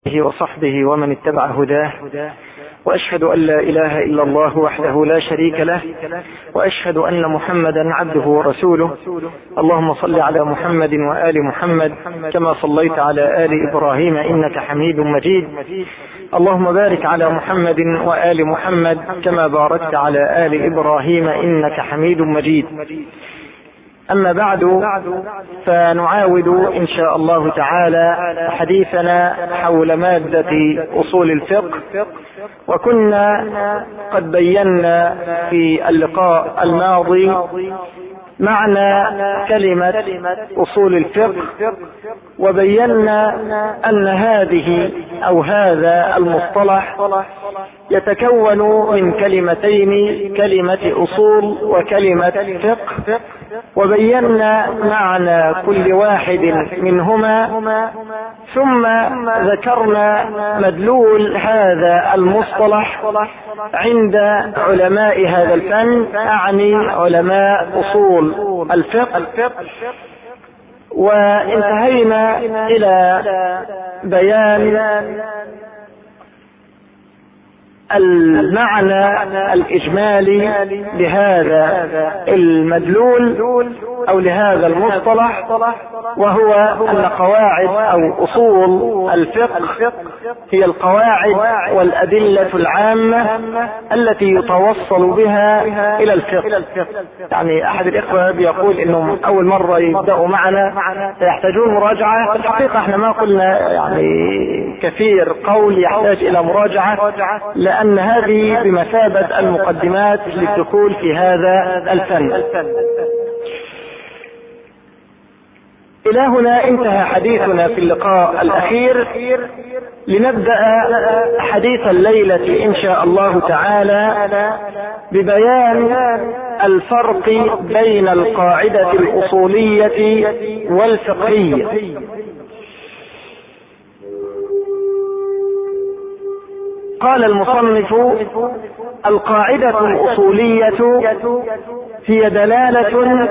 وصحبه ومن اتبع هداه واشهد ان لا اله الا الله وحده لا شريك له واشهد ان محمدا عبده ورسوله اللهم صل على محمد وال محمد كما صليت على ال ابراهيم انك حميد مجيد اللهم بارك على محمد وال محمد كما باركت على ال ابراهيم انك حميد مجيد أما بعد فنعاود إن شاء الله تعالى حديثنا حول مادة أصول الفقه وكنا قد بينا في اللقاء الماضي معنى كلمة أصول الفقه وبينا أن هذه أو هذا المصطلح يتكون من كلمتين كلمة أصول وكلمة فقه وبينا معنى كل واحد منهما ثم ذكرنا مدلول هذا المصطلح عند علماء هذا الفن أعني علماء أصول الفقه وانتهينا إلى بيان المعنى الإجمالي لهذا المدلول أو لهذا المصطلح وهو أن قواعد أو أصول الفقه هي القواعد والأدلة العامة التي يتوصل بها إلى الفقه يعني أحد الإخوة بيقول إنهم أول مرة يبدأوا معنا سيحتاجون مراجعة في الحقيقة احنا ما قلنا يعني كثير قول يحتاج إلى مراجعة لأن هذه بمثابة المقدمات للدخول في هذا الفن إلى هنا انتهى حديثنا في اللقاء الأخير لنبدأ حديث الليلة إن شاء الله تعالى ببيان الفرق بين القاعدة الأصولية والفقهية قال المصنف القاعدة الأصولية هي دلالة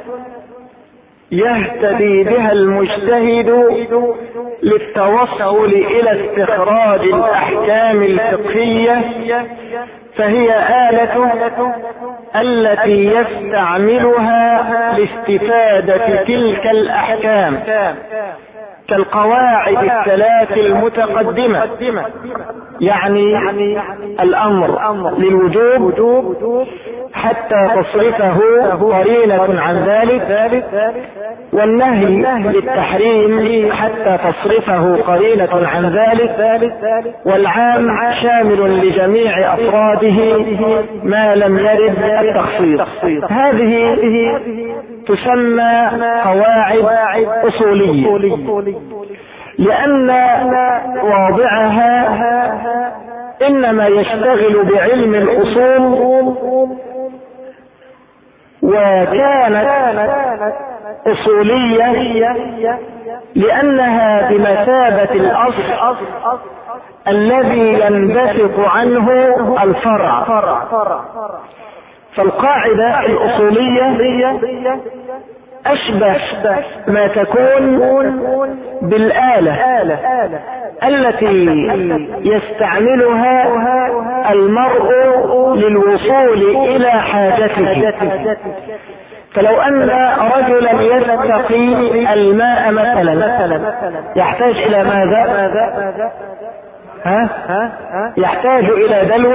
يهتدي بها المجتهد للتوصل الى استخراج الاحكام الفقهيه فهي آلة التي يستعملها لاستفادة تلك الأحكام كالقواعد الثلاث المتقدمة يعني الأمر للوجوب حتى تصرفه قرينة عن ذلك والنهي للتحريم حتى تصرفه قرينة عن ذلك والعام شامل لجميع أفراده ما لم يرد التخصيص هذه تسمى قواعد أصولية لأن واضعها إنما يشتغل بعلم الأصول وكانت أصولية لأنها بمثابة الأصل الذي ينبثق عنه الفرع فالقاعدة الأصولية أشبه ما تكون بالآلة التي يستعملها المرء للوصول إلى حاجته فلو أن رجلا يستقي الماء مثلا يحتاج إلى ماذا؟ ها؟ يحتاج إلى دلو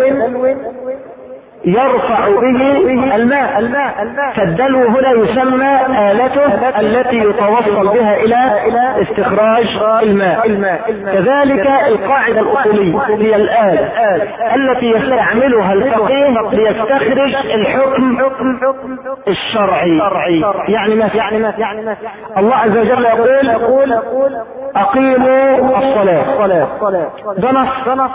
يرفع به الماء فالدلو هنا يسمى آلته التي يتوصل بها إلى استخراج الماء كذلك القاعدة الأصولية هي الآلة التي يستعملها الفقيه ليستخرج الحكم الشرعي يعني ما يعني ما يعني ما الله عز وجل يقول أقيموا الصلاة ده نص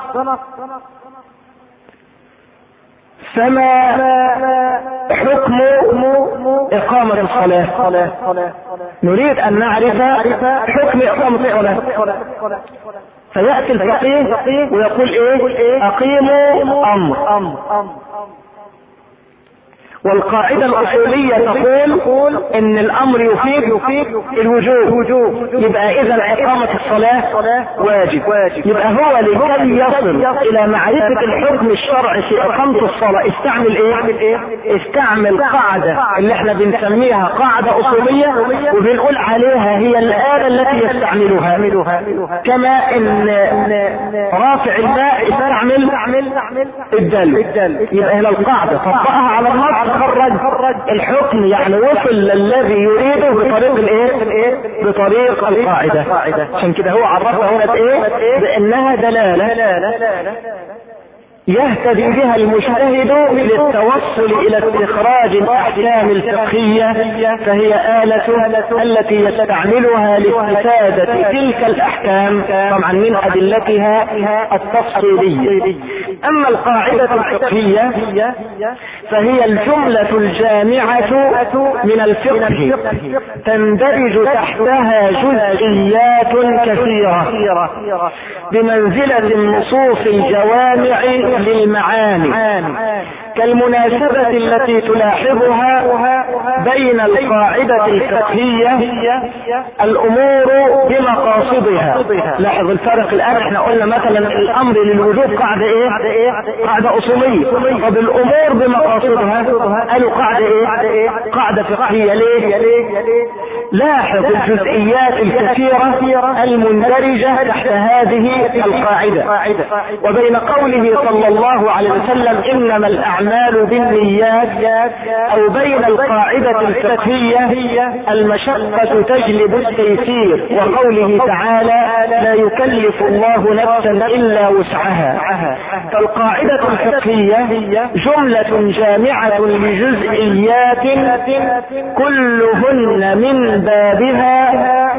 فما حكم إقامة الصلاة نريد أن نعرف حكم إقامة الصلاة فيأتي الفقيه ويقول إيه أقيموا أمر والقاعدة الأصولية تقول إن الأمر يفيد يفيد الوجوب يبقى إذا إقامة الصلاة واجب يبقى هو لكي يصل إلى معرفة الحكم الشرعي في إقامة الصلاة استعمل إيه؟ استعمل قاعدة اللي احنا بنسميها قاعدة أصولية وبنقول عليها هي الآلة التي يستعملها كما إن رافع الماء استعمل الدل يبقى هنا القاعدة طبقها على النص خرج الحكم يعني وصل للذي يريده بطريق الايه بطريق القاعدة عشان كده هو عرفها هنا بايه بانها دلالة يهتدي بها المجتهد للتوصل الى استخراج الاحكام الفقهية فهي آلة التي يستعملها لاستفادة تلك الاحكام طبعا من ادلتها التفصيلية اما القاعدة الفقهية فهي الجملة الجامعة من الفقه تندرج تحتها جزئيات كثيرة بمنزلة النصوص الجوامع للمعاني كالمناسبة التي تلاحظها بين القاعدة الفقهية الامور بمقاصدها لاحظ الفرق الان احنا قلنا مثلا الامر للوجوب قاعدة ايه قاعدة اصولية طب الامور بمقاصدها قالوا قاعدة ايه قاعدة فقهية ليه لاحظ الجزئيات الكثيرة المندرجة تحت هذه القاعدة وبين قوله صلى الله عليه وسلم انما الاعمال بالنيات او بين القاعدة الفقهية المشقة تجلب التيسير وقوله تعالى لا يكلف الله نفسا الا وسعها فالقاعدة الفقهية جملة جامعة لجزئيات كلهن من بابها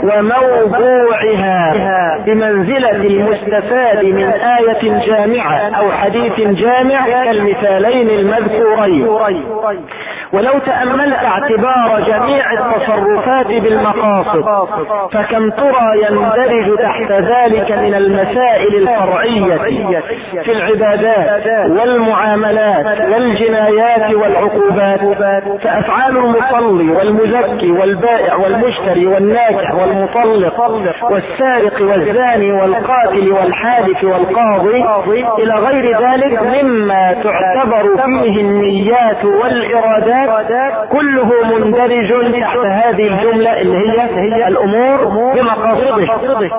وموضوعها بمنزلة المستفاد من آية جامعة او حديث جامع كالمثالين المذكورين ولو تأملت اعتبار جميع التصرفات بالمقاصد فكم ترى يندرج تحت ذلك من المسائل الفرعية في العبادات والمعاملات والجنايات والعقوبات فأفعال المصلي والمزكي والبائع والمشتري والناكح والمطلق والسارق والزاني والقاتل والحادث والقاضي إلى غير ذلك مما تعتبر فيه النيات والإرادات كله مندرج تحت هذه الجملة اللي هي, هي الأمور بمقاصده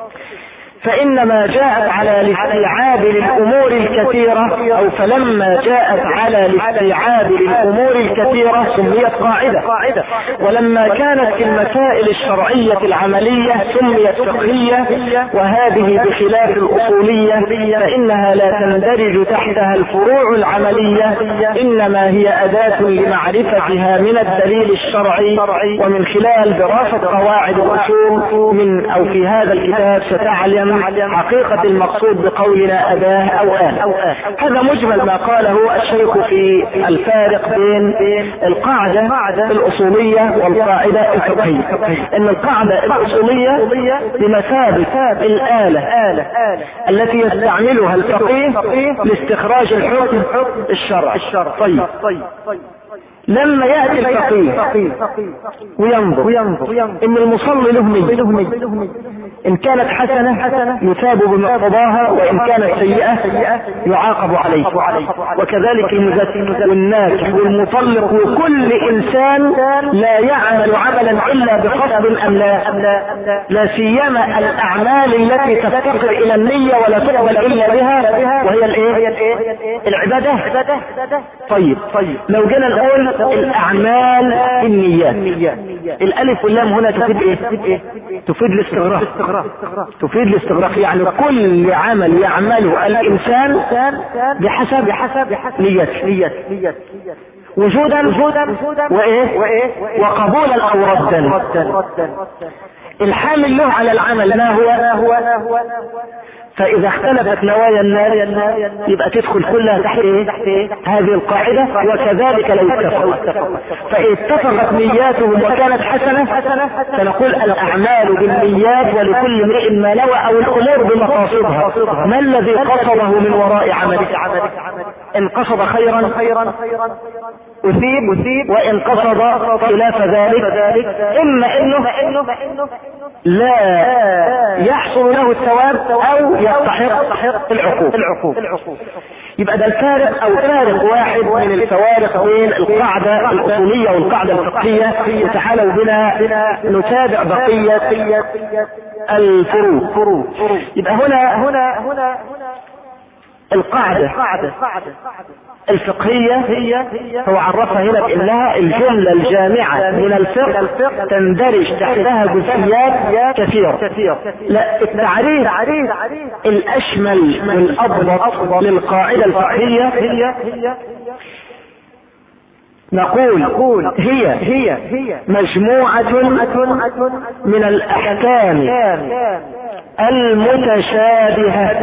فإنما جاءت على الاستيعاب للأمور الكثيرة أو فلما جاءت على الاستيعاب للأمور الكثيرة سميت قاعدة ولما كانت في المسائل الشرعية العملية سميت فقهية وهذه بخلاف الأصولية فإنها لا تندرج تحتها الفروع العملية إنما هي أداة لمعرفتها من الدليل الشرعي ومن خلال دراسة قواعد الأصول من أو في هذا الكتاب ستعلم حقيقة المقصود بقولنا أباه أو آه هذا مجمل ما قاله الشيخ في الفارق بين القاعدة الأصولية والقاعدة الفقهية إن القاعدة الأصولية بمثابة الآلة التي يستعملها الفقيه لاستخراج الحكم الشرعي طيب لما يأتي الفقيه وينظر إن المصلي له نية إن كانت حسنة يثاب بمقتضاها وإن كانت سيئة يعاقب عليه وكذلك المزكي والناكح والمطلق وكل إنسان لا يعمل عملا إلا بقصد أم لا لا سيما الأعمال التي تفتقر إلى النية ولا تقبل إلا بها وهي الإيه؟ العبادة طيب طيب لو جينا نقول الأعمال النيات الألف واللام هنا تفيد إيه؟ تفيد الاستغراق تفيد الاستغراق يعني كل عمل يعمله الانسان بحسب بحسب نيته وجودا وجودا وايه وايه وقبولا او ردا الحامل له على العمل ما هو فاذا اختلفت نوايا الناس يبقى تدخل كلها تحت ايه هذه القاعدة وكذلك لو اتفقوا فإن اتفقت نياتهم وكانت حسنة فنقول الاعمال بالنيات ولكل امرئ ما نوى او الامور بمقاصدها ما الذي قصده من وراء عمله ان قصد خيرا أثيب أثيب وإن قصد خلاف ذلك إما إنه لا يحصل له الثواب أو يستحق العقوب يبقى ده الفارق أو فارق واحد من الفوارق بين القاعدة الأصولية والقاعدة الفقهية وتعالوا بنا نتابع بقية الفروق يبقى هنا هنا هنا القاعدة الفقهية هو عرفها هنا بانها الجملة الجامعة من الفقه تندرج تحتها جزئيات كثيرة لا التعريف الاشمل والاضبط للقاعدة الفقهية نقول هي هي مجموعة من الاحكام المتشابهة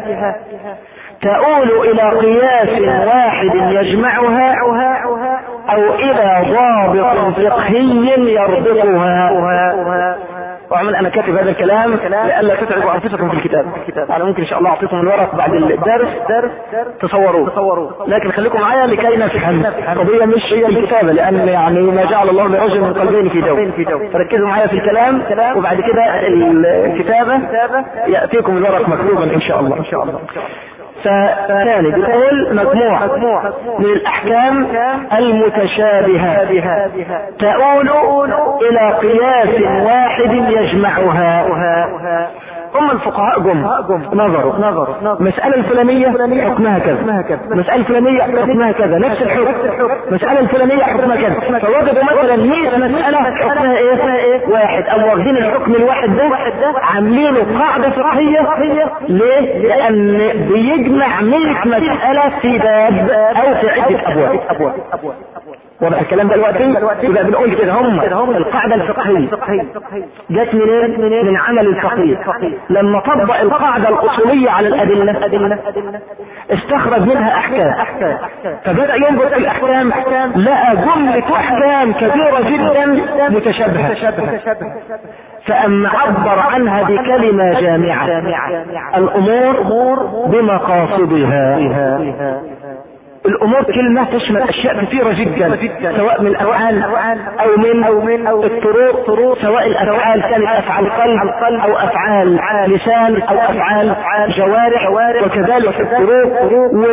تؤول الى قياس واحد يجمعها او الى ضابط فقهي يربطها وعمل انا كاتب هذا الكلام لئلا تتعبوا انفسكم في الكتاب انا ممكن ان شاء الله اعطيكم الورق بعد الدرس تصوروه لكن خليكم معايا لكي نفهم القضيه مش هي الكتابه لان يعني ما جعل الله لرجل من قلبين في جو فركزوا معايا في الكلام وبعد كده الكتابه ياتيكم الورق مكتوبا ان شاء الله ان شاء الله فثاني بتقول مجموعة من الأحكام المتشابهة تؤول إلى قياس واحد يجمعها هم الفقهاء جم نظروا نظروا مسألة الفلانية حكمها كذا مسألة الفلانية حكمها كذا نفس الحكم مسألة الفلانية حكمها كذا فوجدوا مثلا 100 مسألة حكمها ايه واحد او واخدين الحكم الواحد ده عاملينه قاعدة فقهية ليه؟ لأن بيجمع 100 مسألة في باب أو في عدة أبواب واضح الكلام ده دلوقتي يبقى بنقول كده هم القاعدة الفقهية جت منين؟ من عمل الفقيه لما طبق القاعدة الأصولية على الأدلة استخرج منها أحكام فبدأ ينظر في الأحكام لقى جملة أحكام كثيرة جدا متشابهة فأما عبر عنها بكلمة جامعة الأمور بمقاصدها الامور كلمة تشمل اشياء كثيرة جدا سواء من الافعال او من او من الطرق سواء الافعال كانت افعال قلب او افعال لسان او افعال جوارح وكذلك الطرق و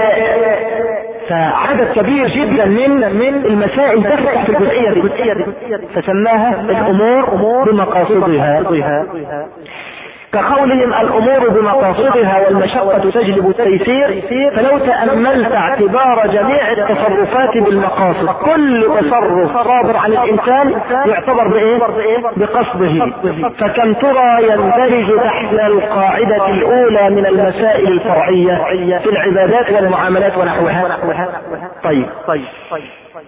فعدد كبير جدا من من المسائل دخلت في الجزئية دي فسماها الامور بمقاصدها كقولهم الامور بمقاصدها والمشقة تجلب التيسير فلو تأملت اعتبار جميع التصرفات بالمقاصد كل تصرف صادر عن الانسان يعتبر بايه بقصده فكم ترى يندرج تحت القاعدة الاولى من المسائل الفرعية في العبادات والمعاملات ونحوها طيب طيب طيب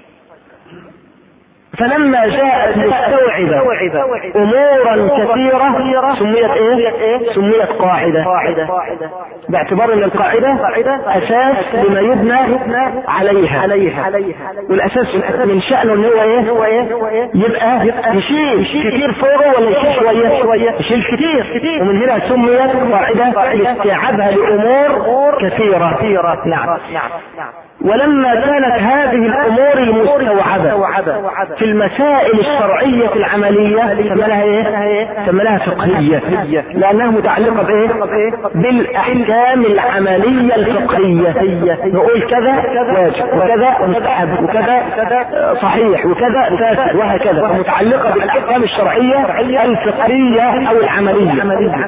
فلما جاءت مستوعبة امورا كثيرة سميت ايه سميت قاعدة باعتبار ان القاعدة اساس لما يبنى عليها والاساس من شأنه ان هو ايه يبقى يشيل كتير فوقه ولا يشيل شوية يشيل كتير ومن هنا سميت قاعدة لاستيعابها لامور كثيرة نعم ولما كانت هذه الامور المستوعبة في المسائل الشرعية العملية سمناها ايه سمناها فقهية لانها متعلقة بايه بالاحكام العملية الفقهية نقول كذا واجب وكذا مستحب وكذا صحيح وكذا فاسد وهكذا فمتعلقة بالاحكام الشرعية الفقهية او العملية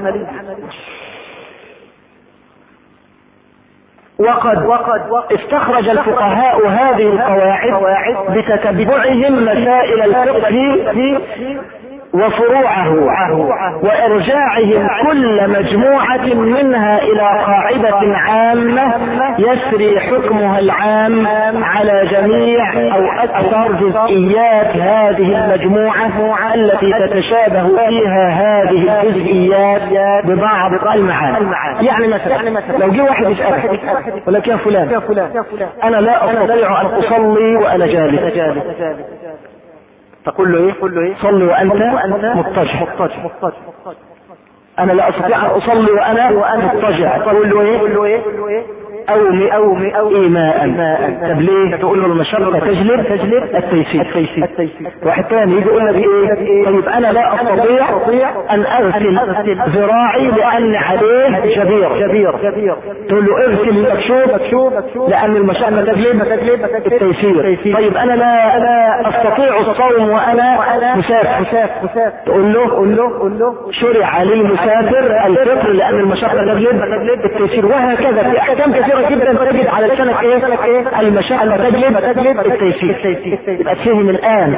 وقد وقد استخرج الفقهاء هذه القواعد بتتبعهم مسائل الفقه وفروعه وارجاعهم كل مجموعة منها الى قاعدة عامة يسري حكمها العام على جميع او اكثر جزئيات هذه المجموعة التي تتشابه فيها هذه الجزئيات ببعض المعاني يعني مثلا لو جه واحد يسألك ولك يا فلان انا لا استطيع ان اصلي وانا جالس تقول له ايه صلي وانت مضطجع انا لا استطيع ان اصلي وانا مضطجع تقول له ايه أومي أومي أو إيماء طب ليه؟ تقول له المشقة تجلب تجلب التيسير التيسير واحد ثاني يجي يقول لك إيه؟ طيب أنا لا أستطيع أن أغسل ذراعي لأن عليه جبير جبير تقول له اغسل المكشوف لأن المشقة تجلب تجلب التيسير طيب أنا لا لا أستطيع الصوم وأنا مسافر تقول له قول له قول له شرع للمسافر الفطر لأن المشقة تجلب التيسير وهكذا في أحكام كثيرة كثيرة جدا تجد على لسانك ايه المشاعر تجلب تجلب التيسير يبقى تفهم الان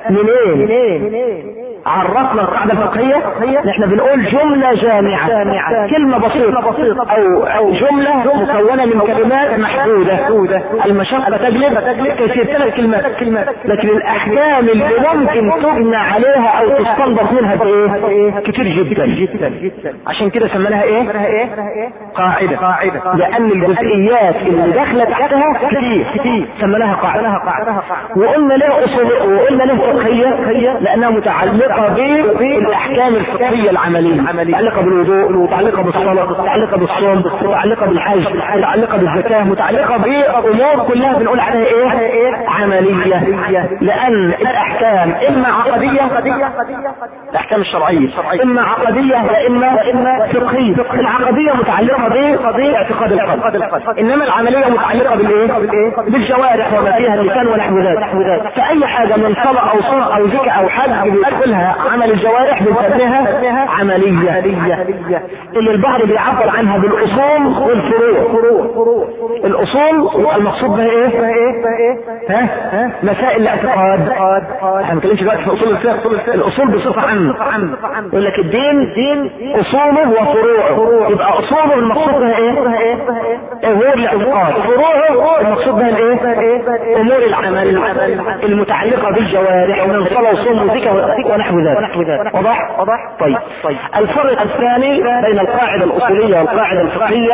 منين عرفنا القاعدة الفقهية نحن بنقول جملة جامعة كلمة بسيطة او او جملة مكونة من كلمات محدودة المشقة تجلب تيسير ثلاث كلمات لكن الاحكام اللي ممكن تبنى عليها او تستنبط منها بايه كتير جدا عشان كده سميناها ايه قاعدة لان الجزئيات اللي داخله تحتها كتير كتير سميناها قاعدة وقلنا ليه اصول وقلنا ليه فقهية لانها متعلقة بالاحكام الفقهية العملية متعلقة بالوضوء متعلقة بالصلاة متعلقة بالصوم متعلقة بالحج متعلقة بالزكاة متعلقة بامور كلها بنقول عليها ايه عملية لان الاحكام اما عقدية الاحكام الشرعية اما عقدية واما اما فقهية العقدية متعلقة باعتقاد القلب انما العملية متعلقة بالايه بالجوارح وما فيها اللسان ونحو ذلك فاي حاجة من صلاة او صلاة او ذكر او حج بيدخلها عمل الجوارح بنسميها عملية اللي البعض بيعبر عنها بالاصول والفروع الاصول المقصود بها ايه ها مسائل الاعتقاد احنا ما بنتكلمش دلوقتي في اصول الفقه الاصول بصفة عامة يقول لك الدين دين اصوله وفروعه يبقى اصوله المقصود بها ايه امور الاعتقاد فروعه المقصود بها الايه امور العمل المتعلقة بالجوارح من صلاة وصوم وذكر ونحو ذلك واضح واضح طيب الفرق الثاني بين القاعدة الاصولية والقاعدة الفقهية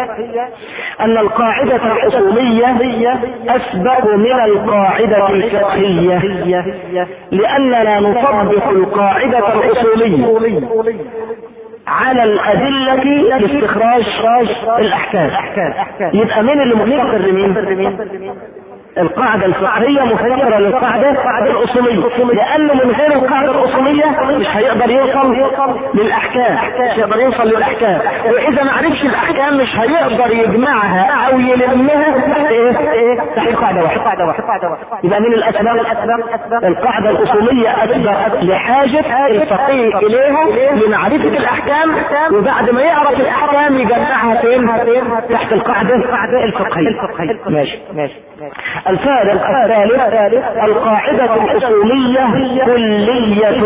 ان القاعدة الاصولية اسبق من القاعدة الفقهية لاننا نطبق القاعدة الاصولية على الأدلة لاستخراج الأحكام يبقى مين اللي مفتقر لمين؟ القاعدة الفقهية مفتقرة للقاعدة الأصولية لأنه من غير القاعدة الأصولية مش هيقدر يوصل للأحكام مش هيقدر يوصل للأحكام وإذا ما عرفش الأحكام مش هيقدر يجمعها أو يلمها تحت إيه؟ تحت قاعدة واحدة يبقى من الأسباب القاعدة الأصولية أسبق لحاجة الفقيه إليها لمعرفة الأحكام وبعد ما يعرف الأحكام يجمعها فين؟ تحت القاعدة الفقهية ماشي ماشي الفارق الثالث القاعدة الأصولية كلية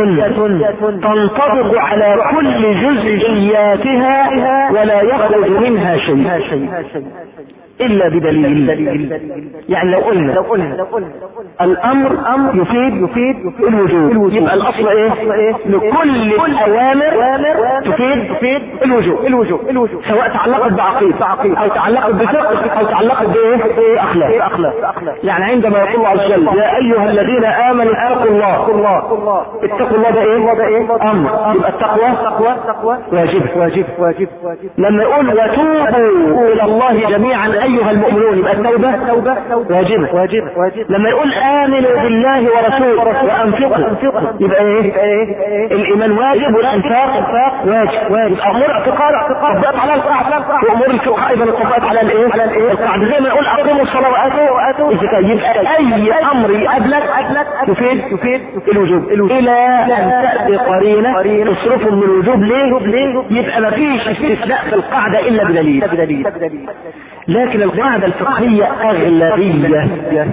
تنطبق على كل جزئياتها ولا يخرج منها شيء الا بدليل يعني لو قلنا لو قلنا الامر امر يفيد يفيد الوجوب يبقى الاصل ايه لكل الاوامر تفيد تفيد الوجوب الوجوب الوجوب سواء تعلقت بعقيده او تعلقت بفقه او تعلقت بايه اخلاق اخلاق يعني عندما يقول الله عز وجل يا ايها الذين امنوا اتقوا الله اتقوا الله ده ايه ده ايه امر يبقى التقوى تقوى تقوى واجب واجب واجب لما يقول وتوبوا الى الله جميعا ايها المؤمنون يبقى التوبه توبه واجبه واجبه لما يقول امنوا بالله ورسوله وانفقوا يبقى ايه الايمان واجب والانفاق واجب واجب امور اعتقاد طبقت على القاعده وامور الفقه ايضا طبقت على الايه على الايه القاعده زي ما يقول اقيموا الصلاه واتوا واتوا الزكاه يبقى اي امر يقابلك تفيد تفيد الوجوب الى ان تاتي قرينه تصرفهم من الوجوب ليه يبقى ما فيش استثناء في القاعده الا بدليل لكن القاعدة الفقهية أغلبية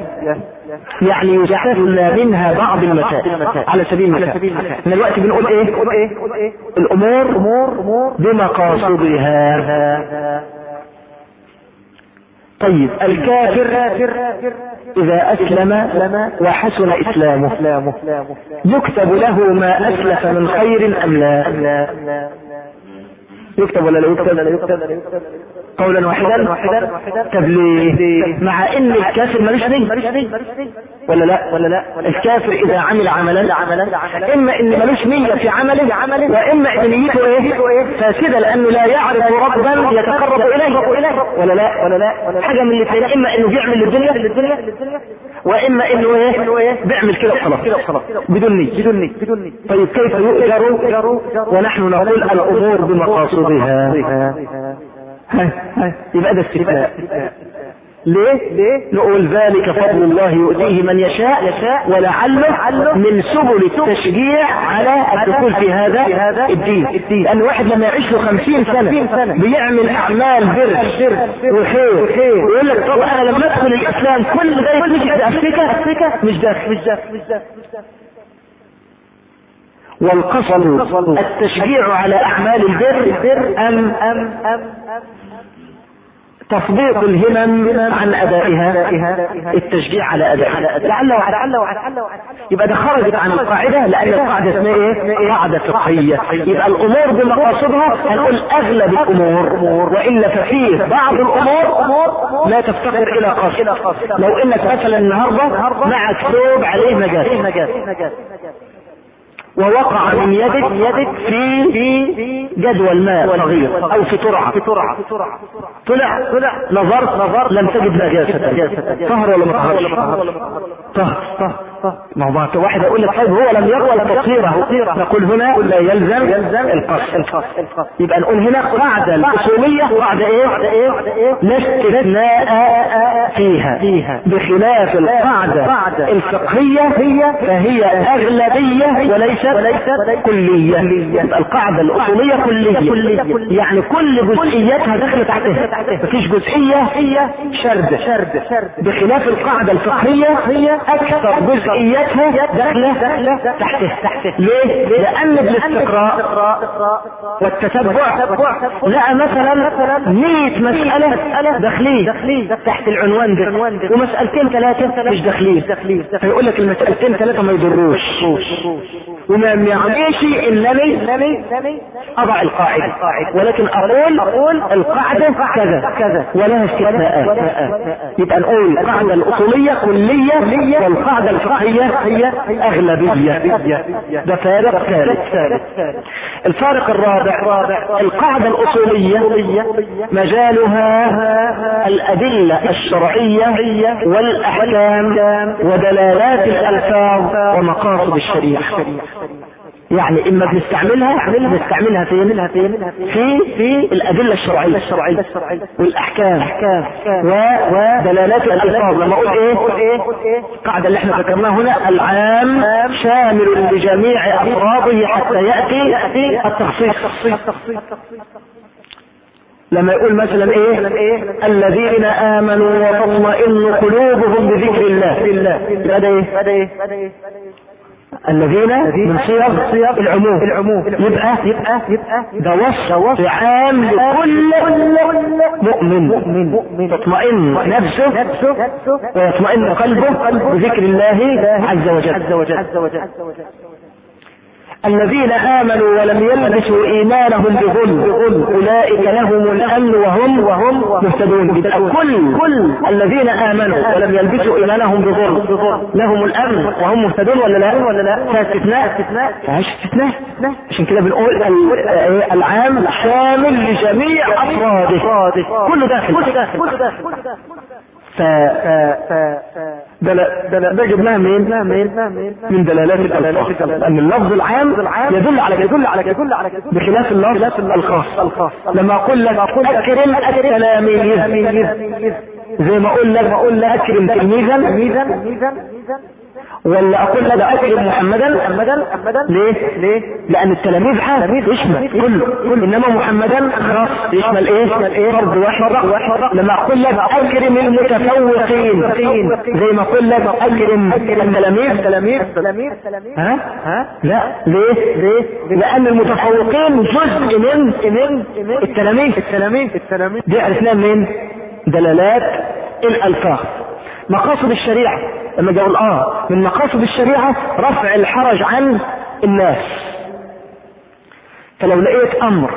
يعني يستثنى منها بعض المسائل على سبيل المثال احنا دلوقتي بنقول ايه الامور بمقاصدها طيب الكافر إذا أسلم وحسن إسلامه يكتب له ما أسلف من خير أم لا يكتب ولا لا يكتب قولا واحدا طب ليه مع ان الكافر ملوش نية ولا لا ولا لا الكافر اذا عمل عملا اما ان ملوش نية في عمله واما ان نيته ايه فاسدة لانه لا يعرف ربا يتقرب اليه ولا لا ولا لا حاجة من الاثنين اما انه بيعمل للدنيا واما انه ايه بيعمل كده خلاص بدون نية بدون نية بدون نية طيب كيف يؤجر ونحن نقول الامور بمقاصدها يبقى ده استثناء ليه؟ ليه؟ نقول ذلك فضل الله يؤتيه من يشاء يشاء ولعله من سبل التشجيع على الدخول في هذا في هذا الدين لأن واحد لما يعيش له 50 سنة بيعمل أعمال بر وخير ويقول لك طب أنا لما أدخل الإسلام كل ده يخرج أفريكا مش داخل مش داخل مش داخل والقصد التشجيع على أعمال البر أم أم أم تفضيط الهمم عن ادائها التشجيع على ادائها لعل وعلى يبقى ده خرجت عن القاعده لان القاعده اسمها ايه؟ قاعده فقهيه يبقى الامور بمقاصدها هنقول اغلب الامور والا ففيه بعض الامور لا تفتقر الى قصد لو انك مثلا النهارده معك ثوب عليه نجاسه ووقع من يدك يدك في جدول ماء صغير او في ترعه في ترعه طلع طلع نظرت نظرت لم تجد نجاسه طهر ولا ما طهرش طهر طهر ما هو واحد يقول لك طيب هو لم يقبل تطهيره نقول هنا لا يلزم يلزم القصد يبقى نقول هنا قاعده الاصوليه قاعده ايه؟ لا استثناء فيها بخلاف القاعده الفقهيه فهي اغلبيه وليست وليست كليه القاعده الاصوليه كليه يعني كل جزئياتها داخله تحتها مفيش جزئيه شرد بخلاف القاعده الفقهيه اكثر جزئياتها داخله تحتها ليه؟ لان بالاستقراء والتتبع لقى مثلا 100 مساله داخلين تحت العنوان ده ومسالتين ثلاثه مش داخلين فيقول لك المسالتين ثلاثه ما يضروش وما يعنيش انني اضع القاعده ولكن اقول القاعده كذا كذا ولها استثناءات يبقى نقول القاعده الاصوليه كليه والقاعده الفقهيه هي اغلبيه ده فارق ثالث الفارق الرابع القاعده الاصوليه مجالها الادله الشرعيه والاحكام ودلالات الالفاظ ومقاصد الشريعه يعني اما بنستعملها بنستعملها فين في في الادله الشرعيه الشرعيه والاحكام ودلالات الالفاظ لما اقول ايه القاعده اللي احنا ذكرناها هنا العام شامل لجميع افراده حتى ياتي التخصيص لما يقول مثلا ايه الذين امنوا وتطمئن قلوبهم بذكر الله هذا ايه الذين من صيغ صيغ العموم العموم يبقى يبقى يبقى ده وصف عام لكل مؤمن مؤمن تطمئن نفسه ويطمئن قلبه بذكر الله عز وجل عز وجل عز وجل الذين امنوا ولم يلبسوا ايمانهم بظلم اولئك لهم الامن وهم وهم مهتدون كل كل الذين امنوا ولم يلبسوا ايمانهم بظلم لهم الامن وهم مهتدون ولا لا ولا لا استثناء استثناء فيهاش استثناء عشان كده بنقول العام شامل لجميع افراده كله داخل كله داخل كله داخل ف ده ده ده جبناها منين؟ من دلالات الالفاظ لان اللفظ العام يدل على يدل على يدل على بخلاف اللفظ الخاص الخاص لما اقول لك اكرم التلاميذ زي ما اقول لك اقول لك اكرم تلميذا ولا اقول لك اكرم محمدا محمدا محمدا ليه؟ ليه؟ لان التلاميذ عام يشمل كله كل انما محمدا خاص يشمل ايه؟ يشمل ايه؟ فرد واحد لما اقول لك اكرم المتفوقين زي ما اقول لك اكرم التلاميذ تلاميذ تلاميذ ها؟ ها؟ لا ليه؟ ليه؟ لان المتفوقين جزء من من التلاميذ التلاميذ التلاميذ دي عرفناها منين؟ دلالات الالفاظ مقاصد الشريعة لما اجي اقول اه من مقاصد الشريعة رفع الحرج عن الناس فلو لقيت امر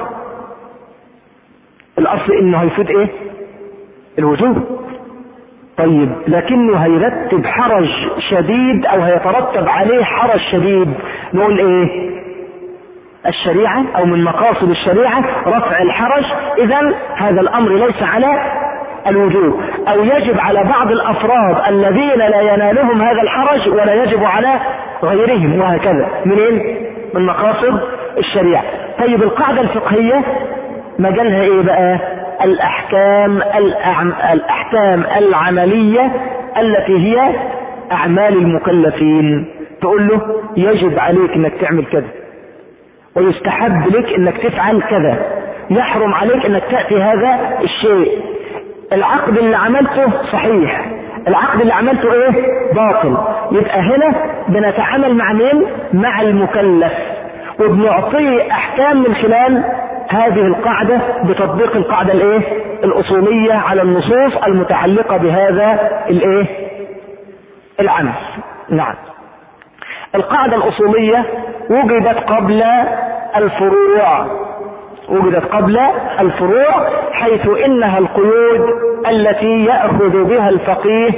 الاصل انه هيفيد ايه الوجوب طيب لكنه هيرتب حرج شديد او هيترتب عليه حرج شديد نقول ايه الشريعة او من مقاصد الشريعة رفع الحرج اذا هذا الامر ليس على الوجوب او يجب على بعض الافراد الذين لا ينالهم هذا الحرج ولا يجب على غيرهم وهكذا منين من مقاصد الشريعة طيب القاعدة الفقهية مجالها ايه بقى الاحكام الأعم... الاحكام العملية التي هي اعمال المكلفين تقول له يجب عليك انك تعمل كذا ويستحب لك انك تفعل كذا يحرم عليك انك تأتي هذا الشيء العقد اللي عملته صحيح العقد اللي عملته ايه باطل يبقى هنا بنتعامل مع مين مع المكلف وبنعطيه احكام من خلال هذه القاعدة بتطبيق القاعدة الايه الاصولية على النصوص المتعلقة بهذا الايه العمل نعم القاعدة الاصولية وجدت قبل الفروع وجدت قبل الفروع حيث انها القيود التي ياخذ بها الفقيه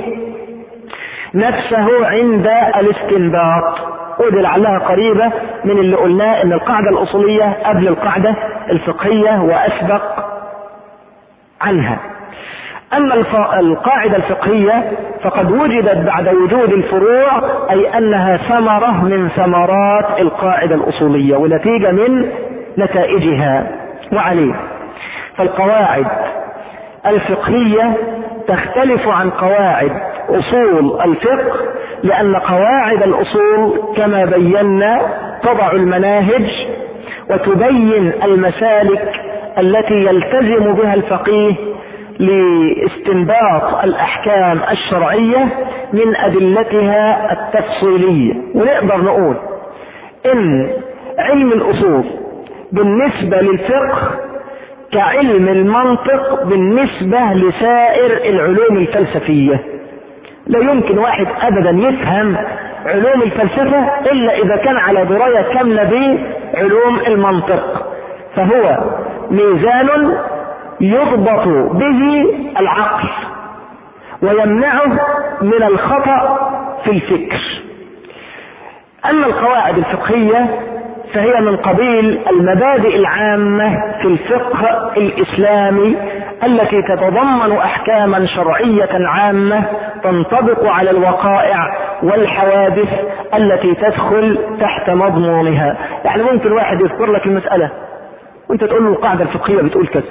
نفسه عند الاستنباط ودي لعلها قريبة من اللي قلناه ان القاعدة الاصولية قبل القاعدة الفقهية واسبق عنها اما القاعدة الفقهية فقد وجدت بعد وجود الفروع اي انها ثمرة من ثمرات القاعدة الاصولية ونتيجة من نتائجها وعليه فالقواعد الفقهية تختلف عن قواعد اصول الفقه لان قواعد الاصول كما بينا تضع المناهج وتبين المسالك التي يلتزم بها الفقيه لاستنباط الاحكام الشرعيه من ادلتها التفصيليه ونقدر نقول ان علم الاصول بالنسبه للفقه كعلم المنطق بالنسبه لسائر العلوم الفلسفيه لا يمكن واحد ابدا يفهم علوم الفلسفه الا اذا كان على درايه كامله بعلوم المنطق فهو ميزان يضبط به العقل ويمنعه من الخطا في الفكر اما القواعد الفقهيه فهي من قبيل المبادئ العامه في الفقه الاسلامي التي تتضمن احكاما شرعيه عامه تنطبق على الوقائع والحوادث التي تدخل تحت مضمونها يعني ممكن واحد يذكر لك المساله وانت تقول له القاعده الفقهيه بتقول كذا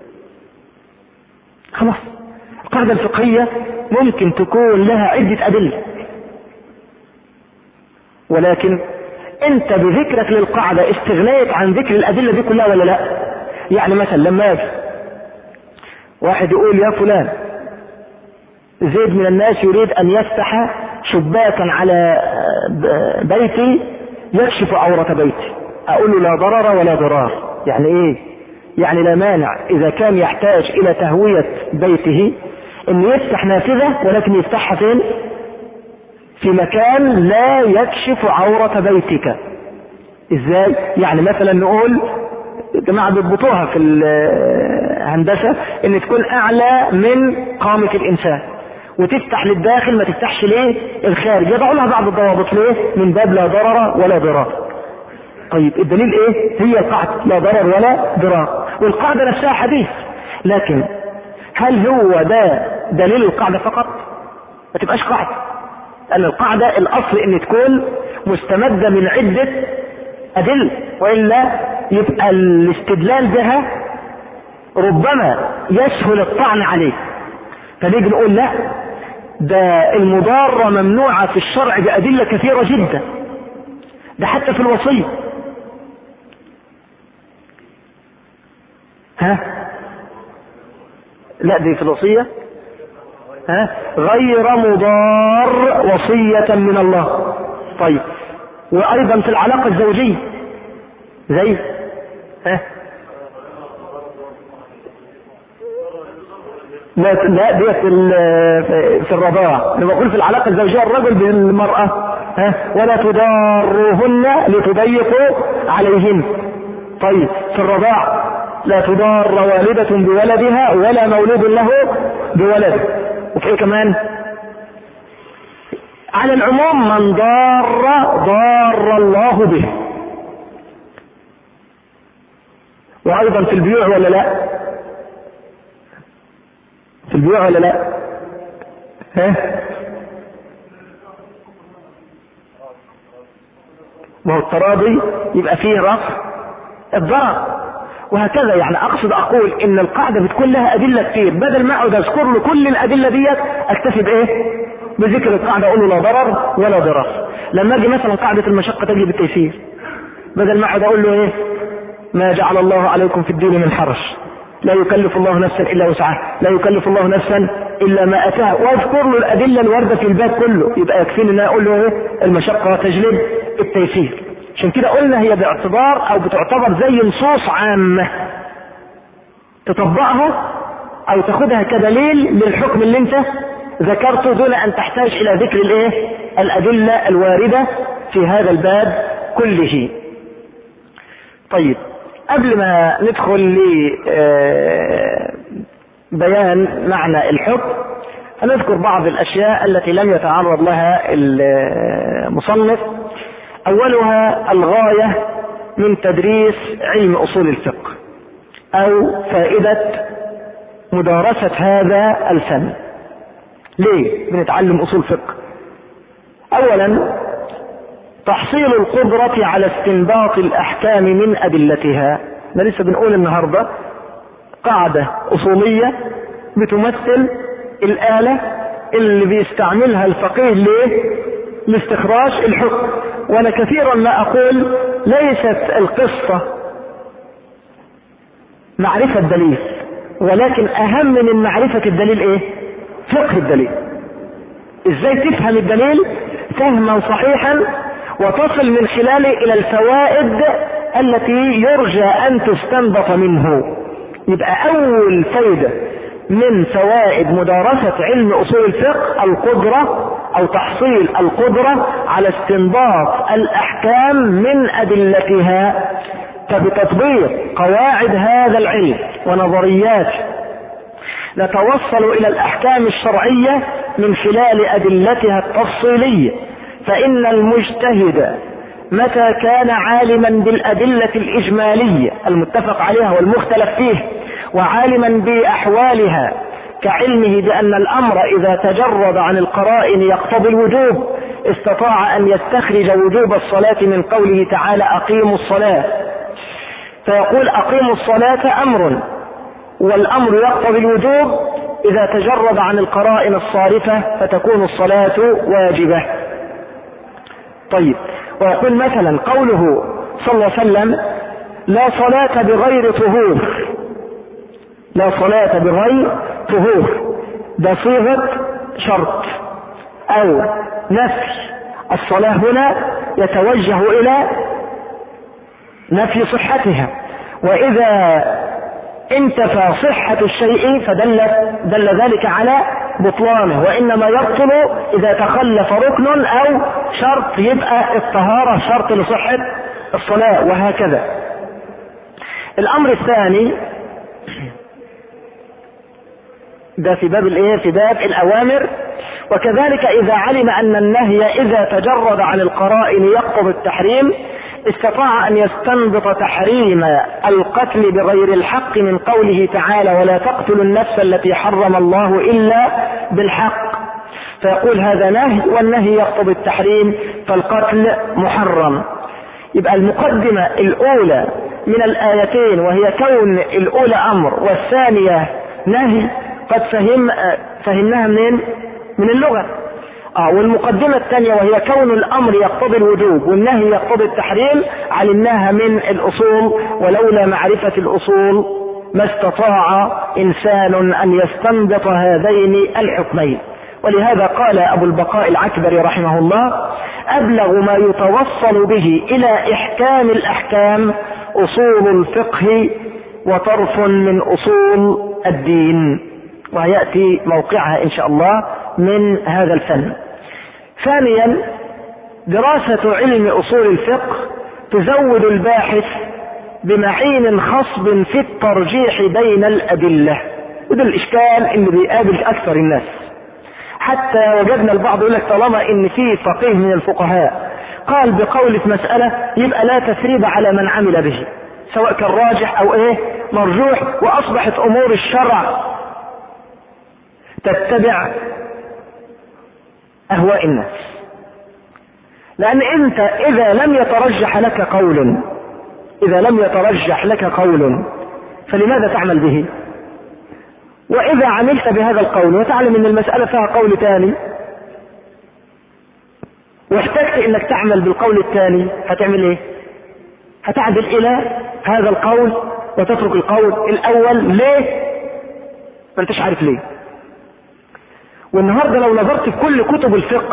خلاص القاعده الفقهيه ممكن تكون لها عده ادله ولكن انت بذكرك للقاعده استغنيت عن ذكر الادله دي كلها ولا لا يعني مثلا لما يجي واحد يقول يا فلان زيد من الناس يريد ان يفتح شباكا على بيتي يكشف عورة بيتي اقول له لا ضرر ولا ضرار يعني ايه يعني لا مانع اذا كان يحتاج الى تهوية بيته انه يفتح نافذة ولكن يفتحها فين في مكان لا يكشف عورة بيتك ازاي يعني مثلا نقول جماعة بيضبطوها في الهندسة ان تكون اعلى من قامة الانسان وتفتح للداخل ما تفتحش ليه الخارج يضعوا لها بعض الضوابط ليه من باب لا ضرر ولا ضرار طيب الدليل ايه هي القاعدة لا ضرر ولا ضرار والقاعدة نفسها حديث لكن هل هو ده دليل القاعدة فقط ما تبقاش قاعدة لأن القاعدة الأصل إن تكون مستمدة من عدة أدلة وإلا يبقى الاستدلال بها ربما يسهل الطعن عليه فنيجي نقول لا ده المضارة ممنوعة في الشرع بأدلة كثيرة جدا ده حتى في الوصية ها لا دي في الوصية ها غير مضار وصية من الله طيب وأيضا في العلاقة الزوجية زي ها لا لا ديت في الرضاعة لما بقول في العلاقة الزوجية الرجل بالمرأة ها ولا تضاروهن لتضيقوا عليهن طيب في الرضاعة لا تضار والدة بولدها ولا مولود له بولده وفي كمان على العموم من ضار ضار الله به وايضا في البيوع ولا لا في البيوع ولا لا ها ما هو التراضي يبقى فيه رفع الضرر وهكذا يعني اقصد اقول ان القاعدة بتكون لها ادلة كتير بدل ما اقعد اذكر له كل الادلة ديت اكتفي بايه بذكر القاعدة اقول له لا ضرر ولا ضرر لما اجي مثلا قاعدة المشقة تجي بالتيسير بدل ما اقعد اقول له ايه ما جعل الله عليكم في الدين من حرج لا يكلف الله نفسا الا وسعها لا يكلف الله نفسا الا ما اتاها واذكر له الادله الوارده في الباب كله يبقى يكفيني ان اقول له ايه المشقه تجلب التيسير عشان كده قلنا هي باعتبار او بتعتبر زي نصوص عامه تطبقها او تاخدها كدليل للحكم اللي انت ذكرته دون ان تحتاج الى ذكر الايه الادله الوارده في هذا الباب كله طيب قبل ما ندخل لبيان آه، معنى الحكم هنذكر بعض الاشياء التي لم يتعرض لها المصنف اولها الغايه من تدريس علم اصول الفقه او فائده مدارسه هذا الفن ليه بنتعلم اصول فقه اولا تحصيل القدرة على استنباط الأحكام من أدلتها احنا لسه بنقول النهاردة قاعدة أصولية بتمثل الآلة اللي بيستعملها الفقيه ليه؟ لاستخراج الحكم وأنا كثيرا ما أقول ليست القصة معرفة الدليل ولكن أهم من معرفة الدليل إيه؟ فقه الدليل ازاي تفهم الدليل فهما صحيحا وتصل من خلاله الى الفوائد التي يرجى ان تستنبط منه يبقى اول فايدة من فوائد مدارسة علم اصول الفقه القدرة او تحصيل القدرة على استنباط الاحكام من ادلتها فبتطبيق قواعد هذا العلم ونظرياته نتوصل الى الاحكام الشرعية من خلال ادلتها التفصيلية فإن المجتهد متى كان عالما بالأدلة الإجمالية المتفق عليها والمختلف فيه وعالما بأحوالها كعلمه بأن الأمر إذا تجرد عن القرائن يقتضي الوجوب استطاع أن يستخرج وجوب الصلاة من قوله تعالى أقيموا الصلاة فيقول أقيموا الصلاة أمر والأمر يقتضي الوجوب إذا تجرد عن القرائن الصارفة فتكون الصلاة واجبة طيب ويقول مثلا قوله صلى الله عليه وسلم لا صلاة بغير طهور لا صلاة بغير طهور ده صيغة شرط أو نفي الصلاة هنا يتوجه إلى نفي صحتها وإذا انتفى صحة الشيء فدل دل ذلك على بطلانه وانما يبطل اذا تخلف ركن او شرط يبقى الطهارة شرط لصحة الصلاة وهكذا الامر الثاني ده في باب الايه في باب الاوامر وكذلك اذا علم ان النهي اذا تجرد عن القرائن يقتضي التحريم استطاع ان يستنبط تحريم القتل بغير الحق من قوله تعالى ولا تقتلوا النفس التي حرم الله الا بالحق فيقول هذا نهي والنهي يقتضي التحريم فالقتل محرم يبقى المقدمة الاولى من الايتين وهي كون الاولى امر والثانية نهي قد فهم فهمناها منين من اللغة اه والمقدمة الثانية وهي كون الامر يقتضي الوجوب والنهي يقتضي التحريم علمناها من الاصول ولولا معرفة الاصول ما استطاع انسان ان يستنبط هذين الحكمين ولهذا قال ابو البقاء العكبري رحمه الله ابلغ ما يتوصل به الى احكام الاحكام اصول الفقه وطرف من اصول الدين وهيأتي موقعها إن شاء الله من هذا الفن ثانيا دراسة علم أصول الفقه تزود الباحث بمعين خصب في الترجيح بين الأدلة وده الإشكال اللي بيقابل أكثر الناس حتى وجدنا البعض يقول لك طالما إن في فقيه من الفقهاء قال بقول في مسألة يبقى لا تثريب على من عمل به سواء كان راجح أو إيه مرجوح وأصبحت أمور الشرع تتبع أهواء الناس لأن أنت إذا لم يترجح لك قول إذا لم يترجح لك قول فلماذا تعمل به؟ وإذا عملت بهذا القول وتعلم أن المسألة فيها قول ثاني واحتجت أنك تعمل بالقول الثاني هتعمل إيه؟ هتعدل إلى هذا القول وتترك القول الأول ليه؟ ما أنتش عارف ليه. والنهارده لو نظرت في كل كتب الفقه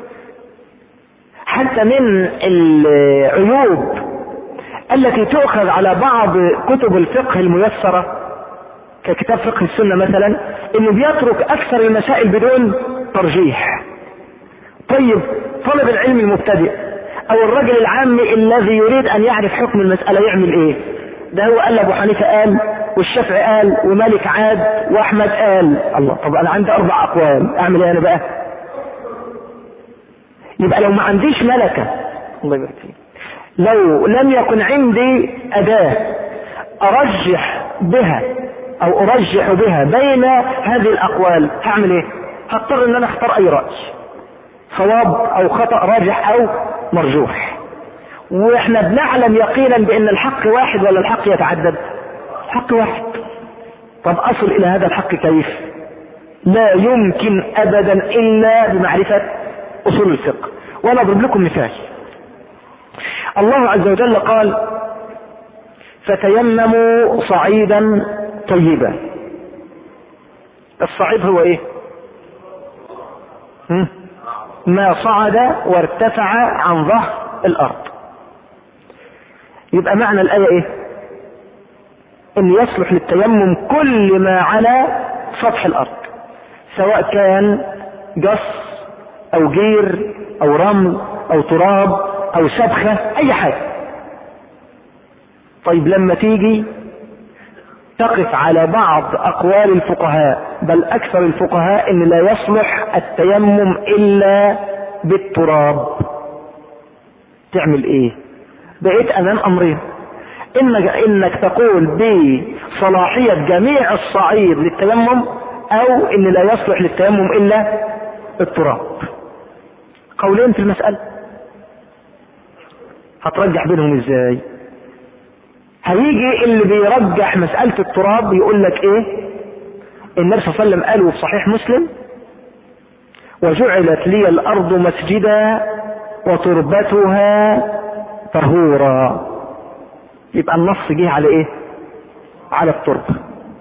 حتى من العيوب التي تؤخذ على بعض كتب الفقه الميسرة ككتاب فقه السنة مثلا انه بيترك اكثر المسائل بدون ترجيح طيب طالب العلم المبتدئ او الرجل العامي الذي يريد ان يعرف حكم المسألة يعمل ايه ده هو قال ابو حنيفة قال والشافعي قال ومالك عاد واحمد قال الله طب انا عندي اربع اقوال اعمل ايه انا بقى يبقى لو ما عنديش ملكة الله يبارك فيك لو لم يكن عندي أداة أرجح بها أو أرجح بها بين هذه الأقوال هعمل إيه؟ هضطر إن أنا أختار أي رأي صواب أو خطأ راجح أو مرجوح وإحنا بنعلم يقينا بأن الحق واحد ولا الحق يتعدد؟ الحق واحد طب أصل إلى هذا الحق كيف؟ لا يمكن أبدا إلا بمعرفة أصول الفقه وأنا أضرب لكم مثال الله عز وجل قال فتيمموا صعيدا طيبا الصعيد هو ايه هم؟ ما صعد وارتفع عن ظهر الارض يبقى معنى الايه ايه ان يصلح للتيمم كل ما على سطح الارض سواء كان جص او جير او رمل او تراب او سبخة اي حاجة طيب لما تيجي تقف على بعض اقوال الفقهاء بل اكثر الفقهاء ان لا يصلح التيمم الا بالتراب تعمل ايه بقيت امام امرين انك, إنك تقول بصلاحية جميع الصعيد للتيمم او ان لا يصلح للتيمم الا التراب قولين في المسألة هترجح بينهم ازاي هيجي اللي بيرجح مسألة التراب يقول لك ايه النبي صلى الله عليه وسلم قاله في صحيح مسلم وجعلت لي الارض مسجدا وتربتها طهورا يبقى النص جه على ايه على التربة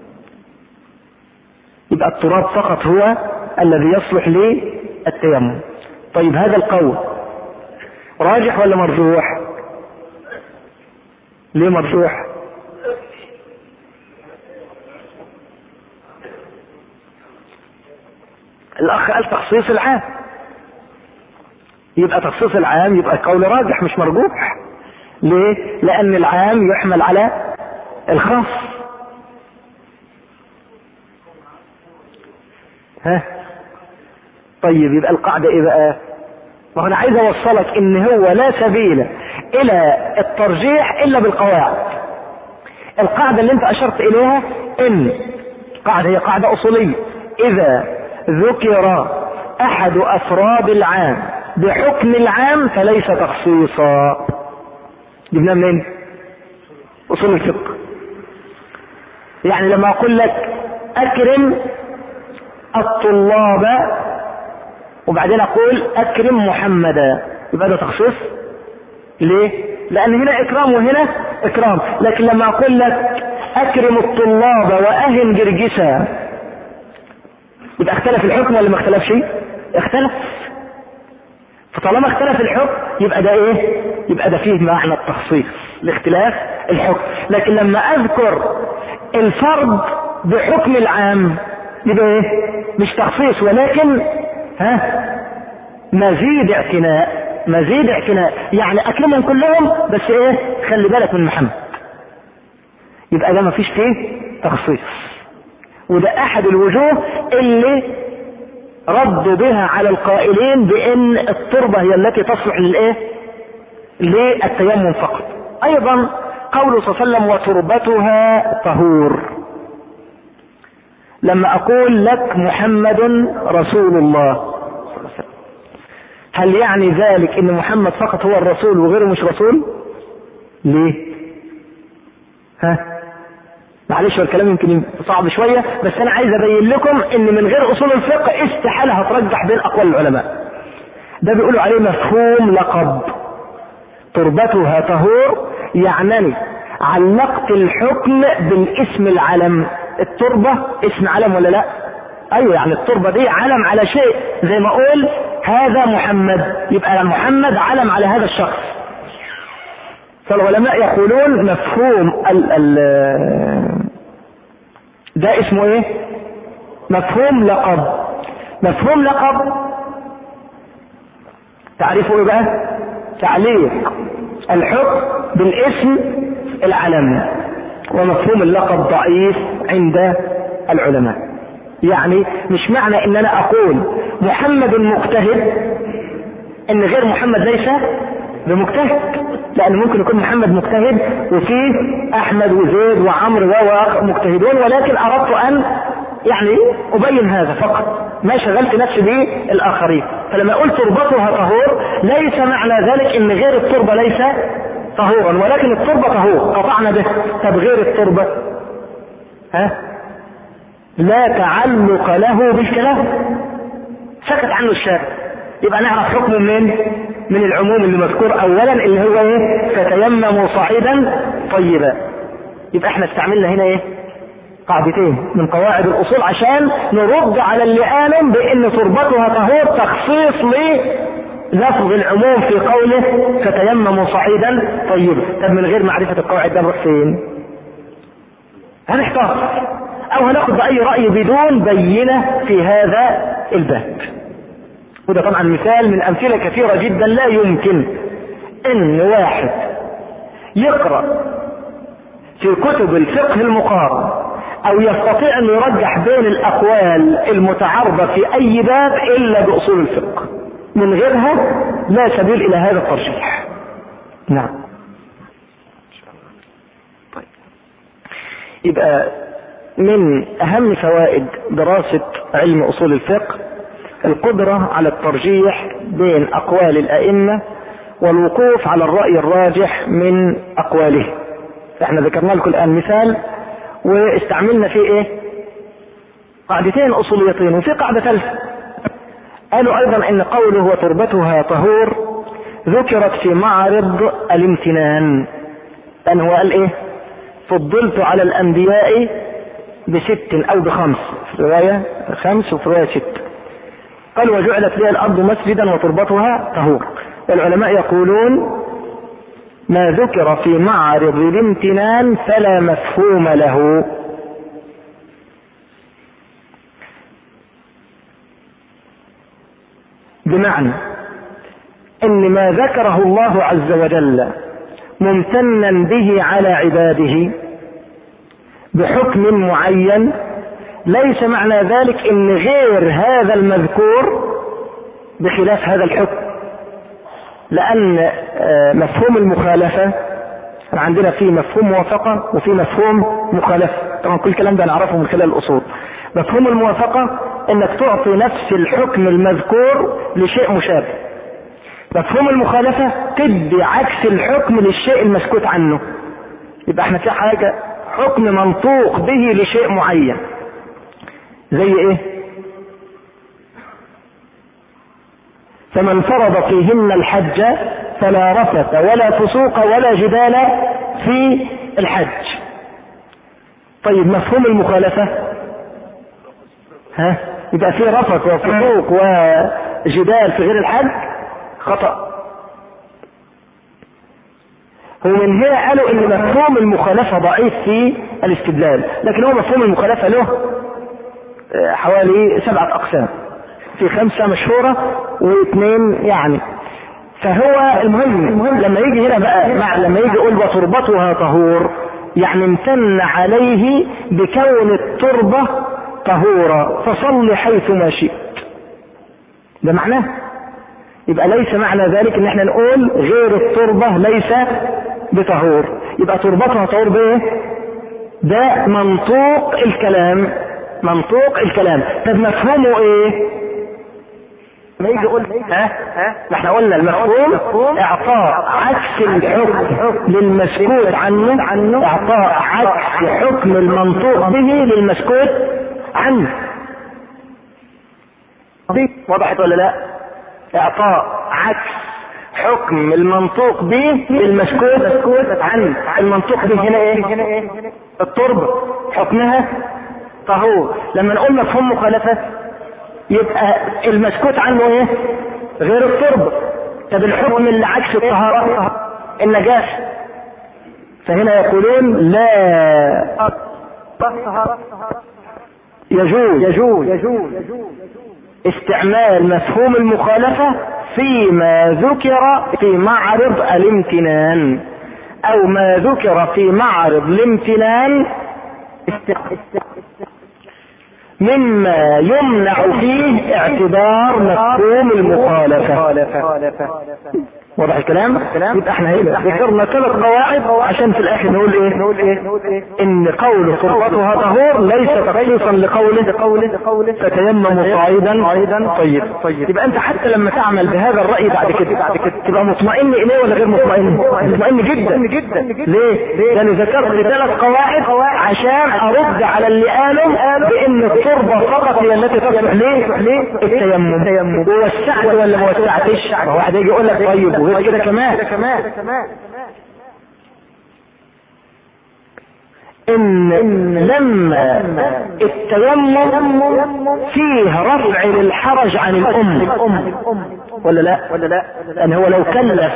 يبقى التراب فقط هو الذي يصلح للتيمم طيب هذا القول راجح ولا مرجوح ليه مرجوح الاخ قال تخصيص العام يبقى تخصيص العام يبقى القول راجح مش مرجوح ليه لان العام يحمل على الخاص ها طيب يبقى القاعدة ايه بقى ما انا عايز اوصلك ان هو لا سبيل الى الترجيح الا بالقواعد القاعدة اللي انت اشرت اليها ان قاعدة هي قاعدة اصولية اذا ذكر احد افراد العام بحكم العام فليس تخصيصا جبناه منين اصول الفقه يعني لما اقول لك اكرم الطلاب وبعدين اقول اكرم محمدا يبقى ده تخصيص ليه لان هنا اكرام وهنا اكرام لكن لما اقول لك اكرم الطلاب واهن جرجسا يبقى اختلف الحكم ولا ما اختلفش اختلف فطالما اختلف الحكم يبقى ده ايه يبقى ده فيه معنى التخصيص لاختلاف الحكم لكن لما اذكر الفرد بحكم العام يبقى ايه مش تخصيص ولكن ها مزيد اعتناء مزيد اعتناء يعني اكرمهم كلهم بس ايه خلي بالك من محمد يبقى ده مفيش فيه تخصيص وده احد الوجوه اللي ردوا بها على القائلين بان التربة هي التي تصلح للايه للتيمم فقط ايضا قوله صلى الله عليه وسلم وتربتها طهور لما اقول لك محمد رسول الله هل يعني ذلك ان محمد فقط هو الرسول وغيره مش رسول ليه ها معلش هو الكلام يمكن صعب شوية بس انا عايز ابين لكم ان من غير اصول الفقه استحالة هترجح بين اقوال العلماء ده بيقولوا عليه مفهوم لقب تربتها طهور يعنني علقت الحكم بالاسم العلم التربة اسم علم ولا لا ايوه يعني التربة دي علم على شيء زي ما اقول هذا محمد يبقى محمد علم على هذا الشخص فالعلماء يقولون مفهوم ال ال ده اسمه ايه مفهوم لقب مفهوم لقب تعرفوا ايه بقى تعليق الحكم بالاسم العلم ومفهوم اللقب ضعيف عند العلماء يعني مش معنى ان انا اقول محمد مجتهد ان غير محمد ليس بمجتهد لان ممكن يكون محمد مجتهد وفيه احمد وزيد وعمرو و مجتهدون ولكن اردت ان يعني ابين هذا فقط ما شغلت نفسي بالاخرين فلما قلت تربتها طهور ليس معنى ذلك ان غير التربه ليس طهورا ولكن التربه طهور قطعنا به طب غير التربه ها لا تعلق له بالكلام سكت عنه الشارع يبقى نعرف حكمه منين من العموم اللي مذكور اولا اللي هو ايه فتيمموا صعيدا طيبا يبقى احنا استعملنا هنا ايه قاعدتين من قواعد الاصول عشان نرد على اللي امن بان تربتها طهور تخصيص لفظ العموم في قوله فتيمموا صعيدا طيبا طب من غير معرفه القواعد ده نروح فين هنحتار او هناخد باي راي بدون بينه في هذا الباب وده طبعا مثال من امثله كثيره جدا لا يمكن ان واحد يقرا في كتب الفقه المقارن او يستطيع ان يرجح بين الاقوال المتعارضه في اي باب الا باصول الفقه من غيرها لا سبيل الى هذا الترجيح نعم طيب يبقى من اهم فوائد دراسه علم اصول الفقه القدرة على الترجيح بين أقوال الأئمة والوقوف على الرأي الراجح من أقواله احنا ذكرنا لكم الآن مثال واستعملنا فيه ايه قاعدتين أصوليتين وفي قاعدة ثالثة قالوا أيضا إن قوله وتربتها طهور ذكرت في معرض الامتنان لأن هو قال إيه فضلت على الأنبياء بست أو بخمس في رواية خمس وفي رواية ست قال وجعلت لي الارض مسجدا وتربتها طهور والعلماء يقولون ما ذكر في معرض الامتنان فلا مفهوم له بمعنى ان ما ذكره الله عز وجل ممتنا به على عباده بحكم معين ليس معنى ذلك ان غير هذا المذكور بخلاف هذا الحكم لان مفهوم المخالفة عندنا في مفهوم موافقة وفي مفهوم مخالفة طبعا كل الكلام ده نعرفه من خلال الاصول مفهوم الموافقة انك تعطي نفس الحكم المذكور لشيء مشابه مفهوم المخالفة تدي عكس الحكم للشيء المسكوت عنه يبقى احنا في حاجة حكم منطوق به لشيء معين زي ايه فمن فرض فيهن الحج فلا رفث ولا فسوق ولا جدال في الحج طيب مفهوم المخالفة ها يبقى في رفث وفسوق وجدال في غير الحج خطأ ومن هنا قالوا ان مفهوم المخالفة ضعيف في الاستدلال لكن هو مفهوم المخالفة له حوالي سبعة اقسام في خمسة مشهورة واثنين يعني فهو المهم, المهم لما يجي هنا بقى مع لما يجي يقول وتربتها طهور يعني امتن عليه بكون التربة طهورا فصل حيث ما شئت ده معناه يبقى ليس معنى ذلك ان احنا نقول غير التربة ليس بطهور يبقى تربتها طهور بايه ده منطوق الكلام منطوق الكلام طب مفهومه ايه ما يجي يقول ها ها احنا قلنا المفهوم اعطاء عكس الحكم للمسكوت عنه عنه اعطاء عكس حكم المنطوق به للمسكوت عنه وضحت ولا لا اعطاء عكس حكم المنطوق به للمسكوت عنه المنطوق به هنا ايه التربة حكمها طهور لما نقول مفهوم مخالفة يبقى المسكوت عنه ايه غير التربة طب الحكم اللي عكس الطهارة النجاسة فهنا يقولون لا يجوز يجوز يجوز استعمال مفهوم المخالفة فيما ذكر في معرض الامتنان او ما ذكر في معرض الامتنان مما يمنع فيه اعتبار مفهوم المخالفة واضح الكلام؟ يبقى احنا هنا ذكرنا ثلاث قواعد عشان في الاخر نقول ايه؟ نقول ايه؟ ان قول تربتها طهور ليس تخصيصا لقوله لقوله لقوله فتيمموا صعيدا صعيدا طيب طيب يبقى انت حتى لما تعمل بهذا الراي بعد كده بعد كده تبقى مطمئن اليه ولا غير مطمئن؟ مطمئن جدا جدا ليه؟ لان ذكرت ثلاث قواعد عشان ارد على اللي قالوا بان التربه فقط هي التي تصلح ليه؟ ليه؟ التيمم ووسعت ولا ما وسعتش؟ واحد يجي يقول لك طيب وغير كده كمان ان لما التيمم فيه رفع للحرج عن الام ولا لا ولا لا يعني هو لو كلف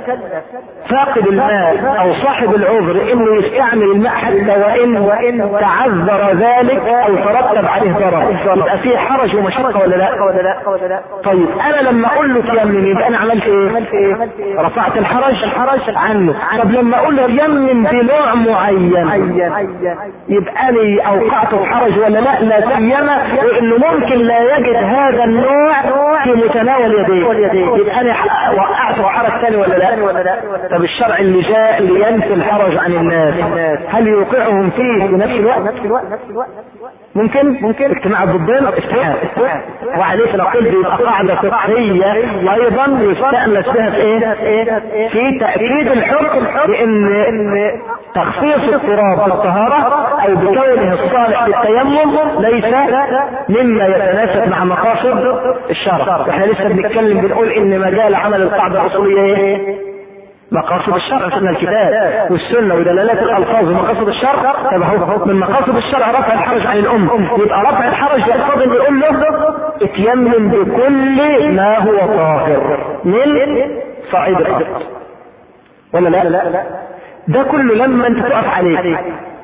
فاقد الماء او صاحب العذر انه يستعمل الماء حتى وان وان تعذر ذلك او ترتب عليه ضرر يبقى فيه حرج ومشقه ولا لا ولا لا ولا لا طيب انا لما اقول له تيمم يبقى انا عملت ايه؟ رفعت الحرج الحرج عنه طب لما اقول له يمم بنوع معين يبقى لي اوقعت الحرج ولا لا لا سيما وانه ممكن لا يجد هذا النوع في متناول يديه يبقى انا وقعت حرج ثاني ولا لا طب الشرع اللي جاء لينفي الحرج عن الناس هل يوقعهم فيه في نفس الوقت ممكن ممكن اجتماع الضدين استحال وعليه لو قلت يبقى قاعدة فقهية ايضا يستأنس بها في ايه في تأكيد الحكم بان تخصيص التراب بالطهارة او بكونه الصالح للتيمم ليس مما يتناسب مع مقاصد الشرع احنا لسه بنتكلم بنقول ان مجال عمل القاعدة الاصولية ايه مقاصد الشرع سنة الكتاب والسنة ودلالات الألفاظ ومقاصد الشرع طب هو من مقاصد الشرع رفع الحرج عن الأم يبقى رفع الحرج يقتضي انه يقول له اتيمم بكل ما هو طاهر من صعيد الأرض ولا لا؟ ده كله لما انت تقف عليه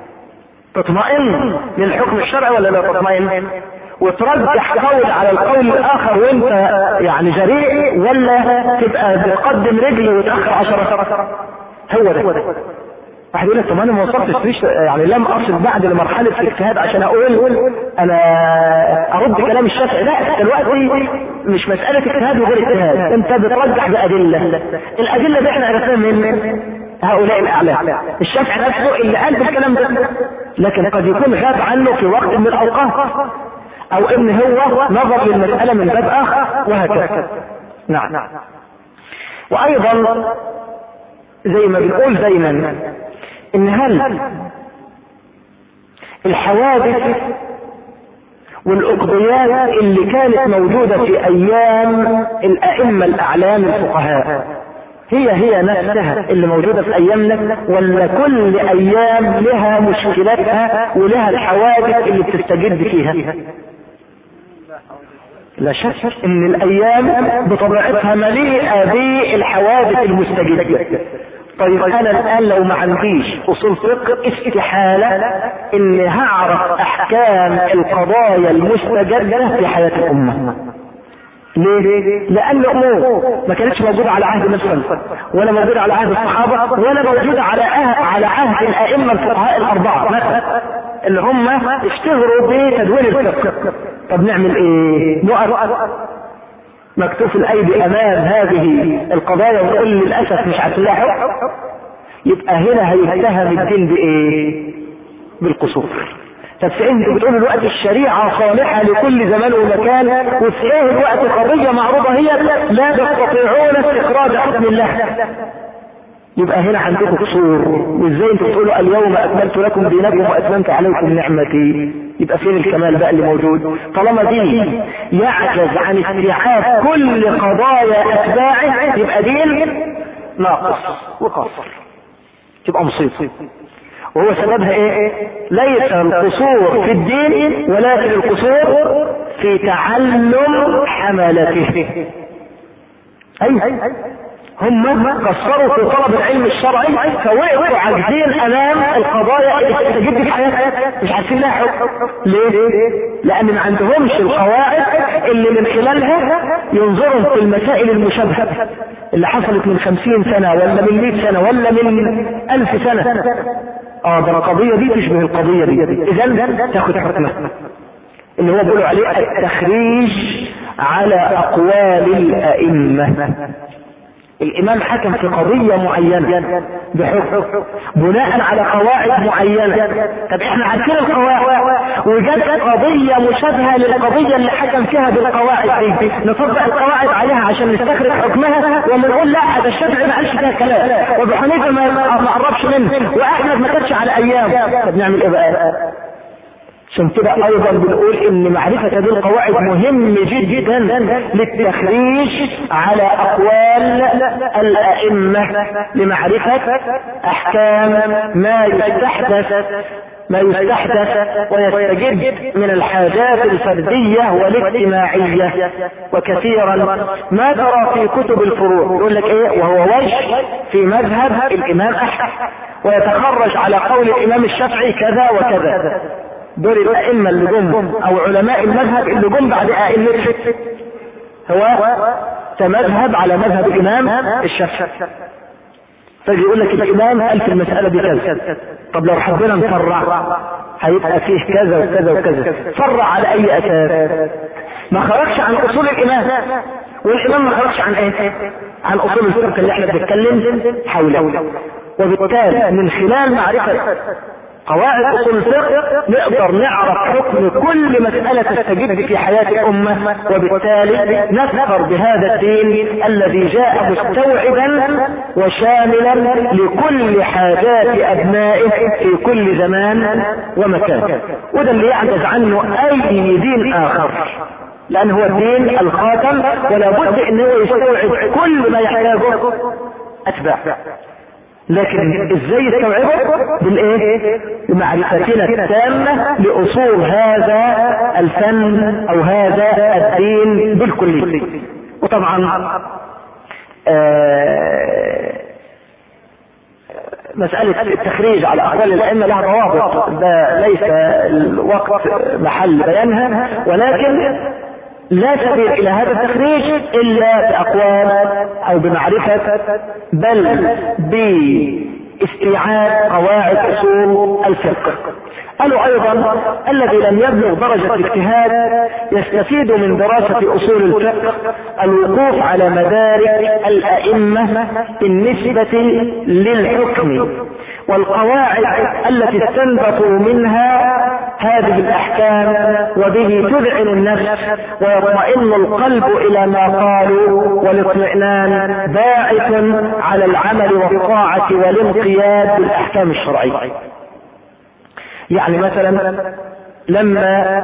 تطمئن للحكم الشرعي ولا لا تطمئن؟ وترجح قول على القول الاخر وانت يعني جريء ولا تبقى بتقدم رجل وتاخر عشرة هو ده واحد يقول لك طب انا ما وصلتش يعني لم اصل بعد لمرحله الاجتهاد عشان اقول انا ارد كلام الشافعي لا دلوقتي مش مساله اجتهاد وغير اجتهاد انت بترجح بادله الادله دي احنا عرفناها من هؤلاء الاعلام الشافعي نفسه اللي قال بالكلام ده لكن قد يكون غاب عنه في وقت من الاوقات او ان هو نظر للمسألة من باب اخر وهكذا نعم وايضا زي ما بنقول دايما ان هل الحوادث والاقضيات اللي كانت موجودة في ايام الائمة الاعلام الفقهاء هي هي نفسها اللي موجودة في ايامنا ولا كل ايام لها مشكلاتها ولها الحوادث اللي بتستجد فيها لا شك ان الايام بطبيعتها مليئه بالحوادث المستجده طيب انا الان لو ما عنديش اصول فقه استحالة اني هعرف احكام القضايا المستجدة في حياة الامة ليه؟ لأن الأمور ما كانتش موجودة على عهد النبي صلى الله عليه وسلم ولا موجودة على عهد الصحابة ولا موجودة على عهد على عهد الأئمة الفقهاء الأربعة مثلا اللي هم اشتهروا بتدوين الفقه طب نعمل إيه؟ نقف مكتوف الأيدي أمام هذه القضايا ونقول للأسف مش عارفين لها حكم يبقى هنا هيتهم الدين بإيه؟ بالقصور طب في انتوا بتقولوا الوقت الشريعة صالحة لكل زمان ومكان وفي ايه الوقت قضية معروضة هي لا تستطيعون استخراج حكم الله يبقى هنا عندكم قصور وازاي انتوا بتقولوا اليوم اكملت لكم دينكم واتممت عليكم نعمتي يبقى فين الكمال بقى اللي موجود طالما دين يعجز عن استيعاب كل قضايا اتباعه يبقى دين ناقص وقاصر تبقى مصيبه وهو سببها ايه ليس القصور في الدين ولكن القصور في تعلم حملته اي هم قصروا في طلب العلم الشرعي فوقفوا عاجزين امام القضايا اللي تستجد في حياتهم مش عارفين لها حكم ليه؟ لان ما عندهمش القواعد اللي من خلالها ينظروا في المسائل المشابهه اللي حصلت من خمسين سنه ولا من مئة سنه ولا من الف سنه اه ده القضيه دي تشبه القضيه دي اذا تاخد حكمه اللي هو بيقولوا عليه التخريج على اقوال الائمه الامام حكم في قضيه معينه بحكم بناء على قواعد معينه طب احنا عارفين القواعد وجدت قضيه مشابهه للقضيه اللي حكم فيها بالقواعد دي نطبق القواعد عليها عشان نستخرج حكمها ونقول لا ده الشافعي ما قالش فيها كلام وابو حنيفه ما قربش منه واحمد ما كانش على ايام طب نعمل ايه بقى؟ عشان كده ايضا بنقول ان معرفة هذه القواعد مهم جدا للتخريج على اقوال الائمة لمعرفة احكام ما يستحدث ما يستحدث ويستجد من الحاجات الفردية والاجتماعية وكثيرا ما ترى في كتب الفروع يقول لك ايه وهو وجه في مذهب الامام احمد ويتخرج على قول الامام الشافعي كذا وكذا دول الائمه اللي جم او علماء المذهب اللي جم بعد ائمه الفقه هو كمذهب على مذهب الامام الشافعي فيجي يقول لك الامام قال في المساله دي كذا طب لو حبينا نفرع هيبقى فيه كذا وكذا وكذا فرع على اي اساس ما خرجش عن اصول الامام والامام ما خرجش عن ايه عن اصول الفقه اللي احنا بنتكلم حوله وبالتالي من خلال معرفه قواعد اصول الفقه نقدر نعرف حكم كل مسألة تستجد في حياة الأمة وبالتالي نفخر بهذا الدين الذي جاء مستوعبا وشاملا لكل حاجات أبنائه في كل زمان ومكان وده اللي يعجز عنه أي دين آخر لأن هو الدين الخاتم ولا بد أنه يستوعب كل ما يحتاجه أتباع لكن ازاي يستوعبه بالايه بمعرفتنا التامة لاصول هذا الفن او هذا الدين بالكلية وطبعا آه مسألة التخريج على أقوال الأئمة لها ضوابط ده ليس الوقت محل بيانها ولكن لا سبيل الى هذا التخريج الا باقوال او بمعرفة بل باستيعاب قواعد اصول الفقه قالوا ايضا الذي لم يبلغ درجة الاجتهاد يستفيد من دراسة اصول الفقه الوقوف على مدارك الائمة بالنسبة للحكم والقواعد التي استنبطوا منها هذه الاحكام وبه تذعن النفس ويطمئن القلب الى ما قالوا والاطمئنان باعث على العمل والطاعة والانقياد بالاحكام الشرعية يعني مثلا لما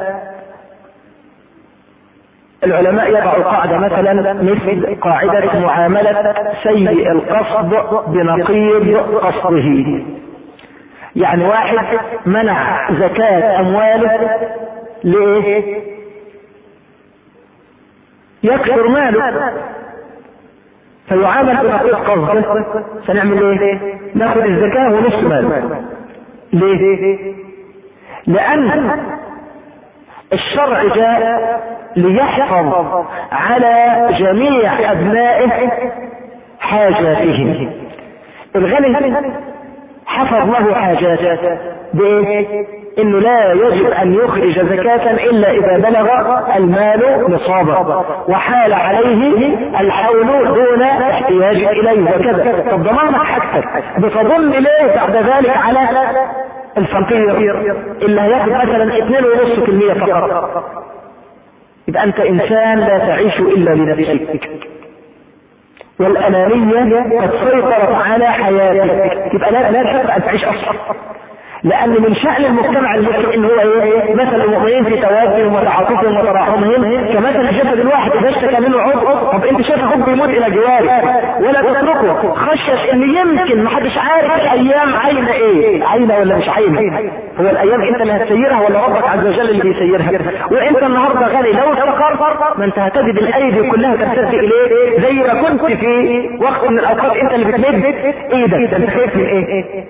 العلماء يضعوا قاعدة مثلا مثل قاعدة معاملة سيء القصد بنقيض قصده يعني واحد منع زكاة امواله ليه يكثر ماله فيعامل بنقيض قصده سنعمل ايه؟ ناخذ الزكاة ونص مال ليه؟ لأن الشرع جاء ليحفظ على جميع أبنائه حاجاتهم الغني حفظ له حاجاته بايه؟ انه لا يجب ان يخرج زكاة الا اذا بلغ المال نصابا وحال عليه الحول دون احتياج اليه وكذا طب ضمانك حاجتك بتظن ليه بعد ذلك على الفقير اللي هياخد مثلا 2.5% فقط يبقى انت انسان لا تعيش الا لنفسك والانانية قد سيطرت على حياتك يبقى لا لا تحب ان تعيش اصلا لان من شأن المجتمع المسلم ان هو ايه مثل المؤمنين في توادهم وتعاطفهم وتراحمهم كمثل الجسد الواحد اذا اشتكى منه عضو طب انت شايف اخوك بيموت الى جواره ولا تتركه خشية ان يمكن ما حدش عارف الايام عاينه ايه عاينه ولا مش عاينه هو الايام انت اللي هتسيرها ولا ربك عز وجل اللي بيسيرها وانت النهارده غني لو استقر ما انت هتجد الايدي كلها تمتد اليك زي ما كنت في وقت من الاوقات انت اللي بتمد ايدك انت خايف من ايه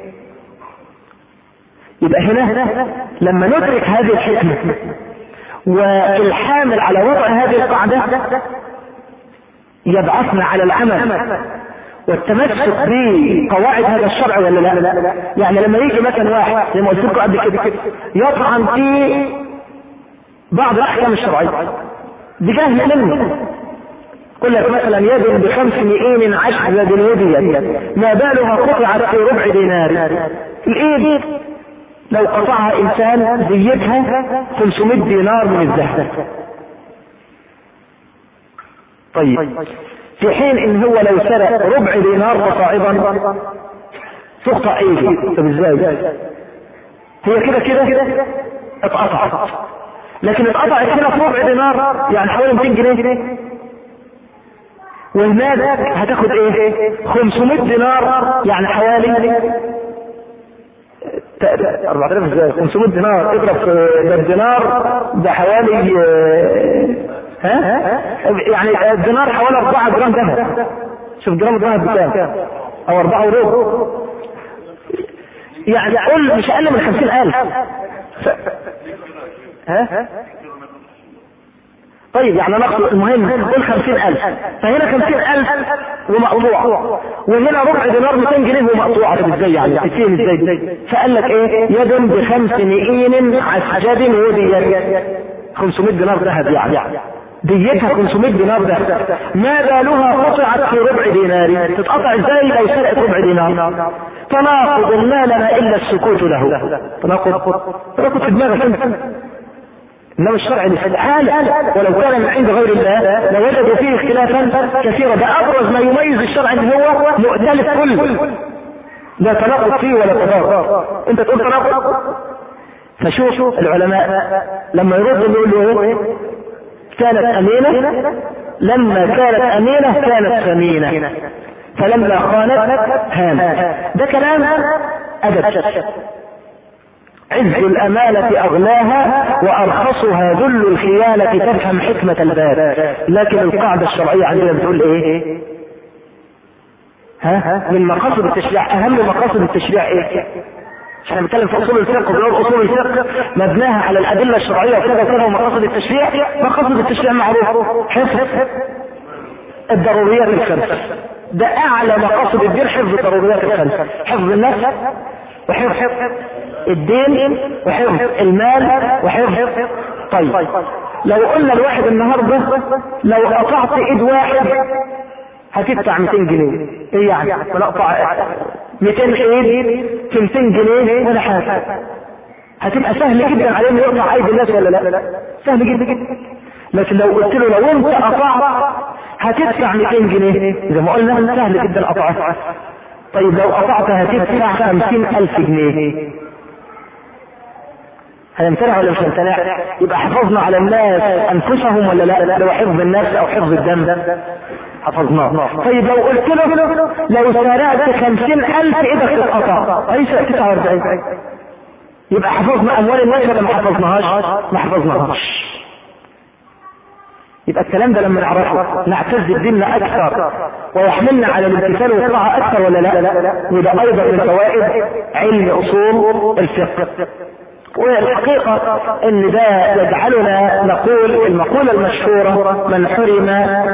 يبقى هنا لما ندرك هذه الحكمة والحامل على وضع هذه القاعدة يبعثنا على العمل والتمسك بقواعد هذا الشرع ولا لا يعني لما يجي مثلا واحد زي ما قلت لكم قبل كده يطعن في بعض الاحكام الشرعيه بجهل منه يقول لك مثلا يد بخمس مئين عشر بالودية ما بالها قطعت في ربع دينار الايد لو قطعها انسان ديتها 500 دينار من الذهب طيب في حين ان هو لو سرق ربع دينار فصاعدا تقطع ايدي طب ازاي هي كده كده اتقطع لكن اتقطعت هنا في ربع دينار يعني حوالي 200 جنيه وهناك هتاخد ايه 500 دينار يعني حوالي 4000 ازاي 500 دينار اضرب في الدينار ده حوالي ها يعني الدينار حوالي 4 جرام ذهب شوف جرام ذهب بكام او 4 وربع يعني قول مش اقل من 50000 ف... ها طيب يعني نقص المهم قول خمسين ألف فهنا خمسين ألف ومقطوع وهنا ربع دينار 200 جنيه ومقطوعة طب ازاي يعني تسين ازاي فقال لك ايه يد بخمس مئين عسجد ودية 500 دينار ذهب يعني ديتها 500 دينار ذهب ما بالها قطعت في ربع دينار تتقطع ازاي لو سرقت ربع دينار تناقض ما لنا الا السكوت له تناقض تناقض في دماغك انت انما الشرع لحاله ولو كان من عند غير الله لوجدوا فيه اختلافا كثيرا ده ابرز ما يميز الشرع ان هو مؤتلف كل لا تناقض فيه ولا تضاد انت تقول تناقض فشوف العلماء لما يردوا يقولوا ايه كانت امينه لما كانت امينه كانت ثمينه فلما خانت هانت ده كلام ادب عز الأمانة أغلاها وأرخصها ذل الخيانة تفهم حكمة الباب لكن القاعدة الشرعية عندنا بتقول إيه؟ ها؟ من مقاصد التشريع أهم مقاصد التشريع إيه؟ احنا بنتكلم في اصول الفقه وبنقول اصول الفقه مبناها على الادله الشرعيه وكذا وكذا ومقاصد التشريع مقاصد التشريع معروف حفظ الضروريات الخمس ده اعلى مقاصد الدين حفظ الضروريات الخمس حفظ النفس وحفظ الدين وحفظ المال وحفظ طيب لو قلنا الواحد النهارده لو قطعت ايد واحد هتدفع 200 جنيه ايه يعني ولا اقطع 200 ايد في 200 جنيه ولا حاجه هتبقى سهل جدا عليه انه يقطع ايدي الناس ولا لا سهل جدا جدا لكن لو قلت له لو انت قطعت هتدفع 200 جنيه زي ما قلنا سهل جدا قطعها طيب لو قطعت هتدفع 50000 جنيه هيمتنع ولا مش هيمتنع؟ يبقى حفظنا على الناس انفسهم ولا لا؟ لو حفظ النفس او حفظ الدم حفظناه. طيب لو قلت له لو سرقت خمسين ألف إيدك تتقطع، أي 49 يبقى حفظنا أموال الناس ولا ما حفظناهاش؟ ما حفظناهاش. يبقى الكلام ده لما نعرفه نعتز بديننا اكثر ويحملنا على الامتثال والطاعه اكثر ولا لا؟ وده ايضا من فوائد علم اصول الفقه. والحقيقه ان ده يجعلنا نقول المقوله المشهوره من حرم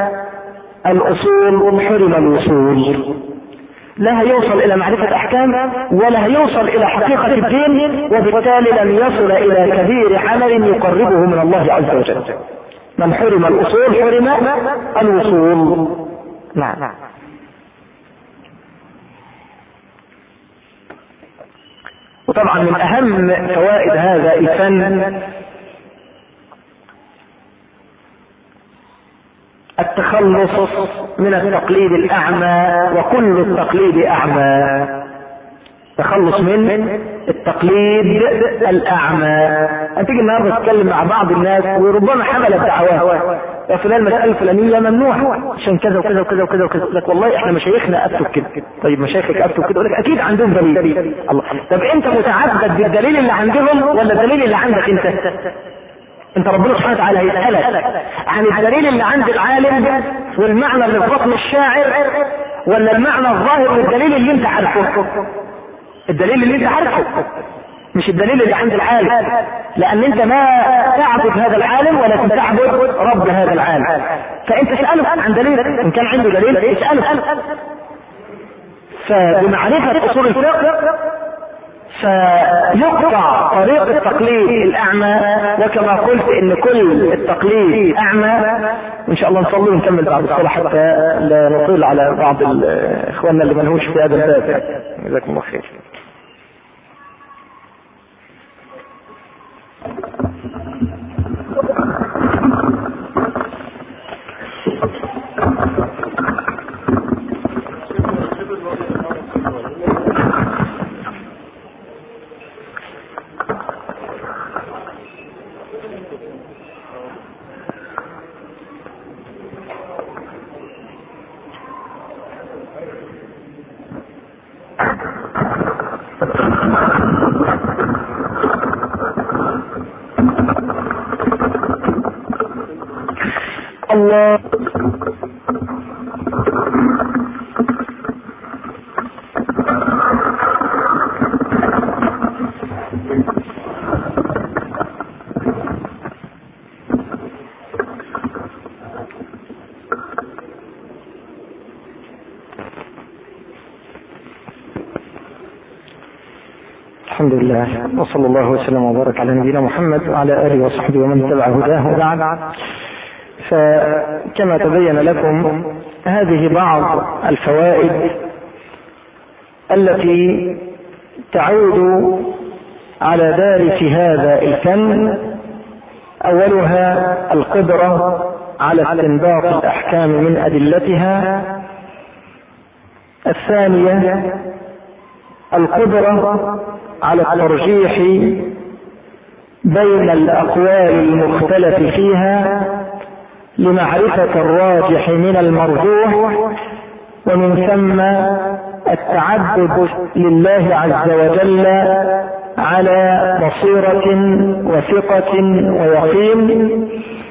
الاصول حرم الوصول. لا هيوصل الى معرفة احكام ولا هيوصل الى حقيقة الدين وبالتالي لن يصل الى كبير عمل يقربه من الله عز وجل من حرم الاصول حرم الوصول نعم وطبعا من اهم فوائد هذا الفن التخلص من التقليد الاعمى وكل التقليد اعمى تخلص من التقليد الاعمى هتيجي النهارده تتكلم مع بعض الناس وربما حملت دعواه يا فلان المساله الفلانيه ممنوعه عشان كذا وكذا وكذا وكذا وكذا لك والله احنا مشايخنا افتوا كده طيب مشايخك افتوا كده لك اكيد عندهم دليل الله طب انت متعبد بالدليل اللي عندهم ولا الدليل اللي عندك انت انت ربنا سبحانه وتعالى هيسألك عن الدليل اللي عند العالم والمعنى اللي في بطن الشاعر ولا المعنى الظاهر للدليل اللي انت عارفه الدليل اللي انت عارفه مش الدليل اللي عند العالم لان انت ما تعبد هذا العالم ولكن تعبد رب هذا العالم فانت اساله عن دليل ان كان عنده دليل اساله فبمعرفه اصول الفقه فيقطع طريق التقليد الاعمى وكما قلت ان كل التقليد اعمى وان شاء الله نصلي ونكمل بعد الصلاه حتى لا نطيل على بعض اخواننا اللي منهوش في هذا الباب جزاكم الله خير الله الحمد لله وصلى الله وسلم وبارك على نبينا محمد وعلى اله وصحبه ومن تبع هداه وبعد فكما تبين لكم هذه بعض الفوائد التي تعود على دارس هذا الفن اولها القدره على استنباط الاحكام من ادلتها الثانيه القدره على الترجيح بين الاقوال المختلف فيها لمعرفة الراجح من المرجوح ومن ثم التعبد لله عز وجل على بصيرة وثقة ويقين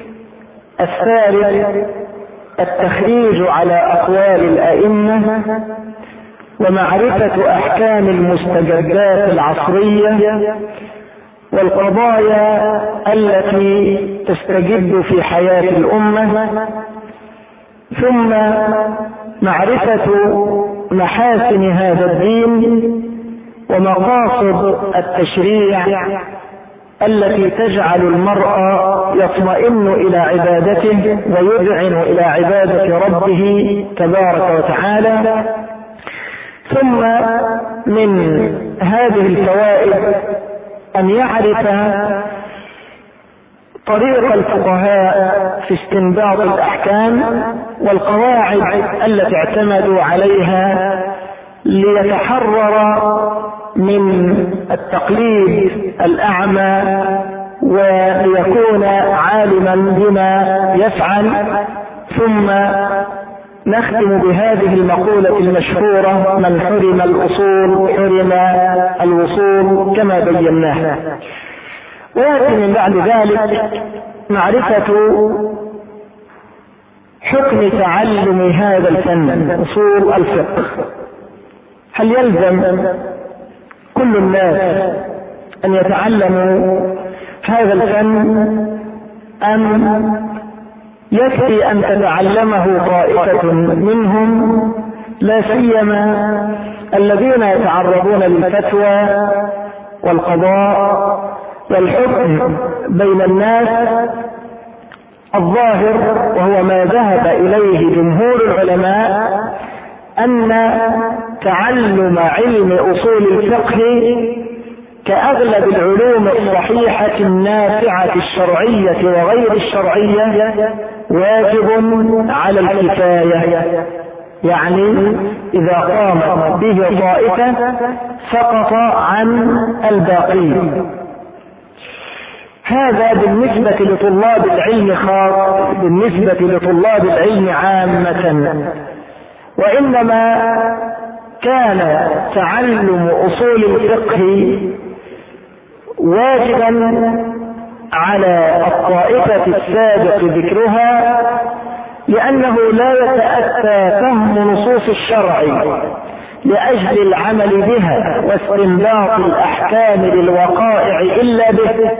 الثالث التخريج على أقوال الأئمة ومعرفة أحكام المستجدات العصرية والقضايا التي تستجد في حياة الأمة ثم معرفة محاسن هذا الدين ومقاصد التشريع التي تجعل المرء يطمئن إلى عبادته ويذعن إلى عبادة ربه تبارك وتعالى ثم من هذه الفوائد أن يعرف طريق الفقهاء في استنباط الأحكام والقواعد التي اعتمدوا عليها ليتحرر من التقليد الأعمى وليكون عالما بما يفعل ثم نختم بهذه المقولة المشهورة من حرم الأصول حرم الوصول كما بيناه ويأتي من بعد ذلك معرفة حكم تعلم هذا الفن اصول الفقه هل يلزم كل الناس ان يتعلموا هذا الفن ام يكفي ان تتعلمه طائفه منهم لا سيما الذين يتعرضون للفتوى والقضاء والحكم بين الناس الظاهر وهو ما ذهب اليه جمهور العلماء ان تعلم علم اصول الفقه كاغلب العلوم الصحيحه النافعه الشرعيه وغير الشرعيه واجب على الكفايه يعني اذا قامت به طائفه سقط عن الباقين هذا بالنسبة لطلاب العلم خاص بالنسبة لطلاب العلم عامة وإنما كان تعلم أصول الفقه واجبا على الطائفة السابق ذكرها لأنه لا يتأتى فهم نصوص الشرع لأجل العمل بها واستنباط الأحكام للوقائع إلا به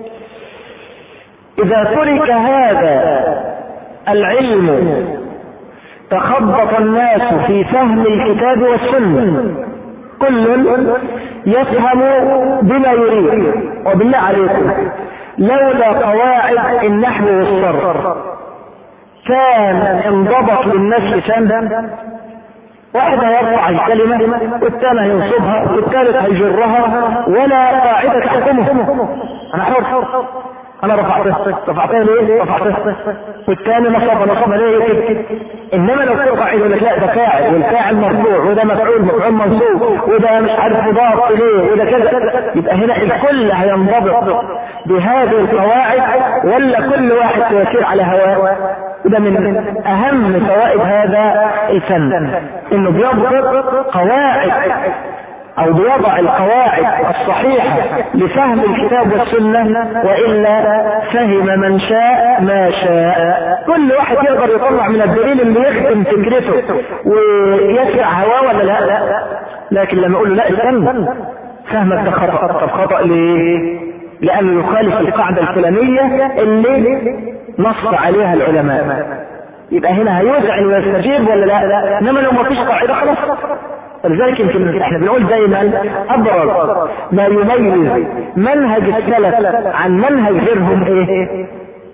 إذا ترك هذا العلم تخبط الناس في فهم الكتاب والسنة كل يفهم بما يريد وبالله عليكم لولا قواعد النحو والصرف كان انضبط للناس سنة واحد هيرفع الكلمة والثاني هينصبها والثالث هيجرها ولا قاعدة تحكمه انا حر انا رفعته رفعتها ليه؟ رفعته والثاني نصب نصبها ليه كده انما لو كان قاعد يقول لك لا ده فاعل والفاعل مرفوع وده مفعول مفعول منصوب وده مش عارف مضاف اليه وده كذا يبقى هنا الكل هينضبط بهذه القواعد ولا كل واحد يسير على هواه وده من اهم فوائد هذا الفن انه بيضبط قواعد او بيضع القواعد الصحيحة لفهم الكتاب والسنة والا فهم من شاء ما شاء كل واحد يقدر يطلع من الدليل اللي يخدم فكرته ويسع هواه ولا لا لا لكن لما اقول له لا استنى فهمك ده خطأ طب خطأ ليه لانه يخالف القاعدة الفلانية اللي نص عليها العلماء يبقى هنا هيوزع ويستجيب ولا لا انما لو ما فيش قاعدة خلاص ولذلك يمكن احنا بنقول دايما ابرز ما يميز منهج السلف عن منهج غيرهم ايه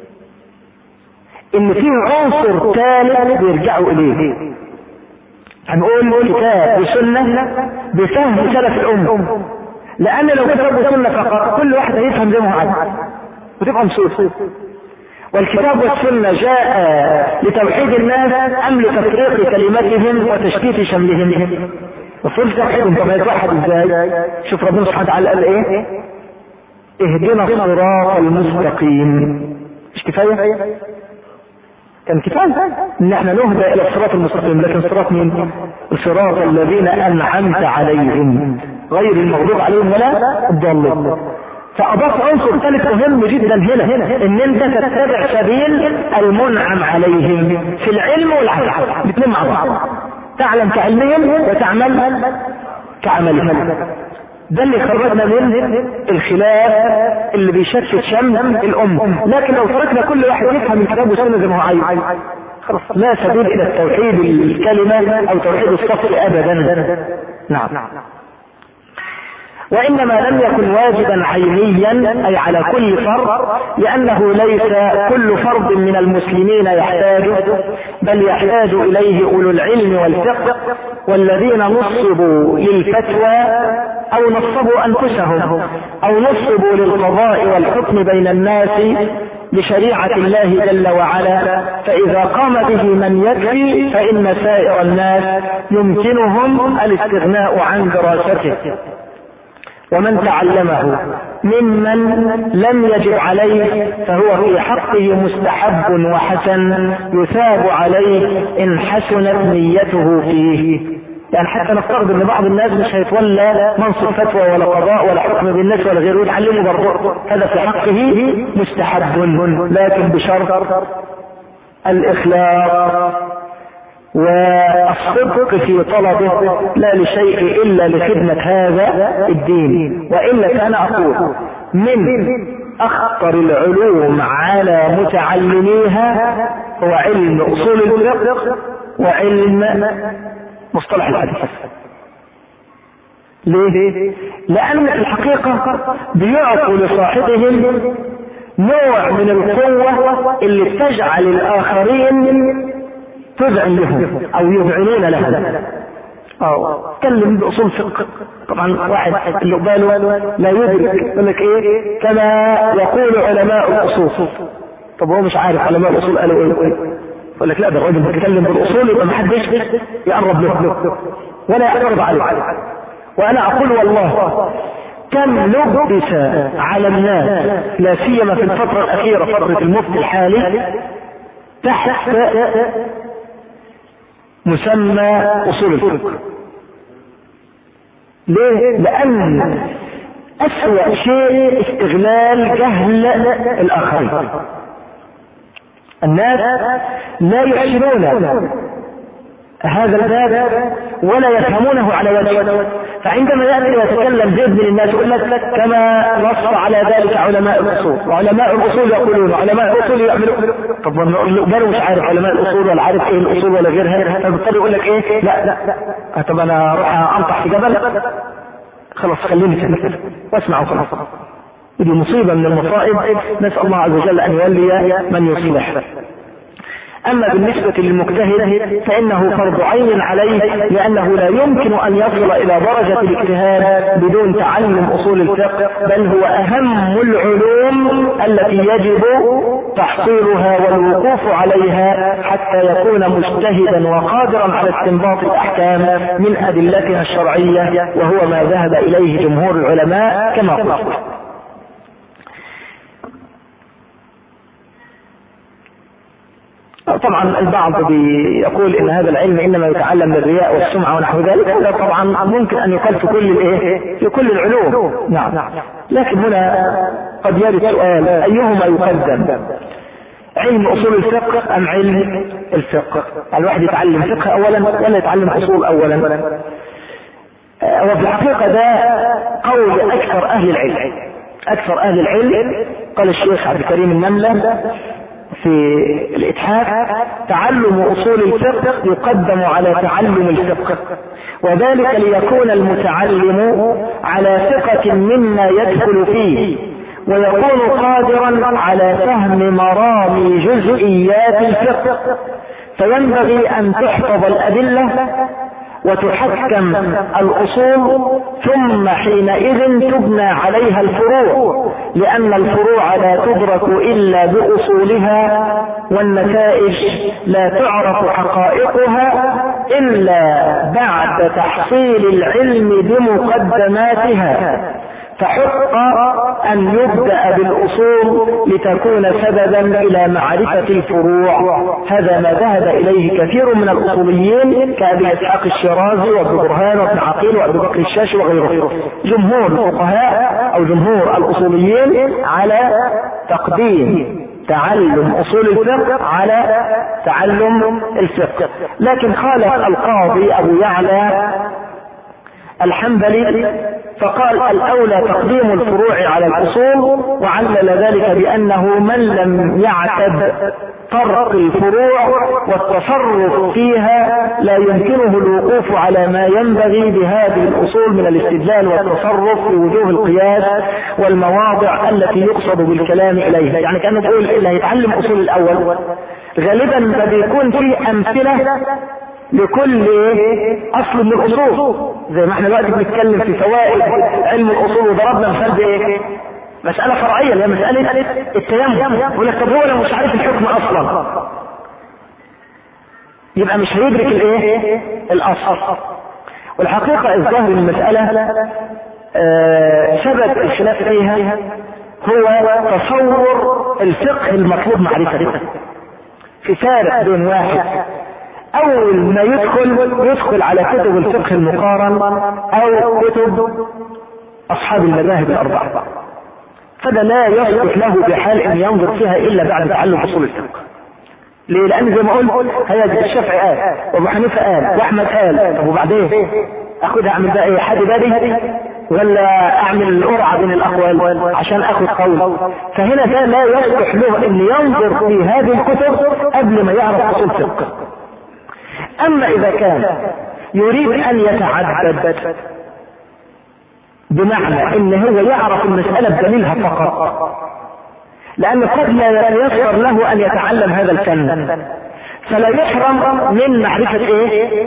ان في عنصر ثالث بيرجعوا اليه هنقول كتاب وسنة بفهم سلف الأمة لأن لو كتاب وسنة فقط كل واحد هيفهم زي ما هو عايز وتبقى مصيبة والكتاب والسنة جاء لتوحيد الناس أم لتفريق كلمتهم وتشتيت شملهم المفروض توحيدهم طب هيتوحد ازاي؟ شوف ربنا سبحانه وتعالى قال ايه؟ اهدنا الصراط المستقيم مش كفاية؟ كان كفاية ان احنا نهدى الى الصراط المستقيم لكن صراط مين؟ صراط الذين انعمت عليهم غير المغضوب عليهم ولا الضالين فاضاف عنصر ثالث مهم جدا هنا ان انت تتبع سبيل المنعم عليهم في العلم والعمل الاثنين مع بعض تعلم كعلمهم وتعمل كعملهم ده اللي خرجنا من الخلاف اللي بيشتت شمل الأمة لكن لو تركنا كل واحد يفهم الكتاب والسنة زي ما هو عايز خلاص لا سبيل إلى التوحيد الكلمة أو توحيد الصف أبدا نعم وإنما لم يكن واجبا عينيا أي على كل فرد لأنه ليس كل فرد من المسلمين يحتاج بل يحتاج إليه أولو العلم والفقه والذين نصبوا للفتوى أو نصبوا أنفسهم أو نصبوا للقضاء والحكم بين الناس بشريعة الله جل وعلا فإذا قام به من يكفي فإن سائر الناس يمكنهم الاستغناء عن دراسته ومن تعلمه ممن لم يجب عليه فهو في حقه مستحب وحسن يثاب عليه ان حسنت نيته فيه يعني حتى نفترض ان بعض الناس مش هيتولى منصب فتوى ولا قضاء ولا حكم بالناس ولا غيره يتعلمه برضه هذا في حقه مستحب لكن بشرط الإخلاص والصدق في طلبه لا لشيء إلا لخدمة هذا الدين وإلا كان أقول من أخطر العلوم على متعلميها هو علم أصول الفقه وعلم مصطلح الحديث ليه؟ لأن الحقيقة بيعطوا لصاحبهم نوع من القوة اللي تجعل الآخرين تذعن لهم أو يذعنون لها أو تكلم بأصول فقه طبعا واحد اللي باله لا يدرك يقول لك إيه كما يقول علماء الأصول طب هو مش عارف علماء الأصول قالوا إيه يقول لك لا ده الراجل بيتكلم بالأصول يبقى ما حدش يقرب له ولا يعترض عليه وأنا أقول والله كم لبس على الناس لا سيما في الفترة الأخيرة فترة المفتي الحالي تحت مسمى أصول الفقه ليه؟ لأن أسوأ شيء استغلال جهل الآخرين الناس لا يحسنون هذا الباب ولا يفهمونه على وجه فعندما ياتي ويتكلم زيد من الناس يقول لك كما نص على ذلك علماء الاصول وعلماء الاصول يقولون علماء الاصول يعملون طب ما مش عارف علماء الاصول ولا عارف ايه الاصول ولا غيرها فبالتالي يقول لك ايه لا لا طب انا اروح انطح في جبل خلاص خليني كده واسمع وخلاص دي مصيبه من المصائب نسال الله عز وجل ان يولي من يصلح أما بالنسبة للمجتهد فإنه فرض عين عليه لأنه لا يمكن أن يصل إلى درجة الاجتهاد بدون تعلم أصول الفقه بل هو أهم العلوم التي يجب تحصيلها والوقوف عليها حتى يكون مجتهدا وقادرا على استنباط الأحكام من أدلتها الشرعية وهو ما ذهب إليه جمهور العلماء كما قلت طبعا البعض بيقول ان هذا العلم انما يتعلم بالرياء والسمعه ونحو ذلك هذا طبعا ممكن ان يقال في كل الايه في كل العلوم نعم لكن هنا قد يرد سؤال ايهما يقدم علم اصول الفقه ام علم الفقه الواحد يتعلم فقه اولا ولا يتعلم اصول اولا وفي الحقيقه ده قول اكثر اهل العلم اكثر اهل العلم قال الشيخ عبد الكريم النمله في الإتحاف تعلم أصول الفقه يقدم على تعلم الفقه وذلك ليكون المتعلم على ثقة مما يدخل فيه ويكون قادرا على فهم مرامي جزئيات الفقه فينبغي أن تحفظ الأدلة وتحكم الاصول ثم حينئذ تبنى عليها الفروع لان الفروع لا تدرك الا باصولها والنتائج لا تعرف حقائقها الا بعد تحصيل العلم بمقدماتها فحق ان يبدا بالاصول لتكون سببا الى معرفه الفروع هذا ما ذهب اليه كثير من الاصوليين كابي اسحاق الشيرازي وابن برهان وابن عقيل وابي بكر الشاشي وغيره جمهور الفقهاء او جمهور الاصوليين على تقديم تعلم اصول الفقه على تعلم الفقه لكن خالف القاضي ابو يعلى الحنبلي فقال الاولى تقديم الفروع على الاصول وعلل ذلك بانه من لم يعتد طرق الفروع والتصرف فيها لا يمكنه الوقوف على ما ينبغي بهذه الاصول من الاستدلال والتصرف في وجوه القياس والمواضع التي يقصد بالكلام اليها يعني كانه بيقول اللي هيتعلم اصول الاول غالبا ما بيكون فيه امثله لكل اصل من الاصول زي ما احنا دلوقتي بنتكلم في فوائد علم الاصول وضربنا مثال بايه مسألة فرعية اللي هي مسألة التيمم يقول لك طب هو لو مش عارف الحكم أصلا يبقى مش هيدرك الايه؟ الأصل والحقيقة الظاهر المسألة آه سبب الخلاف فيها هو تصور الفقه المطلوب معرفته في فارق بين واحد اول ما يدخل يدخل على كتب الفقه المقارن او كتب اصحاب المذاهب الاربعه فده لا يصلح له بحال ان ينظر فيها الا بعد تعلم اصول الفقه ليه؟ لان زي ما قلت هي الشافعي قال وابو حنيفه قال واحمد قال طب وبعدين اخدها اعمل بقى ايه حد بادي ولا اعمل قرعه بين الاقوال عشان اخد قول فهنا ده لا يصلح له ان ينظر في هذه الكتب قبل ما يعرف اصول فقه اما اذا كان يريد ان يتعبد بمعنى ان هو يعرف المسألة بدليلها فقط لان قد لا ييسر له ان يتعلم هذا الفن فلا يحرم من معرفة ايه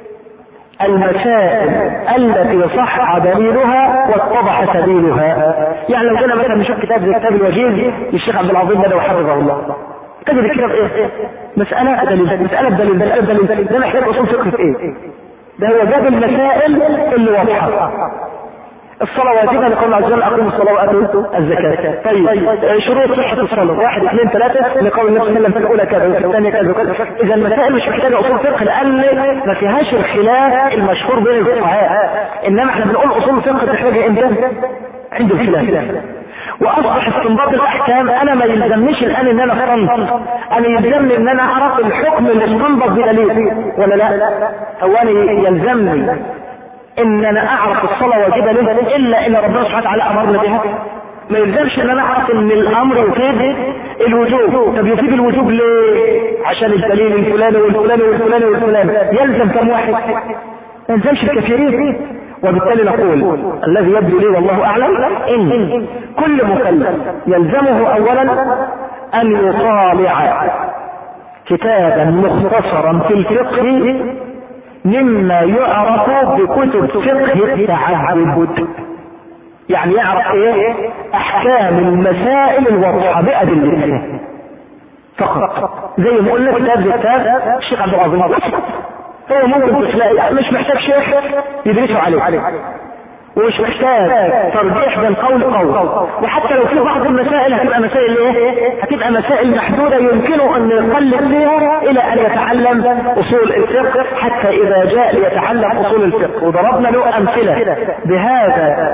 المسائل التي صح دليلها واتضح سبيلها يعني لو جينا مثلا نشوف كتاب زي كتاب الوجيز للشيخ عبد العظيم بدوي حفظه الله تجد كده في ايه مسألة دليل مسألة دليل مسألة دليل ده محتاج اصول فقه في ايه ده هو جاب المسائل اللي واضحة الصلاة واجبة لقول الله عز وجل أقيموا الصلاة وآتوا الزكاة. طيب شروط صحة الصلاة واحد اثنين ثلاثة لقول النبي صلى الله عليه وسلم في الأولى كذا وفي الثانية كذا وكذا. إذا المسائل مش محتاجة أصول فقه لأن ما فيهاش الخلاف المشهور بين الفقهاء. إنما احنا بنقول أصول الفقه تحتاج إمتى؟ عند الخلاف. واصبح استنباط الاحكام انا ما يلزمنيش الان ان انا استنبط انا يلزمني ان انا اعرف الحكم اللي استنبط بدليل ولا لا هو انا يلزمني ان انا اعرف الصلاة واجبة له الا ان ربنا سبحانه وتعالى امرنا بها ما يلزمش ان انا اعرف ان الامر يفيد الوجوب طب يفيد الوجوب ليه عشان الدليل الفلاني والفلاني والفلاني والفلاني يلزم كم واحد ما يلزمش الكثيرين وبالتالي نقول الذي يبدو لي والله اعلم ان كل مكلف يلزمه اولا ان يطالع كتابا مختصرا في الفقه مما يعرف بكتب فقه التعبد يعني يعرف ايه احكام المسائل الواضحه بادلتها فقط زي ما قلنا كتاب كتاب الشيخ عبد العظيم هو ممكن تلاقي مش محتاج شيخ يدرسه عليه ومش محتاج ترجيح بين قول قول وحتى لو في بعض المسائل هتبقى مسائل ايه هتبقى مسائل محدودة يمكنه ان يقلب فيها الى ان يتعلم اصول الفقه حتى اذا جاء ليتعلم اصول الفقه وضربنا له امثلة بهذا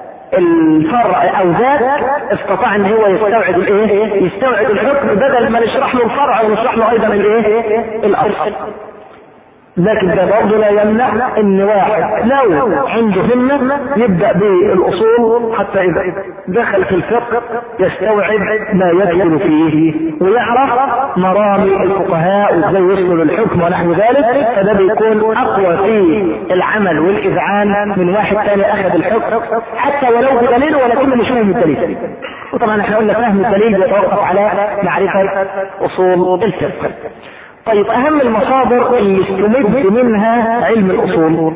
الفرع او ذاك استطاع ان هو يستوعب الايه يستوعب الحكم بدل ما نشرح له الفرع ونشرح له ايضا الايه الاصل لكن ده برضه لا يمنع ان واحد لو عنده همة يبدأ بالاصول حتى اذا دخل في الفقه يستوعب ما يدخل فيه ويعرف مرامي الفقهاء وازاي يصل الحكم ونحو ذلك فده بيكون اقوى في العمل والاذعان من واحد ثاني اخذ الحكم حتى ولو بدليل ولكنه مش فاهم الدليل وطبعا احنا قلنا فهم الدليل بيتوقف على معرفة اصول الفقه طيب اهم المصادر اللي استمد منها علم الاصول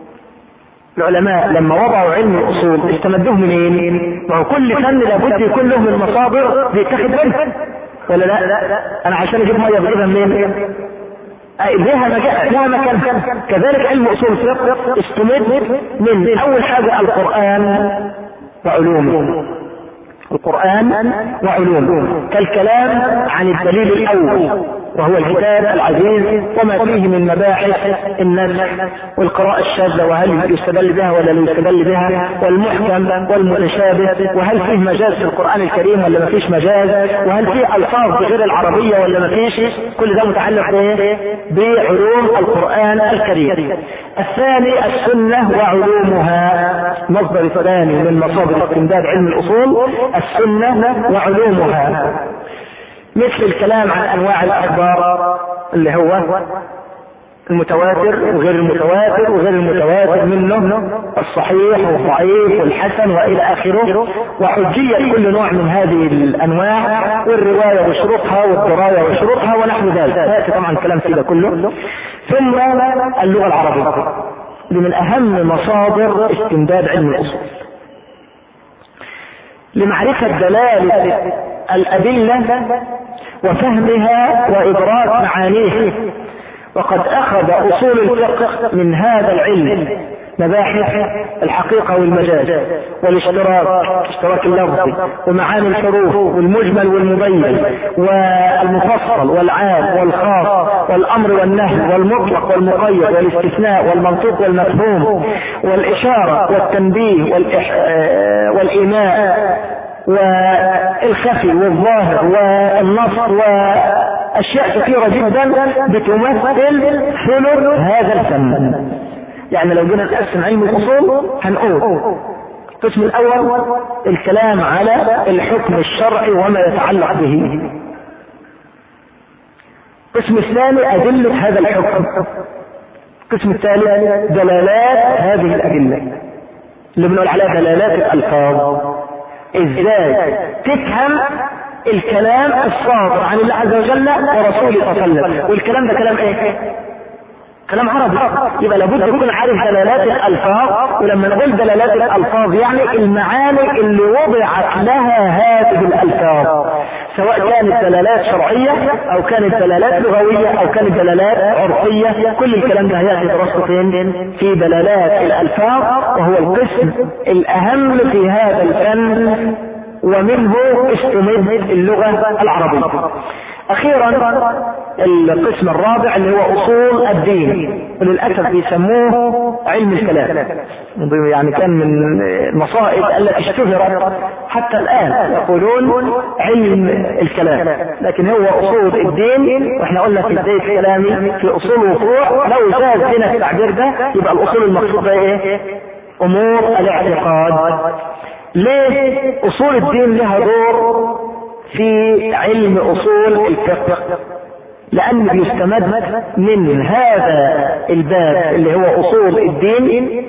العلماء لما وضعوا علم الاصول استمدوه منين؟ ما هو كل فن لابد يكون له من مصادر بيتاخد منها ولا لا؟ انا عشان اجيب ميه بجيبها منين؟ لها مكان لها مكان كذلك علم اصول الفقه استمد من اول حاجه القران وعلومه القرآن وعلومه كالكلام عن الدليل الأول وهو الكتاب العزيز وما فيه من مباحث النسخ والقراءة الشاذة وهل يستدل بها ولا لا يستدل بها والمحكم والمتشابه وهل فيه مجاز في القرآن الكريم ولا ما فيش مجاز وهل فيه ألفاظ بغير العربية ولا ما فيش كل ده متعلق بايه؟ بعلوم القرآن الكريم الثاني السنة وعلومها مصدر ثاني من مصادر استمداد علم الأصول السنة وعلومها مثل الكلام عن انواع الاخبار اللي هو المتواتر وغير المتواتر وغير المتواتر منه الصحيح والضعيف والحسن والى اخره وحجية كل نوع من هذه الانواع والرواية وشروطها والدراية وشروطها ونحو ذلك ياتي طبعا الكلام في ده كله ثم اللغة العربية دي من اهم مصادر استمداد علم الاصول لمعرفة دلالة الأدلة وفهمها وإدراك معانيه وقد أخذ أصول الفقه من هذا العلم مباحث الحقيقة والمجاز والاشتراك اشتراك اللفظ ومعاني الحروف والمجمل والمبين والمفصل والعام والخاص والأمر والنهي والمطلق والمقيد والاستثناء والمنطوق والمفهوم والإشارة والتنبيه والإح... والإيماء والخفي والظاهر والنص و اشياء كثيرة جدا بتمثل ثلث هذا الفن يعني لو جينا نقسم علم الاصول هنقول القسم الاول الكلام على الحكم الشرعي وما يتعلق به القسم الثاني ادلة هذا الحكم القسم الثالث دلالات هذه الادلة اللي بنقول عليها دلالات الالفاظ ازاي تفهم الكلام الصادر عن الله عز وجل ورسوله صلى الله عليه وسلم والكلام ده كلام ايه كلام عربي يبقى لابد تكون عارف دلالات الالفاظ ولما نقول دلالات الالفاظ يعني المعاني اللي وضعت لها هذه الالفاظ سواء كانت دلالات شرعية او كانت دلالات لغوية او كانت دلالات عرفية كل الكلام ده هيأتي دراسته فين في دلالات الالفاظ وهو القسم الاهم في هذا الفن ومنه استمد اللغة العربية اخيرا القسم الرابع اللي هو اصول الدين وللاسف بيسموه علم الكلام يعني كان من المصائب التي اشتهرت حتى الان يقولون علم الكلام لكن هو اصول الدين واحنا قلنا في بدايه كلامي في اصول وفروع لو زاد بنا التعبير ده يبقى الاصول المقصوده ايه؟ امور الاعتقاد ليه اصول الدين لها دور في علم اصول الفقه لان بيستمد من هذا الباب اللي هو اصول الدين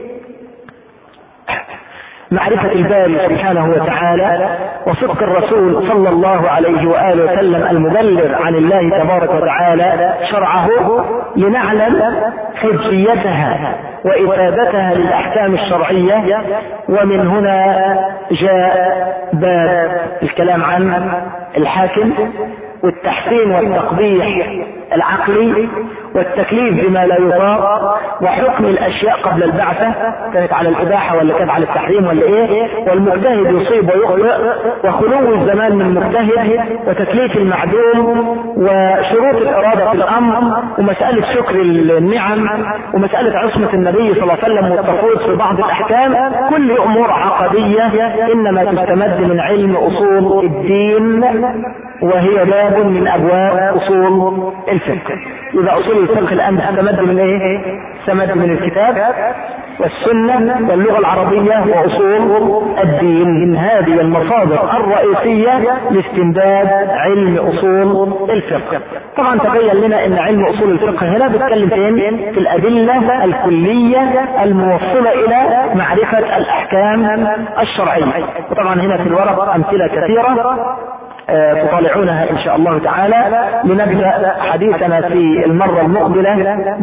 معرفة الباري سبحانه وتعالى وصدق الرسول صلى الله عليه وآله وسلم المبلغ عن الله تبارك وتعالى شرعه لنعلم حجيتها وإفادتها للأحكام الشرعية ومن هنا جاء باب الكلام عن الحاكم والتحسين والتقبيح العقلي والتكليف بما لا يطاق وحكم الاشياء قبل البعثة كانت على الاباحة ولا كانت على التحريم ولا ايه والمجتهد يصيب ويخطئ وخلو الزمان من مجتهد وتكليف المعدوم وشروط الارادة في الامر ومسألة شكر النعم ومسألة عصمة النبي صلى الله عليه وسلم والتفويض في بعض الاحكام كل امور عقدية انما تستمد من علم اصول الدين وهي باب من ابواب اصول الفقه يبقى اصول الفقه الان تستمد من ايه تستمد من الكتاب والسنة واللغة العربية وأصول الدين هذه المصادر الرئيسية لاستمداد علم أصول الفقه طبعا تبين لنا أن علم أصول الفقه هنا بيتكلم فين في الأدلة الكلية الموصلة إلى معرفة الأحكام الشرعية وطبعا هنا في الورق أمثلة كثيرة تطالعونها ان شاء الله تعالى لنبدا حديثنا في المره المقبله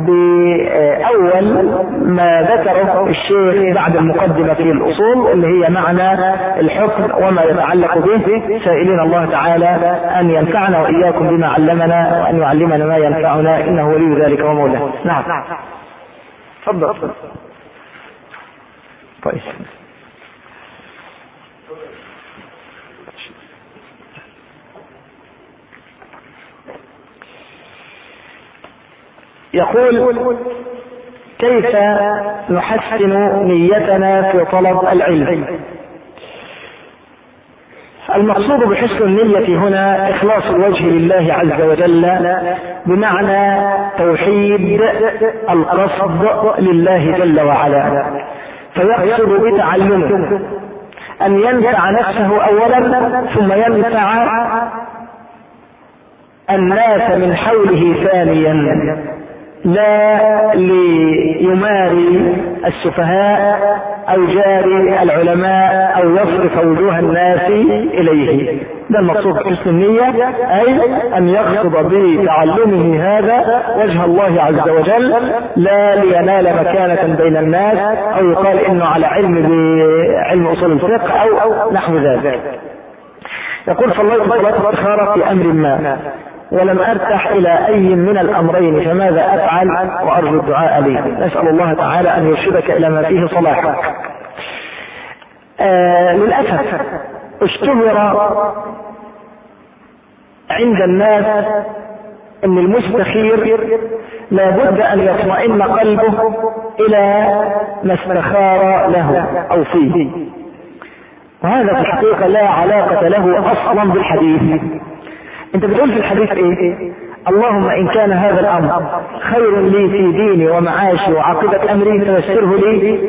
باول ما ذكره الشيخ بعد المقدمه في الاصول اللي هي معنى الحكم وما يتعلق به سائلين الله تعالى ان ينفعنا واياكم بما علمنا وان يعلمنا ما ينفعنا انه ولي ذلك ومولاه نعم تفضل طيب يقول كيف نحسن نيتنا في طلب العلم المقصود بحسن النية هنا إخلاص الوجه لله عز وجل بمعنى توحيد القصد لله جل وعلا فيقصد بتعلمه أن ينفع نفسه أولا ثم ينفع الناس من حوله ثانيا لا ليماري السفهاء او جاري العلماء او يصرف وجوه الناس اليه ده المقصود بحسن النية اي ان يقصد بتعلمه هذا وجه الله عز وجل لا لينال مكانة بين الناس او يقال انه على علم بعلم اصول الفقه او نحو ذلك يقول صليت صلاة الاستخارة في امر ما ولم ارتاح الى اي من الامرين فماذا افعل وارجو الدعاء لي نسال الله تعالى ان يرشدك الى ما فيه صلاحك آه للاسف اشتهر عند الناس ان المستخير لابد ان يطمئن قلبه الى ما استخار له او فيه وهذا في الحقيقه لا علاقه له اصلا بالحديث انت بتقول في الحديث ايه اللهم ان كان هذا الامر خير لي في ديني ومعاشي وعاقبة امري فيسره لي